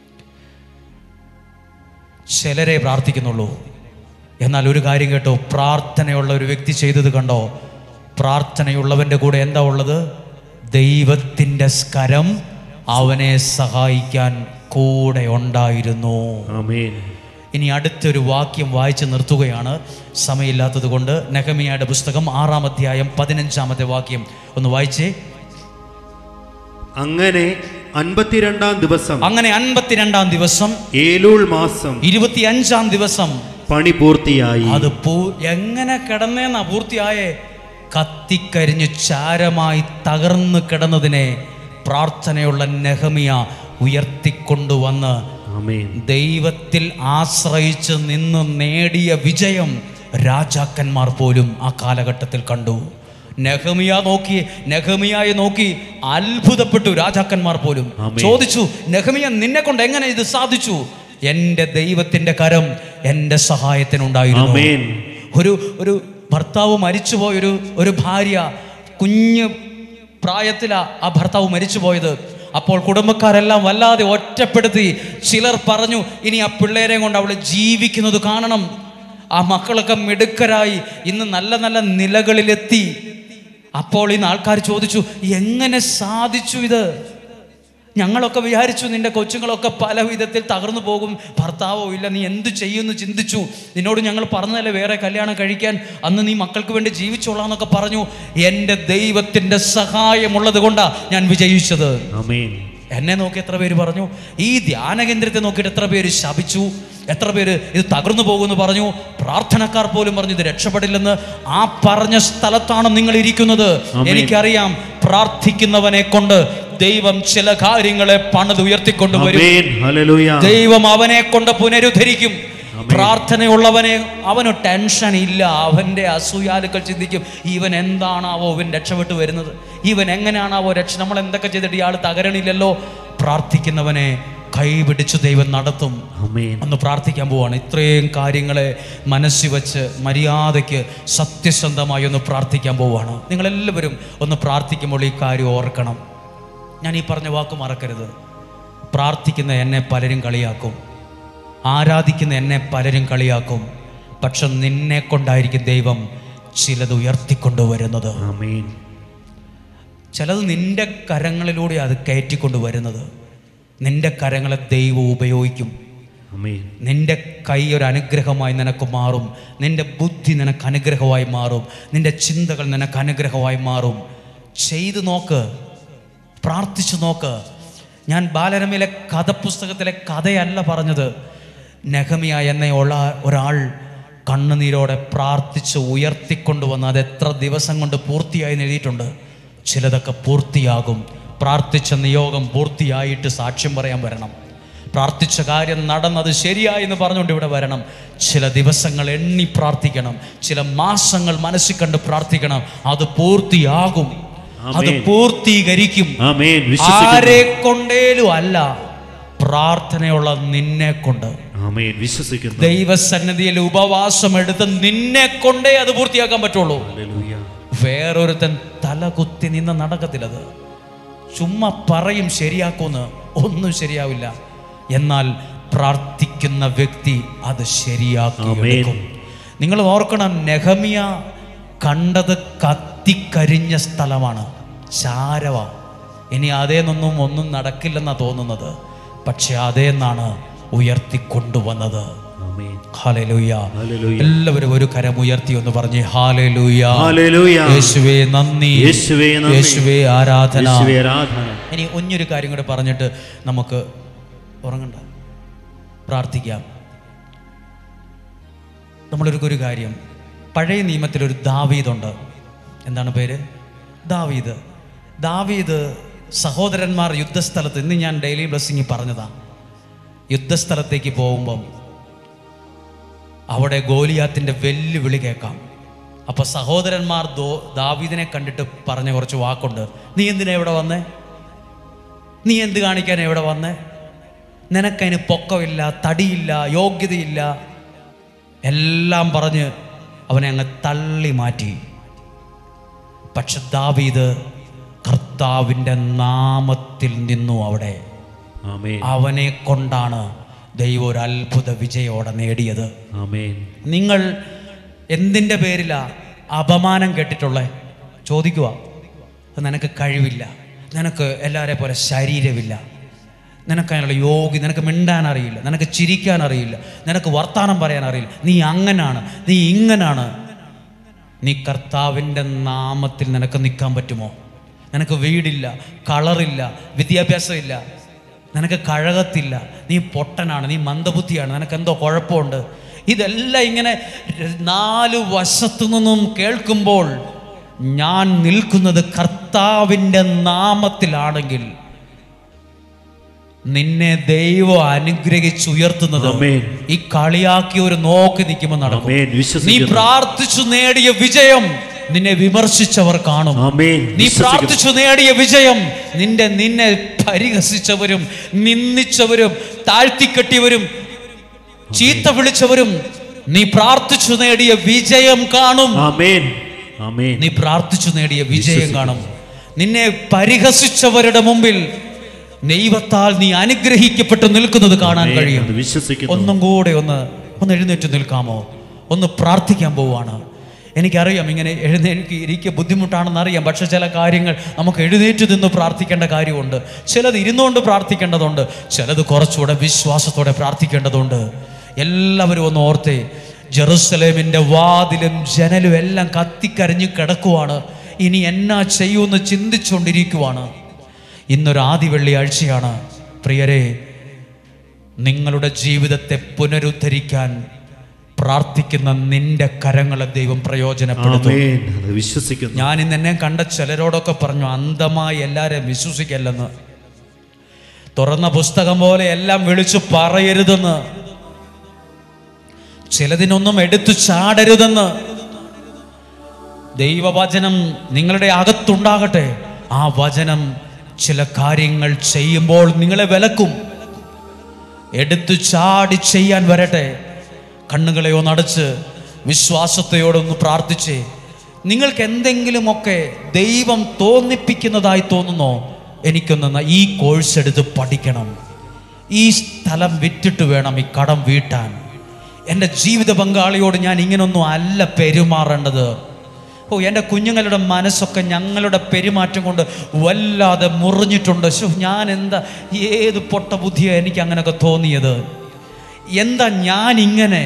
ചിലരെ പ്രാർത്ഥിക്കുന്നുള്ളൂ എന്നാൽ ഒരു കാര്യം കേട്ടോ പ്രാർത്ഥനയുള്ള ഒരു വ്യക്തി ചെയ്തത് കണ്ടോ പ്രാർത്ഥനയുള്ളവൻ്റെ കൂടെ എന്താ ഉള്ളത് ദൈവത്തിൻ്റെ സ്കരം അവനെ സഹായിക്കാൻ കൂടെ ഉണ്ടായിരുന്നു ആമേൻ ഇനി അടുത്തൊരു വാക്യം വായിച്ച് നിർത്തുകയാണ് സമയമില്ലാത്തത് കൊണ്ട് നെഹമിയയുടെ പുസ്തകം ആറാം അധ്യായം പതിനഞ്ചാമത്തെ വാക്യം ഒന്ന് വായിച്ചേ അങ്ങനെ അൻപത്തിരണ്ടാം ദിവസം അങ്ങനെ അൻപത്തിരണ്ടാം ദിവസം ഏലൂൾ മാസം ഇരുപത്തിയഞ്ചാം ദിവസം പണി പൂർത്തിയായി അത് പൂ എങ്ങനെ കിടന്നേന്നാ പൂർത്തിയായേ കത്തിക്കരിഞ്ഞ് ചാരമായി തകർന്നു കിടന്നതിനെ പ്രാർത്ഥനയുള്ള നെഹമിയ ഉയർത്തിക്കൊണ്ടുവന്ന് ആമേൻ ദൈവത്തിൽ ആശ്രയിച്ച് നിന്ന് നേടിയ വിജയം രാജാക്കന്മാർ പോലും ആ കാലഘട്ടത്തിൽ കണ്ടു നെഹമിയ നോക്കി നെഹമിയായെ നോക്കി അത്ഭുതപ്പെട്ടു രാജാക്കന്മാർ പോലും ആമേൻ. ചോദിച്ചു നെഹമിയ നിന്നെ കൊണ്ട് എങ്ങനെ ഇത് സാധിച്ചു എൻ്റെ ദൈവത്തിന്റെ കരം എൻ്റെ സഹായത്തിനുണ്ടായിരുന്നു ആമേൻ ഒരു ഒരു ഭർത്താവ് മരിച്ചുപോയൊരു ഒരു ഭാര്യ കുഞ്ഞ് പ്രായത്തിലാ ആ ഭർത്താവ് മരിച്ചുപോയത് അപ്പോൾ കുടുംബക്കാരെല്ലാം വല്ലാതെ ഒറ്റപ്പെടുത്തി ചിലർ പറഞ്ഞു ഇനി ആ പിള്ളേരെ കൊണ്ട് അവൾ ജീവിക്കുന്നത് കാണണം ആ മക്കളൊക്കെ മിടുക്കരായി ഇന്ന് നല്ല നല്ല നിലകളിലെത്തി അപ്പോൾ ഇന്ന് ആൾക്കാർ ചോദിച്ചു എങ്ങനെ സാധിച്ചു ഇത് ഞങ്ങളൊക്കെ വിചാരിച്ചു നിന്റെ കൊച്ചുങ്ങളൊക്കെ പല വിധത്തിൽ തകർന്നു പോകും ഭർത്താവോ ഇല്ല നീ എന്ത് ചെയ്യുമെന്ന് ചിന്തിച്ചു നിന്നോട് ഞങ്ങൾ പറഞ്ഞതല്ലേ വേറെ കല്യാണം കഴിക്കാൻ അന്ന് നീ മക്കൾക്ക് വേണ്ടി ജീവിച്ചോളാം എന്നൊക്കെ പറഞ്ഞു എൻ്റെ ദൈവത്തിൻ്റെ സഹായമുള്ളത് കൊണ്ടാണ് ഞാൻ വിജയിച്ചത് ആമേൻ എന്നെ നോക്കി എത്ര പേര് പറഞ്ഞു ഈ ധ്യാന കേന്ദ്രത്തെ നോക്കിയിട്ട് എത്ര പേര് ശപിച്ചു എത്ര പേര് ഇത് തകർന്നു പോകുമെന്ന് പറഞ്ഞു പ്രാർത്ഥനക്കാർ പോലും പറഞ്ഞു ഇത് രക്ഷപ്പെടില്ലെന്ന് ആ പറഞ്ഞ സ്ഥലത്താണ് നിങ്ങൾ ഇരിക്കുന്നത് ആമേൻ. എനിക്കറിയാം പ്രാർത്ഥിക്കുന്നവനെ കൊണ്ട് ദൈവം ചില കാര്യങ്ങളെ പണിത് ഉയർത്തിക്കൊണ്ടുവരും ആമേൻ ഹല്ലേലൂയ ദൈവം അവനെ കൊണ്ട് പുനരുദ്ധരിക്കും ആമേൻ. പ്രാർത്ഥനയുള്ളവനെ അവന് ടെൻഷൻ ഇല്ല അവൻ്റെ അസൂയാലുക്കൾ ചിന്തിക്കും ഇവൻ എന്താണാവോ ഇവൻ രക്ഷപ്പെട്ടു വരുന്നത് ഇവൻ എങ്ങനെയാണാവോ രക്ഷ നമ്മൾ എന്തൊക്കെ ചെയ്തിട്ട് ഇയാൾ തകരണില്ലല്ലോ പ്രാർത്ഥിക്കുന്നവനെ കൈപിടിച്ച് ദൈവം നടത്തും ആമേൻ ഒന്ന് പ്രാർത്ഥിക്കാൻ പോവാണ് ഇത്രയും കാര്യങ്ങളെ മനസ്സിൽ വെച്ച് മര്യാദയ്ക്ക് സത്യസന്ധമായി ഒന്ന് പ്രാർത്ഥിക്കാൻ പോവാണ് നിങ്ങളെല്ലാവരും ഒന്ന് പ്രാർത്ഥിക്കുമ്പോൾ ഈ കാര്യം ഓർക്കണം ഞാൻ ഈ പറഞ്ഞ വാക്ക് മറക്കരുത് പ്രാർത്ഥിക്കുന്ന എന്നെ പലരും കളിയാക്കും ആരാധിക്കുന്ന എന്നെ പലരും കളിയാക്കും പക്ഷെ നിന്നെ കൊണ്ടായിരിക്കും ദൈവം ചിലത് ഉയർത്തിക്കൊണ്ടുവരുന്നത് ആമേൻ ചിലത് നിന്റെ കരങ്ങളിലൂടെ അത് കയറ്റിക്കൊണ്ട് വരുന്നത് നിന്റെ കരങ്ങളെ ദൈവം ഉപയോഗിക്കും ആമേൻ നിന്റെ കൈ ഒരു അനുഗ്രഹമായി നിനക്ക് മാറും നിന്റെ ബുദ്ധി നിനക്ക് അനുഗ്രഹമായി മാറും നിന്റെ ചിന്തകൾ നിനക്ക് അനുഗ്രഹമായി മാറും ചെയ്തു നോക്ക് പ്രാർത്ഥിച്ചു നോക്ക് ഞാൻ ബാലരമയിലെ കഥപുസ്തകത്തിലെ കഥയല്ല പറഞ്ഞത് നെഹമിയ എന്ന ഉള്ള ഒരാൾ കണ്ണുനീരോടെ പ്രാർത്ഥിച്ച് ഉയർത്തിക്കൊണ്ടുവന്ന് അത് എത്ര ദിവസം കൊണ്ട് പൂർത്തിയായി എന്ന് എഴുതിയിട്ടുണ്ട് ചിലതൊക്കെ പൂർത്തിയാകും പ്രാർത്ഥിച്ച നിയോഗം പൂർത്തിയായിട്ട് സാക്ഷ്യം പറയാൻ വരണം പ്രാർത്ഥിച്ച കാര്യം നടന്നത് ശരിയായി എന്ന് പറഞ്ഞുകൊണ്ട് ഇവിടെ വരണം ചില ദിവസങ്ങൾ എണ്ണി പ്രാർത്ഥിക്കണം ചില മാസങ്ങൾ മനസ്സിൽ കണ്ട് പ്രാർത്ഥിക്കണം അത് പൂർത്തിയാകും അത് ആമേൻ. പൂർത്തീകരിക്കും ആമേൻ വിശ്വസിക്കുന്നു ആരെ കൊണ്ടേലും അല്ല പ്രാർത്ഥനയുള്ള നിന്നെ കൊണ്ട് ആമേൻ വിശ്വസിക്കുന്നു ദൈവസന്നിധിയിൽ ഉപവാസം എടുത്ത് നിന്നെ കൊണ്ടേ അത് പൂർത്തിയാക്കാൻ പറ്റുള്ളൂ ഹല്ലേലൂയ വേറൊരുത്തൻ തല കുത്തി നിന്ന് നടക്കത്തില്ലത് ചുമ്മാ പറയും ശരിയാക്കുമെന്ന് ഒന്നും ശരിയാവില്ല എന്നാൽ പ്രാർത്ഥിക്കുന്ന വ്യക്തി അത് ശരിയാക്കി ആമേൻ. എടുക്കും നിങ്ങൾ ഓർക്കണം നെഹമിയ കണ്ടത് കത്തിക്കരിഞ്ഞ സ്ഥലമാണ് ചാരവ ഇനി അതേന്നൊന്നും ഒന്നും നടക്കില്ലെന്നാ തോന്നുന്നത് പക്ഷെ അതേന്നാണ് ഉയർത്തിക്കൊണ്ടുവന്നത് ആമേൻ ഹാലലൂയ ഹല്ലേലൂയ എല്ലാവരും ഒരു കരം ഉയർത്തി എന്ന് പറഞ്ഞ് ഹാലലൂയ ഹല്ലേലൂയ യേശുവേ നന്ദി യേശുവേ നന്ദി. യേശുവേ ആരാധന യേശുവേ ആരാധന ഇനി ഒഞ്ഞൊരു കാര്യം കൂടെ പറഞ്ഞിട്ട് നമുക്ക് ഉറങ്ങണ്ട പ്രാർത്ഥിക്കാം നമ്മളൊരു ഒരു കാര്യം പഴയ നിയമത്തിൽ ഒരു ദാവീദുണ്ട് എന്താണ് പേര് ദാവീദ് ദാവീദ് സഹോദരന്മാർ യുദ്ധസ്ഥലത്ത് ഇന്ന് ഞാൻ ഡെയിലി ബ്ലസ്സിങ് പറഞ്ഞതാ യുദ്ധസ്ഥലത്തേക്ക് പോകുമ്പം അവിടെ ഗോലിയാത്തിൻ്റെ വെല്ലുവിളി കേൾക്കാം അപ്പൊ സഹോദരന്മാർ ദോ ദാവീദിനെ കണ്ടിട്ട് പറഞ്ഞ കുറച്ച് വാക്കുണ്ട് നീ എന്തിനാ ഇവിടെ വന്നേ നീ എന്ത് കാണിക്കാൻ ഇവിടെ വന്നേ നിനക്കതിന് പൊക്കമില്ല തടിയില്ല യോഗ്യതയില്ല എല്ലാം പറഞ്ഞ് അവനെ അങ്ങ് തള്ളി മാറ്റി പക്ഷെ ദാവീദ് കർത്താവിൻ്റെ നാമത്തിൽ നിന്നു അവിടെ ആമേൻ അവനെ കൊണ്ടാണ് ദൈവം ഒരു അത്ഭുത വിജയോടെ നേടിയത് ആമേൻ നിങ്ങൾ എന്തിൻ്റെ പേരിലാ അപമാനം കേട്ടിട്ടുള്ളേ ചോദിക്കുക അത് നിനക്ക് കഴിവില്ല നിനക്ക് എല്ലാവരെ പോലെ ശരീരമില്ല നിനക്ക് അതിനുള്ള യോഗ്യ നിനക്ക് മിണ്ടാൻ അറിയില്ല നിനക്ക് ചിരിക്കാൻ അറിയില്ല നിനക്ക് വർത്താനം പറയാൻ അറിയില്ല നീ അങ്ങനാണ് നീ ഇങ്ങനാണ് നീ കർത്താവിൻ്റെ നാമത്തിൽ നിനക്ക് നിൽക്കാൻ പറ്റുമോ നിനക്ക് വീടില്ല കളറില്ല വിദ്യാഭ്യാസമില്ല നിനക്ക് കഴകത്തില്ല നീ പൊട്ടനാണ് നീ മന്ദബുദ്ധിയാണ് നിനക്ക് എന്തോ കുഴപ്പമുണ്ട് ഇതെല്ലാം ഇങ്ങനെ നാല് വശത്തു നിന്നും കേൾക്കുമ്പോൾ ഞാൻ നിൽക്കുന്നത് കർത്താവിൻ്റെ നാമത്തിലാണെങ്കിൽ നിന്നെ ദൈവം അനുഗ്രഹിച്ചുയർത്തുന്നത് ആമേൻ. ഈ കളിയാക്കി ഒരു നോക്കി നിൽക്കുമ്പോൾ നടക്കും ആമേൻ നീ വിശ്വസിക്കുന്നു പ്രാർത്ഥിച്ചു നേടിയ വിജയം നിന്നെ വിമർശിച്ചവർ കാണും ആമേൻ നീ വിശ്വസിക്കുന്നു പ്രാർത്ഥിച്ചു നേടിയ വിജയം നിന്റെ നിന്നെ പരിഹസിച്ചവരും നിന്ദിച്ചവരും താഴ്ത്തിക്കെട്ടിയവരും ചീത്ത വിളിച്ചവരും നീ പ്രാർത്ഥിച്ചു നേടിയ വിജയം കാണും ആമേൻ ആമേൻ നീ പ്രാർത്ഥിച്ചു നേടിയ വിജയം കാണും നിന്നെ പരിഹസിച്ചവരുടെ മുമ്പിൽ ദൈവത്താൽ നീ അനുഗ്രഹിക്കപ്പെട്ട് നിൽക്കുന്നത് കാണാൻ ആമേൻ. കഴിയും അത് വിശ്വസിക്കുന്നു ഒന്നും കൂടെ ഒന്ന് ഒന്ന് എഴുന്നേറ്റ് നിൽക്കാമോ ഒന്ന് പ്രാർത്ഥിക്കാൻ പോവുകയാണ് എനിക്കറിയാം ഇങ്ങനെ എഴുന്നേൽക്ക് ഇരിക്കുക ബുദ്ധിമുട്ടാണെന്ന് അറിയാം പക്ഷെ ചില കാര്യങ്ങൾ നമുക്ക് എഴുന്നേറ്റ് നിന്ന് പ്രാർത്ഥിക്കേണ്ട കാര്യമുണ്ട് ചിലത് ഇരുന്നുകൊണ്ട് പ്രാർത്ഥിക്കേണ്ടതുണ്ട് ചിലത് കുറച്ചുകൂടെ വിശ്വാസത്തോടെ പ്രാർത്ഥിക്കേണ്ടതുണ്ട് എല്ലാവരും ഒന്ന് ഓർത്തേ ജെറുസലേമിൻ്റെ വാതിലും ജനലും എല്ലാം കത്തിക്കരഞ്ഞ് കിടക്കുവാണ് ഇനി എന്നാ ചെയ്യുമെന്ന് ചിന്തിച്ചുകൊണ്ടിരിക്കുവാണ് ഇന്നൊരു ആദ്യ വെള്ളിയാഴ്ചയാണ് പ്രിയരെ നിങ്ങളുടെ ജീവിതത്തെ പുനരുദ്ധരിക്കാൻ പ്രാർത്ഥിക്കുന്ന നിന്റെ കരങ്ങളെ ദൈവം പ്രയോജനപ്പെടുത്തും ആമേൻ അത് വിശ്വസിക്കുന്നു ഞാൻ ഇന്ന് എന്നെ കണ്ട ചിലരോടൊക്കെ പറഞ്ഞു അന്ധമായി എല്ലാവരെയും വിശ്വസിക്കല്ലെന്ന് തുറന്ന പുസ്തകം പോലെ എല്ലാം വിളിച്ചു പറയരുതെന്ന് ചിലതിനൊന്നും എടുത്തു ചാടരുതെന്ന് ദൈവവചനം നിങ്ങളുടെ അകത്തുണ്ടാകട്ടെ ആ വചനം ചില കാര്യങ്ങൾ ചെയ്യുമ്പോൾ നിങ്ങളെ വിലക്കും എടുത്തു ചാടി ചെയ്യാൻ വരട്ടെ കണ്ണുകളെ ഒന്ന് അടച്ച് വിശ്വാസത്തെയോടൊന്ന് പ്രാർത്ഥിച്ച് നിങ്ങൾക്ക് എന്തെങ്കിലുമൊക്കെ ദൈവം തോന്നിപ്പിക്കുന്നതായി തോന്നുന്നോ എനിക്കൊന്ന് ന- ഈ കോഴ്സ് എടുത്ത് പഠിക്കണം ഈ സ്ഥലം വിറ്റിട്ട് വേണം ഈ കടം വീട്ടാൻ എൻ്റെ ജീവിത പങ്കാളിയോട് ഞാൻ ഇങ്ങനൊന്നും അല്ല പെരുമാറേണ്ടത് ഓ എൻ്റെ കുഞ്ഞുങ്ങളുടെ മനസ്സൊക്കെ ഞങ്ങളുടെ പെരുമാറ്റം കൊണ്ട് വല്ലാതെ മുറിഞ്ഞിട്ടുണ്ട് ശോ ഞാൻ എന്താ ഏത് പൊട്ട ബുദ്ധിയോ എനിക്ക് അങ്ങനെയൊക്കെ തോന്നിയത് എന്താ ഞാൻ ഇങ്ങനെ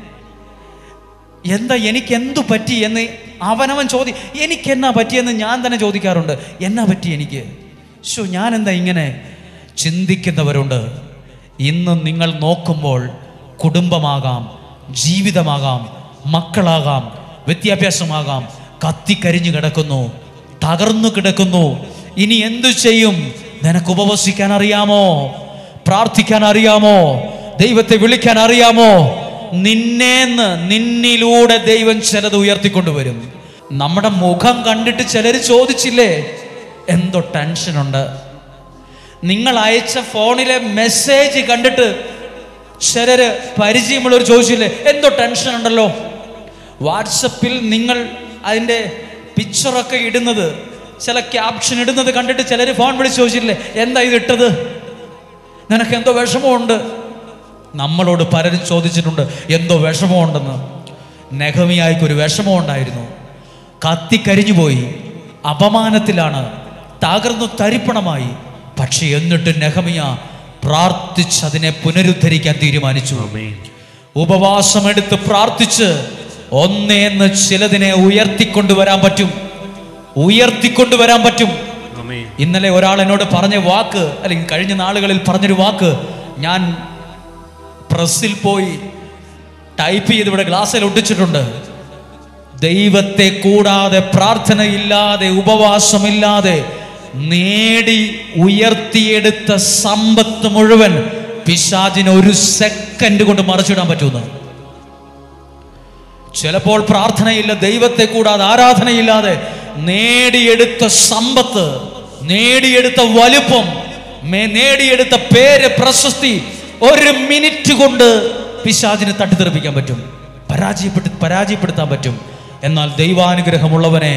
എന്താ എനിക്ക് എന്തു പറ്റി എന്ന് അവനവൻ ചോദി എനിക്ക് എന്നാ പറ്റിയെന്ന് ഞാൻ തന്നെ ചോദിക്കാറുണ്ട് എന്നാ പറ്റി എനിക്ക് ശോ ഞാൻ എന്താ ഇങ്ങനെ ചിന്തിക്കുന്നവരുണ്ട് ഇന്ന് നിങ്ങൾ നോക്കുമ്പോൾ കുടുംബമാകാം ജീവിതമാകാം മക്കളാകാം വിദ്യാഭ്യാസമാകാം കത്തിക്കരിഞ്ഞു കിടക്കുന്നു തകർന്നു കിടക്കുന്നു ഇനി എന്തു ചെയ്യും നിനക്ക് ഉപവസിക്കാൻ അറിയാമോ പ്രാർത്ഥിക്കാൻ അറിയാമോ ദൈവത്തെ വിളിക്കാൻ അറിയാമോ നിന്നേന്ന് നിന്നിലൂടെ ദൈവം ചിലത് ഉയർത്തിക്കൊണ്ടുവരും നമ്മുടെ മുഖം കണ്ടിട്ട് ചിലർ ചോദിച്ചില്ലേ എന്തോ ടെൻഷനുണ്ട് നിങ്ങൾ അയച്ച ഫോണിലെ മെസ്സേജ് കണ്ടിട്ട് ചിലര് പരിചയമുള്ളവർ ചോദിച്ചില്ലേ എന്തോ ടെൻഷൻ ഉണ്ടല്ലോ വാട്സപ്പിൽ നിങ്ങൾ അതിൻ്റെ പിക്ചറൊക്കെ ഇടുന്നത് ചില ക്യാപ്ഷൻ ഇടുന്നത് കണ്ടിട്ട് ചിലർ ഫോൺ വിളിച്ച് ചോദിച്ചില്ലേ എന്താ ഇത് ഇട്ടത് നിനക്ക് എന്തോ വിഷമമുണ്ട് നമ്മളോട് പലരും ചോദിച്ചിട്ടുണ്ട് എന്തോ വിഷമമുണ്ടെന്ന് നെഹമിയായിക്കൊരു വിഷമമുണ്ടായിരുന്നു കത്തിക്കരിഞ്ഞു പോയി അപമാനത്തിലാണ് തകർന്നു തരിപ്പണമായി പക്ഷെ എന്നിട്ട് നെഹമിയ പ്രാർത്ഥിച്ച് അതിനെ പുനരുദ്ധരിക്കാൻ തീരുമാനിച്ചു ആമേൻ ഉപവാസമെടുത്ത് പ്രാർത്ഥിച്ച് ഒന്നേന്ന് ചിലതിനെ ഉയർത്തിക്കൊണ്ടുവരാൻ പറ്റും ഉയർത്തിക്കൊണ്ടുവരാൻ പറ്റും ആമേൻ ഇന്നലെ ഒരാൾ എന്നോട് പറഞ്ഞ വാക്ക് അല്ലെങ്കിൽ കഴിഞ്ഞ നാളുകളിൽ പറഞ്ഞൊരു വാക്ക് ഞാൻ പ്രസ്സിൽ പോയി ടൈപ്പ് ചെയ്ത് ഇവിടെ ഗ്ലാസ്സിൽ ഒട്ടിച്ചിട്ടുണ്ട് ദൈവത്തെ കൂടാതെ പ്രാർത്ഥനയില്ലാതെ ഉപവാസമില്ലാതെ നേടി ഉയർത്തിയെടുത്ത സമ്പത്ത് മുഴുവൻ പിശാചിന് ഒരു സെക്കൻഡ് കൊണ്ട് മറിച്ചിടാൻ പറ്റുന്നു ചിലപ്പോൾ പ്രാർത്ഥനയില്ല ദൈവത്തെ കൂടാതെ ആരാധനയില്ലാതെ നേടിയെടുത്ത സമ്പത്ത് നേടിയെടുത്ത വലുപ്പം മേ- നേടിയെടുത്ത പേര് പ്രശസ്തി ഒരു മിനിറ്റ് കൊണ്ട് പിശാചിന് തട്ടിത്തെറിപ്പിക്കാൻ പറ്റും പരാജയപ്പെട്ട് പരാജയപ്പെടുത്താൻ പറ്റും എന്നാൽ ദൈവാനുഗ്രഹമുള്ളവനെ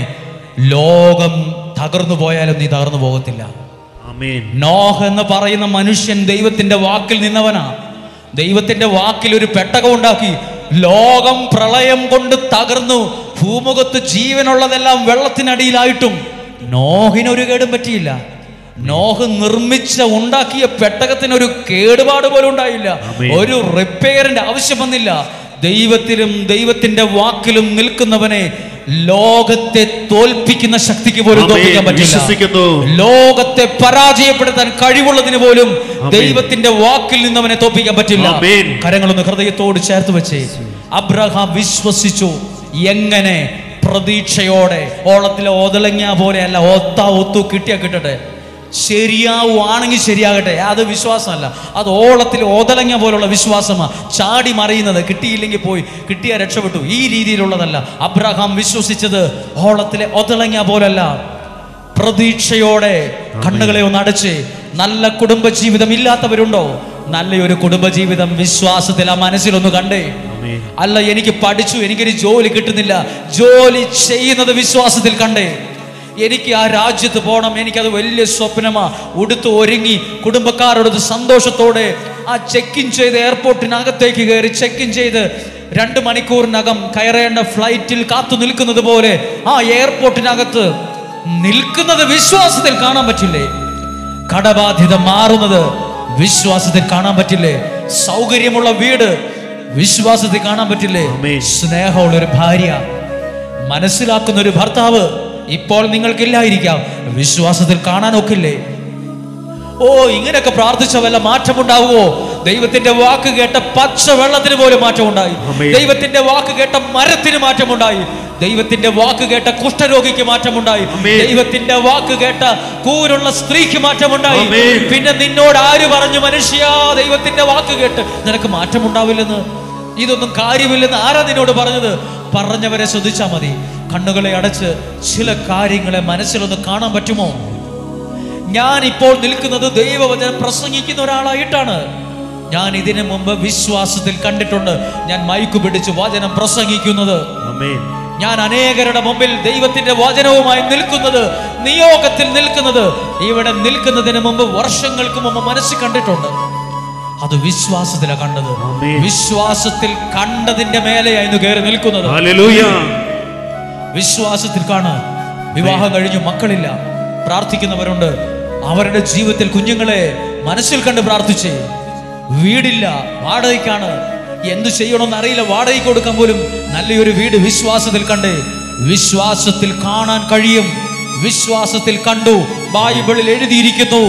ലോകം തകർന്നു പോയാലും നീ തകർന്നു പോകത്തില്ല ആമേൻ നോഹ് എന്ന് പറയുന്ന മനുഷ്യൻ ദൈവത്തിന്റെ വാക്കിൽ നിന്നവനാ ദൈവത്തിന്റെ വാക്കിൽ ഒരു പെട്ടകം ഉണ്ടാക്കി ലോകം പ്രളയം കൊണ്ട് തകർന്നു ഭൂമുഖത്ത് ജീവനുള്ളതെല്ലാം വെള്ളത്തിനടിയിലായിട്ടും നോഹിനൊരു കേടും പറ്റിയില്ല നോഹ് നിർമ്മിച്ച ഉണ്ടാക്കിയ പെട്ടകത്തിന് ഒരു കേടുപാട് പോലും ഉണ്ടായില്ല ആമേൻ. ഒരു റിപ്പയറിന്റെ ആവശ്യം വന്നില്ല ദൈവത്തിലും ദൈവത്തിന്റെ വാക്കിലും നിൽക്കുന്നവനെ ലോകത്തെ തോൽപ്പിക്കുന്ന ശക്തിക്ക് പോലും ആമേൻ. തോൽപ്പിക്കാൻ പറ്റില്ല വിശ്വസിക്കുന്നു. ലോകത്തെ പരാജയപ്പെടുത്താൻ കഴിവുള്ളതിന് പോലും ആമേൻ. ദൈവത്തിന്റെ വാക്കിൽ നിന്ന് അവനെ തോപ്പിക്കാൻ പറ്റില്ല ആമേൻ. കരങ്ങളൊന്ന് ഹൃദയത്തോട് ചേർത്ത് വെച്ചേ അബ്രഹാം വിശ്വസിച്ചു എങ്ങനെ പ്രതീക്ഷയോടെ ഓളത്തിലെ ഒതളങ്ങ പോലെയല്ല ഒത്ത ഒത്തു കിട്ടിയാ കിട്ടട്ടെ ശരിയാവുകയാണെങ്കിൽ ശരിയാകട്ടെ അത് വിശ്വാസമല്ല അത് ഓളത്തിൽ ഒതളങ്ങ പോലുള്ള വിശ്വാസമാണ് ചാടി മറിയുന്നത് കിട്ടിയില്ലെങ്കിൽ പോയി കിട്ടിയാൽ രക്ഷപ്പെട്ടു ഈ രീതിയിലുള്ളതല്ല അബ്രഹാം വിശ്വസിച്ചത് ഓളത്തിലെ ഒതളങ്ങ പോലല്ല പ്രതീക്ഷയോടെ കണ്ണുകളെ ഒന്ന് അടച്ച് നല്ല കുടുംബജീവിതം ഇല്ലാത്തവരുണ്ടോ നല്ലൊരു കുടുംബജീവിതം വിശ്വാസത്തിൽ ആ മനസ്സിലൊന്ന് കണ്ടേ ആമേൻ അല്ല എനിക്ക് പഠിച്ചു എനിക്കൊരു ജോലി കിട്ടുന്നില്ല ജോലി ചെയ്യുന്നത് വിശ്വാസത്തിൽ കണ്ടേ എനിക്ക് ആ രാജ്യത്ത് പോകണം എനിക്കത് വലിയ സ്വപ്നമാ ഉടുത്ത് ഒരുങ്ങി കുടുംബക്കാരോട് സന്തോഷത്തോടെ ആ ചെക്ക് ഇൻ ചെയ്ത് എയർപോർട്ടിനകത്തേക്ക് കയറി ചെക്ക് ഇൻ ചെയ്ത് രണ്ട് മണിക്കൂറിനകം കയറേണ്ട ഫ്ലൈറ്റിൽ കാത്തു നിൽക്കുന്നത് പോലെ ആ എയർപോർട്ടിനകത്ത് നിൽക്കുന്നത് വിശ്വാസത്തിൽ കാണാൻ പറ്റില്ലേ കടബാധ്യത മാറുന്നത് വിശ്വാസത്തിൽ കാണാൻ പറ്റില്ലേ സൗകര്യമുള്ള വീട് വിശ്വാസത്തിൽ കാണാൻ പറ്റില്ലേ ആമേൻ. സ്നേഹമുള്ള ഒരു ഭാര്യ മനസ്സിലാക്കുന്ന ഒരു ഭർത്താവ് ഇപ്പോൾ നിങ്ങൾക്കില്ലായിരിക്കാം വിശ്വാസത്തിൽ കാണാൻ ഒക്കില്ലേ ഓ ഇങ്ങനെയൊക്കെ പ്രാർത്ഥിച്ച വല്ല മാറ്റമുണ്ടാവുമോ ദൈവത്തിന്റെ വാക്ക് കേട്ട പച്ച വെള്ളത്തിന് പോലും മാറ്റമുണ്ടായി ആമേൻ. ദൈവത്തിന്റെ വാക്ക് കേട്ട മരത്തിന് മാറ്റമുണ്ടായി ദൈവത്തിന്റെ വാക്ക് കേട്ട കുഷ്ഠരോഗിക്ക് മാറ്റമുണ്ടായി ആമേൻ. ദൈവത്തിന്റെ വാക്ക് കേട്ട കൂരുള്ള സ്ത്രീക്ക് മാറ്റമുണ്ടായി ആമേൻ. പിന്നെ നിന്നോട് ആര് പറഞ്ഞു മനുഷ്യ ദൈവത്തിന്റെ വാക്ക് കേട്ട് നിനക്ക് മാറ്റമുണ്ടാവില്ലെന്ന് ഇതൊന്നും കാര്യമില്ലെന്ന് ആരാ നിന്നോട് പറഞ്ഞത് പറഞ്ഞവരെ ശ്രദ്ധിച്ചാൽ മതി കണ്ണുകളെ അടച്ച് ചില കാര്യങ്ങളെ മനസ്സിലൊന്ന് കാണാൻ പറ്റുമോ ഞാൻ ഇപ്പോൾ നിൽക്കുന്നത് ദൈവവചനം പ്രസംഗിക്കുന്ന ഒരാളായിട്ടാണ് ഞാൻ ഇതിനു മുമ്പ് വിശ്വാസത്തിൽ കണ്ടിട്ടുണ്ട് ഞാൻ മൈക്ക് പിടിച്ച് വചനം പ്രസംഗിക്കുന്നത് ആമേൻ ഞാൻ അനേകരുടെ മുമ്പിൽ ദൈവത്തിന്റെ വചനവുമായി നിൽക്കുന്നത് നിയോഗത്തിൽ നിൽക്കുന്നത് ഇവിടെ നിൽക്കുന്നതിന് മുമ്പ് വർഷങ്ങൾക്ക് മുമ്പ് മനസ്സിൽ കണ്ടിട്ടുണ്ട് അത് വിശ്വാസത്തിലാണ് കണ്ടത് ആമേൻ. വിശ്വാസത്തിൽ കണ്ടതിന്റെ മേലെയായിരുന്നു കയറി നിൽക്കുന്നത് ഹല്ലേലൂയ വിശ്വാസത്തിൽ കാണ് വിവാഹം കഴിഞ്ഞു മക്കളില്ല പ്രാർത്ഥിക്കുന്നവരുണ്ട് അവരുടെ ജീവിതത്തിൽ കുഞ്ഞുങ്ങളെ മനസ്സിൽ കണ്ട് പ്രാർത്ഥിച്ചേ വീടില്ല വാടകയ്ക്കാണ് എന്തു ചെയ്യണമെന്ന് അറിയില്ല വാടകയ്ക്ക് കൊടുക്കാൻ പോലും നല്ലൊരു വീട് വിശ്വാസത്തിൽ കണ്ടേ വിശ്വാസത്തിൽ കാണാൻ കഴിയും വിശ്വാസത്തിൽ കണ്ടു ബൈബിളിൽ എഴുതിയിരിക്കുന്നു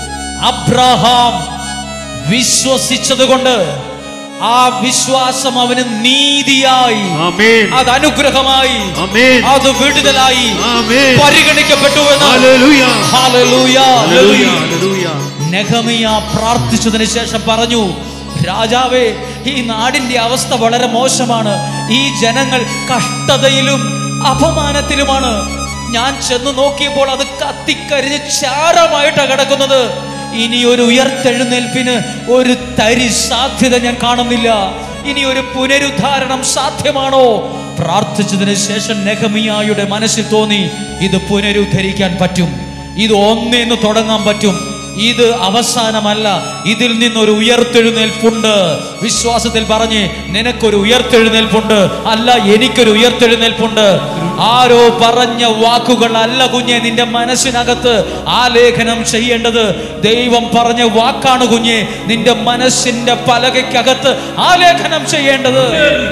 അബ്രഹാം വിശ്വസിച്ചത് കൊണ്ട് ആ വിശ്വാസം അവന് നീതിയായി ആമേൻ അത് അനുഗ്രഹമായി ആമേൻ അത് വിടുതലായി ആമേൻ പരിഗണിക്കപ്പെട്ടു എന്ന് ഹല്ലേലൂയ ഹല്ലേലൂയ, ഹല്ലേലൂയ ഹല്ലേലൂയ. ഹല്ലേലൂയ നെഹമിയ പ്രാർത്ഥിച്ചതിന് ശേഷം പറഞ്ഞു രാജാവേ ഈ നാടിന്റെ അവസ്ഥ വളരെ മോശമാണ് ഈ ജനങ്ങൾ കഷ്ടതയിലും അപമാനത്തിലുമാണ് ഞാൻ ചെന്ന് നോക്കിയപ്പോൾ അത് കത്തിക്കരിഞ്ഞ് ചാരമായിട്ടാണ് കിടക്കുന്നത് ഇനി ഒരു ഉയർത്തെഴുന്നേൽപ്പിന് ഒരു തരി സാധ്യത ഞാൻ കാണുന്നില്ല ഇനി ഒരു പുനരുദ്ധാരണം സാധ്യമാണോ പ്രാർത്ഥിച്ചതിന് ശേഷം നെഹമിയായുടെ മനസ്സിൽ തോന്നി ഇത് പുനരുദ്ധരിക്കാൻ പറ്റും ഇത് ഒന്നേന്ന് തുടങ്ങാൻ പറ്റും ഇത് അവസാനമല്ല ഇതിൽ നിന്നൊരു ഉയർത്തെഴുന്നേൽപ്പുണ്ട് വിശ്വാസത്തിൽ പറഞ്ഞ് നിനക്കൊരു ഉയർത്തെഴുന്നേൽപ്പുണ്ട് അല്ല എനിക്കൊരു ഉയർത്തെഴുന്നേൽപ്പുണ്ട് ആരോ പറഞ്ഞ വാക്കുകൾ അല്ല കുഞ്ഞെ നിന്റെ മനസ്സിനകത്ത് ആലേഖനം ചെയ്യേണ്ടത് ദൈവം പറഞ്ഞ വാക്കാണ് കുഞ്ഞെ നിന്റെ മനസ്സിന്റെ പലകയ്ക്കകത്ത് ആലേഖനം ചെയ്യേണ്ടത്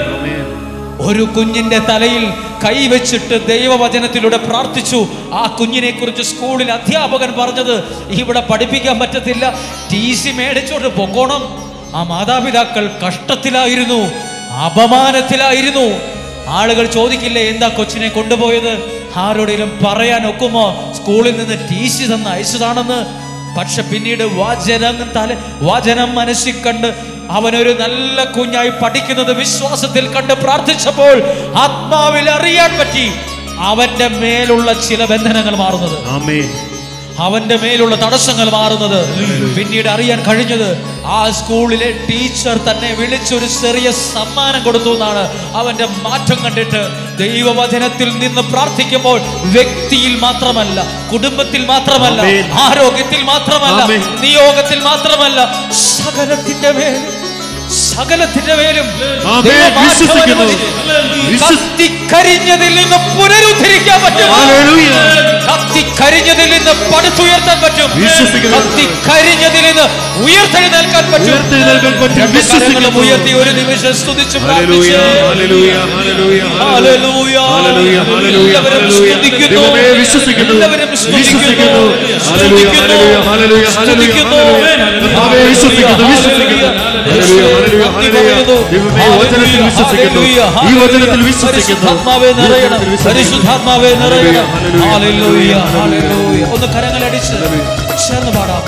ഒരു കുഞ്ഞിന്റെ തലയിൽ കൈവച്ചിട്ട് ദൈവവചനത്തിലൂടെ പ്രാർത്ഥിച്ചു ആ കുഞ്ഞിനെ കുറിച്ച് സ്കൂളിൽ അധ്യാപകൻ പറഞ്ഞത് ഇവിടെ പഠിപ്പിക്കാൻ പറ്റത്തില്ല ടി സി മേടിച്ചോണ്ട് പൊക്കോണം ആ മാതാപിതാക്കൾ കഷ്ടത്തിലായിരുന്നു അപമാനത്തിലായിരുന്നു ആളുകൾ ചോദിക്കില്ലേ എന്താ കൊച്ചിനെ കൊണ്ടുപോയത് ആരോടെങ്കിലും പറയാൻ ഒക്കുമോ സ്കൂളിൽ നിന്ന് ടി സി തന്ന് അയച്ചതാണെന്ന് പക്ഷെ പിന്നീട് വചനം തല വചനം മനസ്സിൽ കണ്ട് അവനൊരു നല്ല കുഞ്ഞായി പഠിക്കുന്നത് വിശ്വാസത്തിൽ കണ്ട് പ്രാർത്ഥിച്ചപ്പോൾ ആത്മാവിൽ അറിയാൻ പറ്റി അവന്റെ മേലുള്ള ചില ബന്ധനങ്ങൾ മാറുന്നത് ആമേൻ അവന്റെ മേലുള്ള തടസ്സങ്ങൾ മാറുന്നത് പിന്നീട് അറിയാൻ കഴിഞ്ഞത് ആ സ്കൂളിലെ ടീച്ചർ തന്നെ വിളിച്ചൊരു ചെറിയ സമ്മാനം കൊടുത്തു എന്നാണ് അവന്റെ മാറ്റം കണ്ടിട്ട് ദൈവവചനത്തിൽ നിന്ന് പ്രാർത്ഥിക്കുമ്പോൾ വ്യക്തിയിൽ മാത്രമല്ല കുടുംബത്തിൽ മാത്രമല്ല ആമേൻ. ആരോഗ്യത്തിൽ മാത്രമല്ല ആമേൻ. നിയോഗത്തിൽ മാത്രമല്ല സകലത്തിന്റെ മേലും സകലത്തിന്റെ മേലും ആമേൻ. ദൈവമാറ്റം വിശ്വസിക്കുന്നു. അനുവദിച്ച് വിശ്വസ്- കത്തിക്കരിഞ്ഞതിൽ നിന്ന് പുനരുദ്ധരിക്കാൻ പറ്റും ഹല്ലേലൂയ. കത്തിക്കരിഞ്ഞതിൽ നിന്ന് പടുത്തുയർത്താൻ പറ്റും വിശ്വസിക്കുന്നു. കത്തിക്കരിഞ്ഞതിൽ നിന്ന് ഉയർത്തെഴുന്നേൽക്കാൻ പറ്റും ഉയർത്തെഴുന്നേൽക്കാൻ പറ്റും. രണ്ട് കരങ്ങളും വിശ്വസിക്കുന്നു. ഉയർത്തി ഒരു നിമിഷം സ്തുതിച്ച് ഹല്ലേലൂയ, പ്രാർത്ഥിച്ച് ഹല്ലേലൂയ, ഹല്ലേലൂയ, ഹല്ലേലൂയ. ഹല്ലേലൂയ, ഹല്ലേലൂയ, എല്ലാവരും ഹല്ലേലൂയ. സ്തുതിക്കുന്നു. ദൈവമേ, വിശ്വസിക്കുന്നു. എല്ലാവരും വിശ്വസിക്കുന്നു. സ്തുതിക്കുന്നു. ഹല്ലേലൂയ, ഹല്ലേലൂയ, ഹല്ലേലൂയ, ഹല്ലേലൂയ, സ്തുതിക്കുന്നു. ഹല്ലേലൂയ. കർത്താവേ, വിശ്വസിക്കുന്നു, വിശ്വസിക്കുന്നു. ഹല്ലേലൂയ, ഹല്ലേലൂയ, ഹല്ലേലൂയ. ദൈവമേ, വചനത്തിൽ വിശ്വസിക്കുന്നു. ഈ വചനത്തിൽ വിശ്വസിക്കുന്നു. പരിശുദ്ധാത്മാവേ ഈ നിറയണം വചനത്തിൽ വിശ്വസിക്കുന്നു. പരിശുദ്ധാത്മാവേ നിറയണം ഹല്ലേലൂയ, ഹല്ലേലൂയ ഹല്ലേലൂയ. ഹല്ലേലൂയ ഒന്ന് കരങ്ങളടിച്ച് ചേർന്ന് പാടാം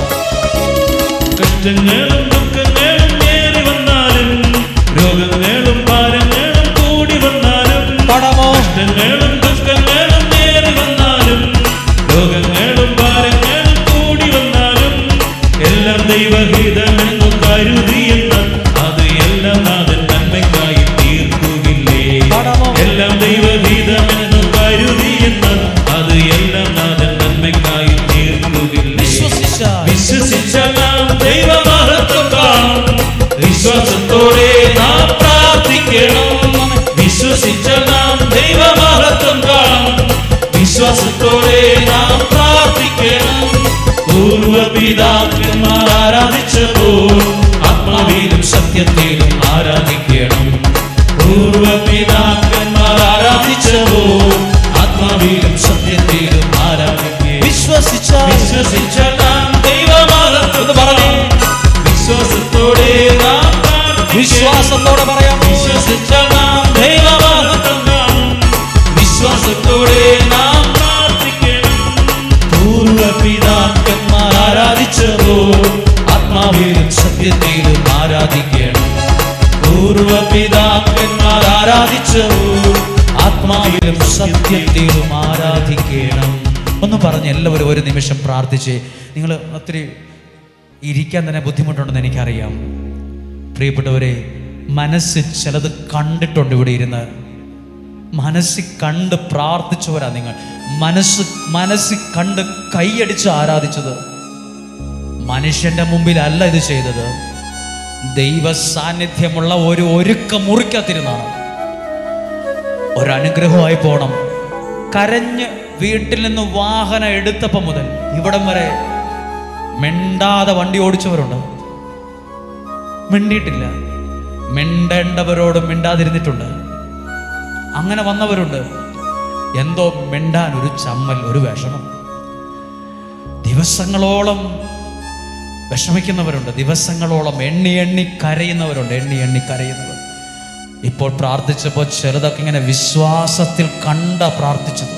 കഷ്ടങ്ങളും ദുഃഖങ്ങളും ഏറി വന്നാലും രോഗങ്ങളും ഭാരങ്ങളും കൂടി വന്നാലും പാടാമോ കഷ്ടങ്ങളും ദുഃഖങ്ങളും ഏറി വന്നാലും രോഗങ്ങളും ഭാരങ്ങളും കൂടി വന്നാലും എല്ലാം ദൈവഹിതമെന്നു കരുതിയെന്ന അത് എല്ലാം നാഥൻ നന്മയ്ക്കായി തീർക്കുകില്ലേ പാടാമോ? എല്ലാം ദൈവഹിതമെന്നു കരുതിയെന്ന അത് എല്ലാം നാഥൻ നന്മയ്ക്കായി തീർക്കുകില്ലേ വിശ്വസിച്ച വിശ്വസിച്ച നാം ദൈവമഹത്വം കാണും വിശ്വാസത്തോടെ നാം പ്രാർത്ഥിക്കണം വിശ്വസിച്ച നാം ദൈവമഹത്വം കാണും വിശ്വാസത്തോടെ നാം പ്രാർത്ഥിക്കണം പൂർവപിതാക്കന്മാർ ആരാധിച്ചപ്പോൾ ആത്മാവിലും സത്യത്തിലും ആരാധിക്കണം പൂർവപിതാക്കന്മാർ ആരാധിച്ചപ്പോൾ ആത്മാവിലും സത്യത്തിലും ആരാധിക്കണം വിശ്വസിച്ച വിശ്വസിച്ച നാം ദൈവമാകത്തും ഒന്ന് പറഞ്ഞേ. വിശ്വാസത്തോടെ നാം പ്രാർത്ഥിക്കണം. വിശ്വാസത്തോടെ പറയാമോ വിശ്വസിച്ച നാം ദൈവമാകത്തും വിശ്വാസത്തോടെ നാം പ്രാർത്ഥിക്കണം പൂർവപിതാക്കന്മാർ ആരാധിച്ചതോ ആത്മാവിലും സത്യത്തിലും ആരാധിക്കണം പൂർവപിതാക്കന്മാർ ആരാധിച്ചതോ ആത്മാവിലും സത്യത്തിലും ആരാധിക്കണം ഒന്ന് പറഞ്ഞ് എല്ലാവരും ഒരു നിമിഷം പ്രാർത്ഥിച്ച് നിങ്ങൾ ഒത്തിരി ഇരിക്കാൻ തന്നെ ബുദ്ധിമുട്ടുണ്ടെന്ന് എനിക്കറിയാം പ്രിയപ്പെട്ടവരെ മനസ്സിൽ ചിലത് കണ്ടിട്ടുണ്ട് ഇവിടെ ഇരുന്ന് മനസ്സിൽ കണ്ട് പ്രാർത്ഥിച്ചവരാ നിങ്ങൾ മനസ്സ് മനസ്സിൽ കണ്ട് കൈയടിച്ച് ആരാധിച്ചത് മനുഷ്യന്റെ മുമ്പിലല്ല ഇത് ചെയ്തത് ദൈവ സാന്നിധ്യമുള്ള ഒരു ഒരുക്ക മുറിക്കത്തിരുന്നാണ് ഒരനുഗ്രഹമായി പോണം കരഞ്ഞ് വീട്ടിൽ നിന്ന് വാഹനം എടുത്തപ്പം മുതൽ ഇവിടം വരെ മിണ്ടാതെ വണ്ടി ഓടിച്ചവരുണ്ട് മിണ്ടിയിട്ടില്ല മിണ്ടേണ്ടവരോട് മിണ്ടാതിരുന്നിട്ടുണ്ട് അങ്ങനെ വന്നവരുണ്ട് എന്തോ മിണ്ടാൻ ഒരു ചമ്മൽ ഒരു വിഷമം ദിവസങ്ങളോളം വിഷമിക്കുന്നവരുണ്ട് ദിവസങ്ങളോളം എണ്ണി എണ്ണി കരയുന്നവരുണ്ട് എണ്ണി എണ്ണി കരയുന്നവർ ഇപ്പോൾ പ്രാർത്ഥിച്ചപ്പോൾ ചിലതൊക്കെ ഇങ്ങനെ വിശ്വാസത്തിൽ കണ്ട പ്രാർത്ഥിച്ചത്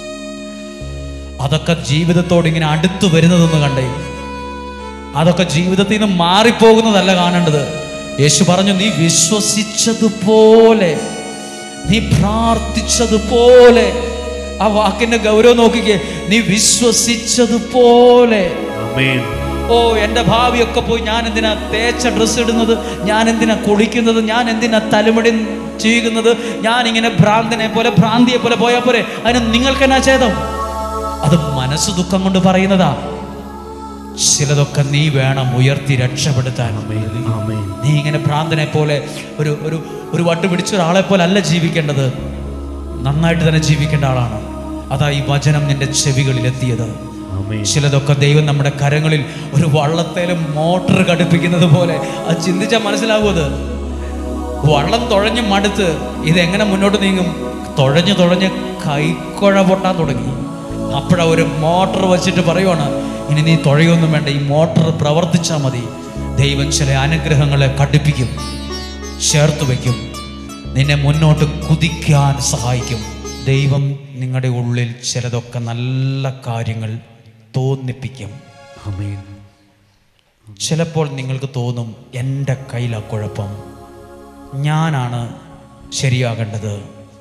അതൊക്കെ ജീവിതത്തോട് ഇങ്ങനെ അടുത്തു വരുന്നതെന്ന് കണ്ടേ അതൊക്കെ ജീവിതത്തിൽ നിന്ന് മാറിപ്പോകുന്നതല്ല കാണേണ്ടത് യേശു പറഞ്ഞു നീ വിശ്വസിച്ചതുപോലെ നീ പ്രാർത്ഥിച്ചതുപോലെ ആ വാക്കിന്റെ ഗൗരവം നോക്കിക്കേ നീ വിശ്വസിച്ചതുപോലെ ആമേൻ ഓ എൻ്റെ ഭാവിയൊക്കെ പോയി ഞാൻ എന്തിനാ തേച്ച ഡ്രസ്സ് ഇടുന്നത് ഞാൻ എന്തിനാ കുളിക്കുന്നത് ഞാൻ എന്തിനാ തലമുടി ചെയ്യുന്നത് ഞാൻ ഇങ്ങനെ ഭ്രാന്തനെ പോലെ ഭ്രാന്തിയെ പോലെ പോയാൽ പോരെ അതിന് നിങ്ങൾക്ക് എന്നാ ചെയ്തം അത് മനസ്സ് ദുഃഖം കൊണ്ട് പറയുന്നതാ ചിലതൊക്കെ നീ വേണം ഉയർത്തി രക്ഷപ്പെടുത്താൻ ആമേൻ നീ ഇങ്ങനെ ഭ്രാന്തനെ പോലെ ഒരു ഒരു ഒരു വട്ട് പിടിച്ച ഒരാളെ പോലെ അല്ല ജീവിക്കേണ്ടത് നന്നായിട്ട് തന്നെ ജീവിക്കേണ്ട ആളാണ് അതാ ഈ വചനം നിന്റെ ചെവികളിൽ എത്തിയത് ആമേൻ ചിലതൊക്കെ ദൈവം നമ്മുടെ കരങ്ങളിൽ ഒരു വള്ളത്തേലും മോട്ടർ ഘടിപ്പിക്കുന്നത് പോലെ അത് ചിന്തിച്ചാൽ മനസ്സിലാവും അത് വള്ളം തുഴഞ്ഞ് മടുത്ത് ഇതെങ്ങനെ മുന്നോട്ട് നീങ്ങും തുഴഞ്ഞ് തുഴഞ്ഞ് കൈക്കുഴ പൊട്ടാൻ തുടങ്ങി അപ്പോഴാ ഒരു മോട്ടർ വെച്ചിട്ട് പറയുവാണ് ഇനി നീ തുഴയൊന്നും വേണ്ട ഈ മോട്ടർ പ്രവർത്തിച്ചാൽ മതി ദൈവം ചില അനുഗ്രഹങ്ങളെ കടുപ്പിക്കും ചേർത്ത് വയ്ക്കും നിന്നെ മുന്നോട്ട് കുതിക്കാൻ സഹായിക്കും ദൈവം നിങ്ങളുടെ ഉള്ളിൽ ചിലതൊക്കെ നല്ല കാര്യങ്ങൾ തോന്നിപ്പിക്കും ആമേൻ ചിലപ്പോൾ നിങ്ങൾക്ക് തോന്നും എൻ്റെ കയ്യിലാ കുഴപ്പം ഞാനാണ് ശരിയാകേണ്ടത്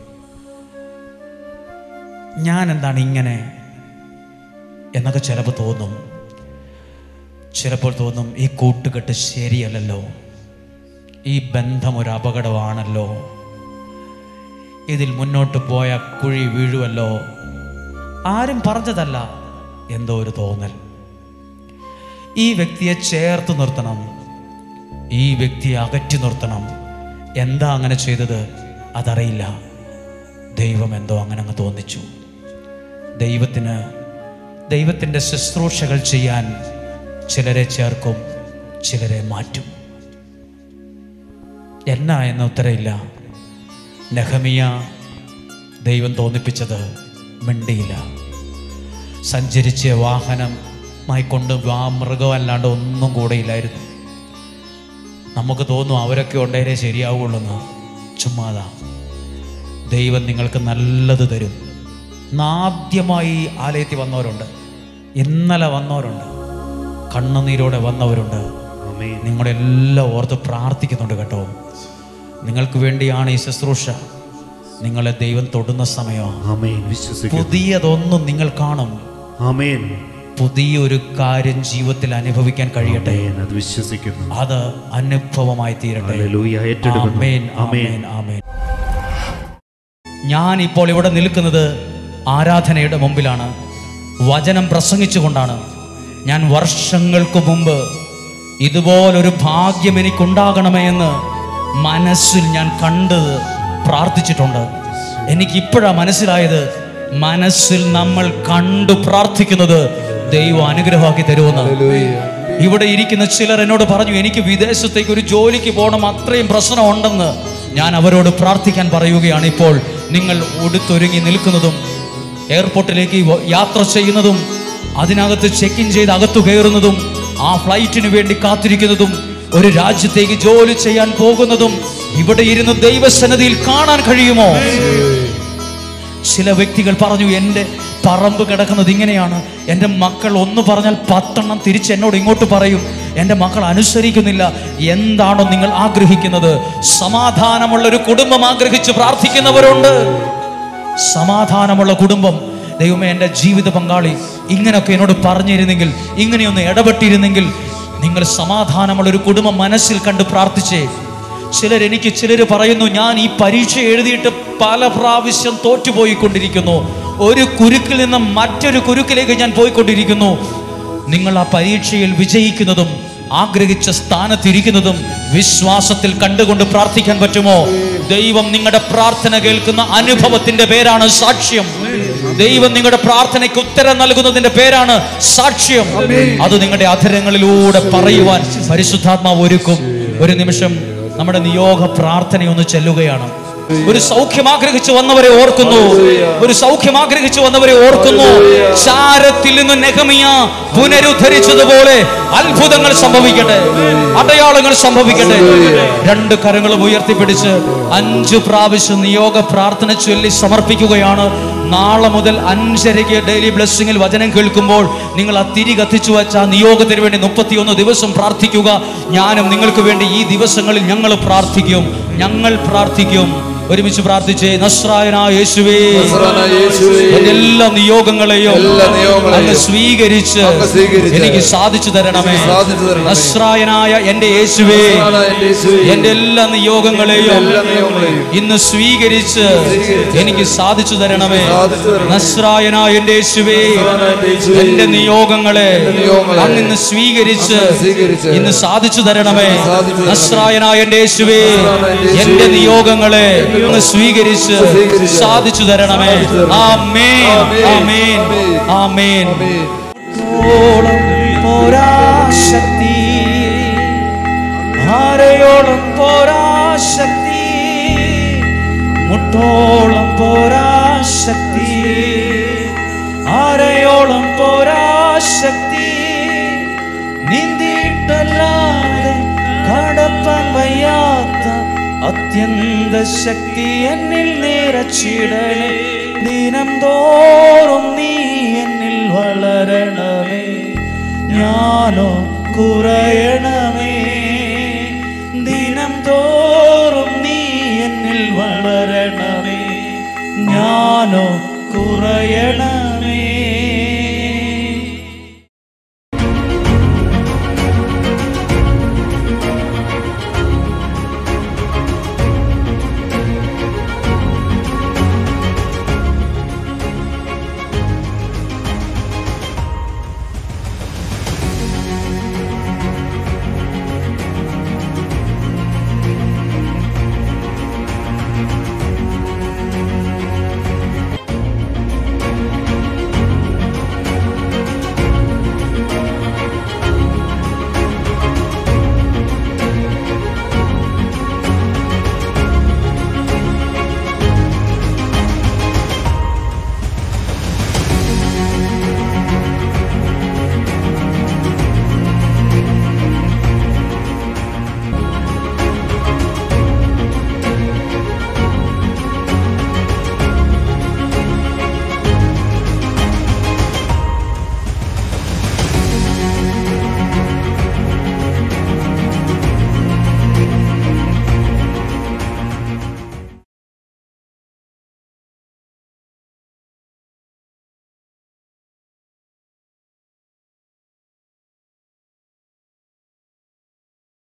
ഞാൻ എന്താണ് ഇങ്ങനെ എന്നൊക്കെ ചിലപ്പോൾ തോന്നും ചിലപ്പോൾ തോന്നും ഈ കൂട്ടുകെട്ട് ശരിയല്ലല്ലോ ഈ ബന്ധം ഒരു അപകടമാണല്ലോ ഇതിൽ മുന്നോട്ട് പോയ കുഴി വീഴുമല്ലോ ആരും പറഞ്ഞതല്ല എന്തോ ഒരു തോന്നൽ ഈ വ്യക്തിയെ ചേർത്ത് നിർത്തണം ഈ വ്യക്തിയെ അകറ്റി നിർത്തണം എന്താ അങ്ങനെ ചെയ്തത് അതറിയില്ല ദൈവം എന്തോ അങ്ങനെ അങ്ങ് തോന്നിച്ചു ദൈവത്തിന് ദൈവത്തിൻ്റെ ശുശ്രൂഷകൾ ചെയ്യാൻ ചിലരെ ചേർക്കും ചിലരെ മാറ്റും എന്നാ എന്ന ഉത്തരമില്ല നെഹമിയ ദൈവം തോന്നിപ്പിച്ചത് മിണ്ടിയില്ല സഞ്ചരിച്ച വാഹനമായി കൊണ്ട് വാ മൃഗമല്ലാണ്ട് ഒന്നും കൂടെയില്ലായിരുന്നു നമുക്ക് തോന്നും അവരൊക്കെ ഉണ്ടേലേ ശരിയാവുള്ളൂ എന്ന് ചുമ്മാതാ ദൈവം നിങ്ങൾക്ക് നല്ലത് തരും നാദ്യമായി ആലയത്തിൽ വന്നവരുണ്ട് ഇന്നലെ വന്നവരുണ്ട് കണ്ണുനീരോടെ വന്നവരുണ്ട് ആമേൻ നിങ്ങളെല്ലാം ഓർത്ത് പ്രാർത്ഥിക്കുന്നുണ്ട് കേട്ടോ നിങ്ങൾക്ക് വേണ്ടിയാണ് ഈ ശുശ്രൂഷ നിങ്ങളെ ദൈവം തൊടുന്ന സമയമാണ് ആമേൻ വിശ്വസിക്കുന്നു പുതിയതൊന്നും നിങ്ങൾ കാണും ആമേൻ പുതിയൊരു കാര്യം ജീവിതത്തിൽ അനുഭവിക്കാൻ കഴിയട്ടെ ആമേൻ അത് വിശ്വസിക്കുന്നു അത് അനുഭവമായി തീരട്ടെ ഹല്ലേലൂയ ഏറ്റെടുക്കുന്നു ആമേൻ ആമേൻ ആമേൻ ആമേൻ ഞാൻ ഇപ്പോൾ ഇവിടെ നിൽക്കുന്നത് ആരാധനയുടെ മുമ്പിലാണ് വചനം പ്രസംഗിച്ചുകൊണ്ടാണ് ഞാൻ വർഷങ്ങൾക്ക് മുമ്പ് ഇതുപോലൊരു ഭാഗ്യം എനിക്കുണ്ടാകണമേ എന്ന് മനസ്സിൽ ഞാൻ കണ്ട് പ്രാർത്ഥിച്ചിട്ടുണ്ട് എനിക്കിപ്പോഴാണ് മനസ്സിലായത് മനസ്സിൽ നമ്മൾ കണ്ടു പ്രാർത്ഥിക്കുന്നത് ദൈവം അനുഗ്രഹമാക്കി തരുമെന്ന് ഇവിടെ ഇരിക്കുന്ന ചിലർ എന്നോട് പറഞ്ഞു എനിക്ക് വിദേശത്തേക്ക് ഒരു ജോലിക്ക് പോകണം അത്രയും പ്രശ്നമുണ്ടെന്ന് ഞാൻ അവരോട് പ്രാർത്ഥിക്കാൻ പറയുകയാണ് ഇപ്പോൾ നിങ്ങൾ ഉടുത്തൊരുങ്ങി നിൽക്കുന്നതും എയർപോർട്ടിലേക്ക് വ- യാത്ര ചെയ്യുന്നതും അതിനകത്ത് ചെക്ക് ഇൻ ചെയ്ത് അകത്തു കയറുന്നതും ആ ഫ്ലൈറ്റിന് വേണ്ടി കാത്തിരിക്കുന്നതും ഒരു രാജ്യത്തേക്ക് ജോലി ചെയ്യാൻ പോകുന്നതും ഇവിടെ ഇരുന്ന് ദൈവസന്നതിയിൽ കാണാൻ കഴിയുമോ ചില വ്യക്തികൾ പറഞ്ഞു എൻ്റെ പറമ്പ് കിടക്കുന്നത് ഇങ്ങനെയാണ് എൻ്റെ മക്കൾ ഒന്ന് പറഞ്ഞാൽ പത്തെണ്ണം തിരിച്ച് എന്നോട് ഇങ്ങോട്ട് പറയും എൻ്റെ മക്കൾ അനുസരിക്കുന്നില്ല എന്താണോ നിങ്ങൾ ആഗ്രഹിക്കുന്നത് സമാധാനമുള്ള ഒരു കുടുംബം ആഗ്രഹിച്ച് പ്രാർത്ഥിക്കുന്നവരുണ്ട് സമാധാനമുള്ള കുടുംബം ദൈവമേ എൻ്റെ ജീവിത പങ്കാളി ഇങ്ങനെയൊക്കെ എന്നോട് പറഞ്ഞിരുന്നെങ്കിൽ ഇങ്ങനെയൊന്ന് ഇടപെട്ടിരുന്നെങ്കിൽ നിങ്ങൾ സമാധാനമുള്ള ഒരു കുടുംബം മനസ്സിൽ കണ്ട് പ്രാർത്ഥിച്ചേ ചിലർ എനിക്ക് ചിലർ പറയുന്നു ഞാൻ ഈ പരീക്ഷ എഴുതിയിട്ട് പല പ്രാവശ്യം തോറ്റുപോയിക്കൊണ്ടിരിക്കുന്നു ഒരു കുരുക്കിൽ നിന്ന് മറ്റൊരു കുരുക്കിലേക്ക് ഞാൻ പോയിക്കൊണ്ടിരിക്കുന്നു നിങ്ങൾ ആ പരീക്ഷയിൽ വിജയിക്കുന്നതും ആഗ്രഹിച്ച സ്ഥാനത്തിരിക്കുന്നതും വിശ്വാസത്തിൽ കണ്ടുകൊണ്ട് പ്രാർത്ഥിക്കാൻ പറ്റുമോ ദൈവം നിങ്ങളുടെ പ്രാർത്ഥന കേൾക്കുന്ന അനുഭവത്തിന്റെ പേരാണ് സാക്ഷ്യം ദൈവം നിങ്ങളുടെ പ്രാർത്ഥനയ്ക്ക് ഉത്തരം നൽകുന്നതിന്റെ പേരാണ് സാക്ഷ്യം അത് നിങ്ങളുടെ അധരങ്ങളിലൂടെ പറയുവാൻ പരിശുദ്ധാത്മാവ് ഒരുക്കും ഒരു നിമിഷം നമ്മുടെ നിയോഗ പ്രാർത്ഥനയൊന്ന് ചെല്ലുകയാണ് ഒരു സൗഖ്യം ആഗ്രഹിച്ചു വന്നവരെ ഓർക്കുന്നു ഒരു സൗഖ്യം ആഗ്രഹിച്ചു വന്നവരെ ഓർക്കുന്നു ചാരത്തിൽ നിന്ന് നെഹമിയ പുനരുദ്ധരിച്ചതുപോലെ അത്ഭുതങ്ങൾ സംഭവിക്കട്ടെ അടയാളങ്ങൾ സംഭവിക്കട്ടെ രണ്ട് കരങ്ങളും ഉയർത്തിപ്പിടിച്ച് അഞ്ചു പ്രാവശ്യം നിയോഗ പ്രാർത്ഥന ചൊല്ലി സമർപ്പിക്കുകയാണ് നാളെ മുതൽ അഞ്ചരയ്ക്ക് ഡെയിലി ബ്ലെസ്സിങ്ങിൽ വചനം കേൾക്കുമ്പോൾ നിങ്ങൾ ആ തിരി കത്തിച്ചു വെച്ച ആ നിയോഗത്തിന് വേണ്ടി മുപ്പത്തിയൊന്ന് ദിവസം പ്രാർത്ഥിക്കുക ഞാനും നിങ്ങൾക്ക് വേണ്ടി ഈ ദിവസങ്ങളിൽ ഞങ്ങൾ പ്രാർത്ഥിക്കും ഞങ്ങൾ പ്രാർത്ഥിക്കും ഒരുമിച്ച് പ്രാർത്ഥിച്ചേ നസ്രായനായ യേശുവേ നസ്രായനായ യേശുവേ, എന്റെ എല്ലാ നിയോഗങ്ങളെയും എല്ലാ നിയോഗങ്ങളെയും അങ്ങ് സ്വീകരിച്ച് അങ്ങ് സ്വീകരിച്ച് എനിക്ക് സാധിച്ചു തരണമേ എനിക്ക് സാധിച്ചു തരണമേ. നസ്രായനായ എന്റെ യേശുവേ നസ്രായനായ എൻ്റെ യേശുവേ, എന്റെ എല്ലാ നിയോഗങ്ങളെയും എല്ലാ നിയോഗങ്ങളെയും ഇന്ന് സ്വീകരിച്ച് സ്വീകരിച്ച് എനിക്ക് സാധിച്ചു തരണമേ സാധിച്ചു തരണമേ. നസ്രായനായ എൻ്റെ യേശുവേ നസ്രായനായ എൻ്റെ യേശുവേ, എന്റെ നിയോഗങ്ങളെ എൻ്റെ നിയോഗങ്ങളെ അങ്ങ് ഇന്ന് സ്വീകരിച്ച് അങ്ങ് സ്വീകരിച്ച് ഇന്ന് സാധിച്ചു തരണമേ സാധിച്ചു തരണമേ. നസ്രായനായ എൻ്റെ യേശുവേ നസ്രായനായ എൻ്റെ യേശുവേ, എന്റെ നിയോഗങ്ങളെ എൻ്റെ അങ്ങ് സ്വീകരിച്ച് സ്വീകരിച്ച് സാധിച്ചു തരണമേ സാധിച്ചു തരണമേ. ആമേൻ ആമേൻ. ആമേൻ ആമേൻ ആമേൻ. ഓളം പോരാശക്തി ആരെയോളം പോരാശക്തി മുട്ടോളം പോരാശക്തി ആരെയോളം പോരാശക്തി നീന്തിയിട്ടല്ലാതെ കടപ്പാൻ വയ്യാത്ത അത്യന്ത ശക്തി എന്നിൽ നിറച്ചിടണേ ദിനം തോറും നീ എന്നിൽ വളരണമേ ഞാനോ കുറയണമേ ദിനം തോറും നീ എന്നിൽ വളരണമേ ഞാനോ കുറയണമേ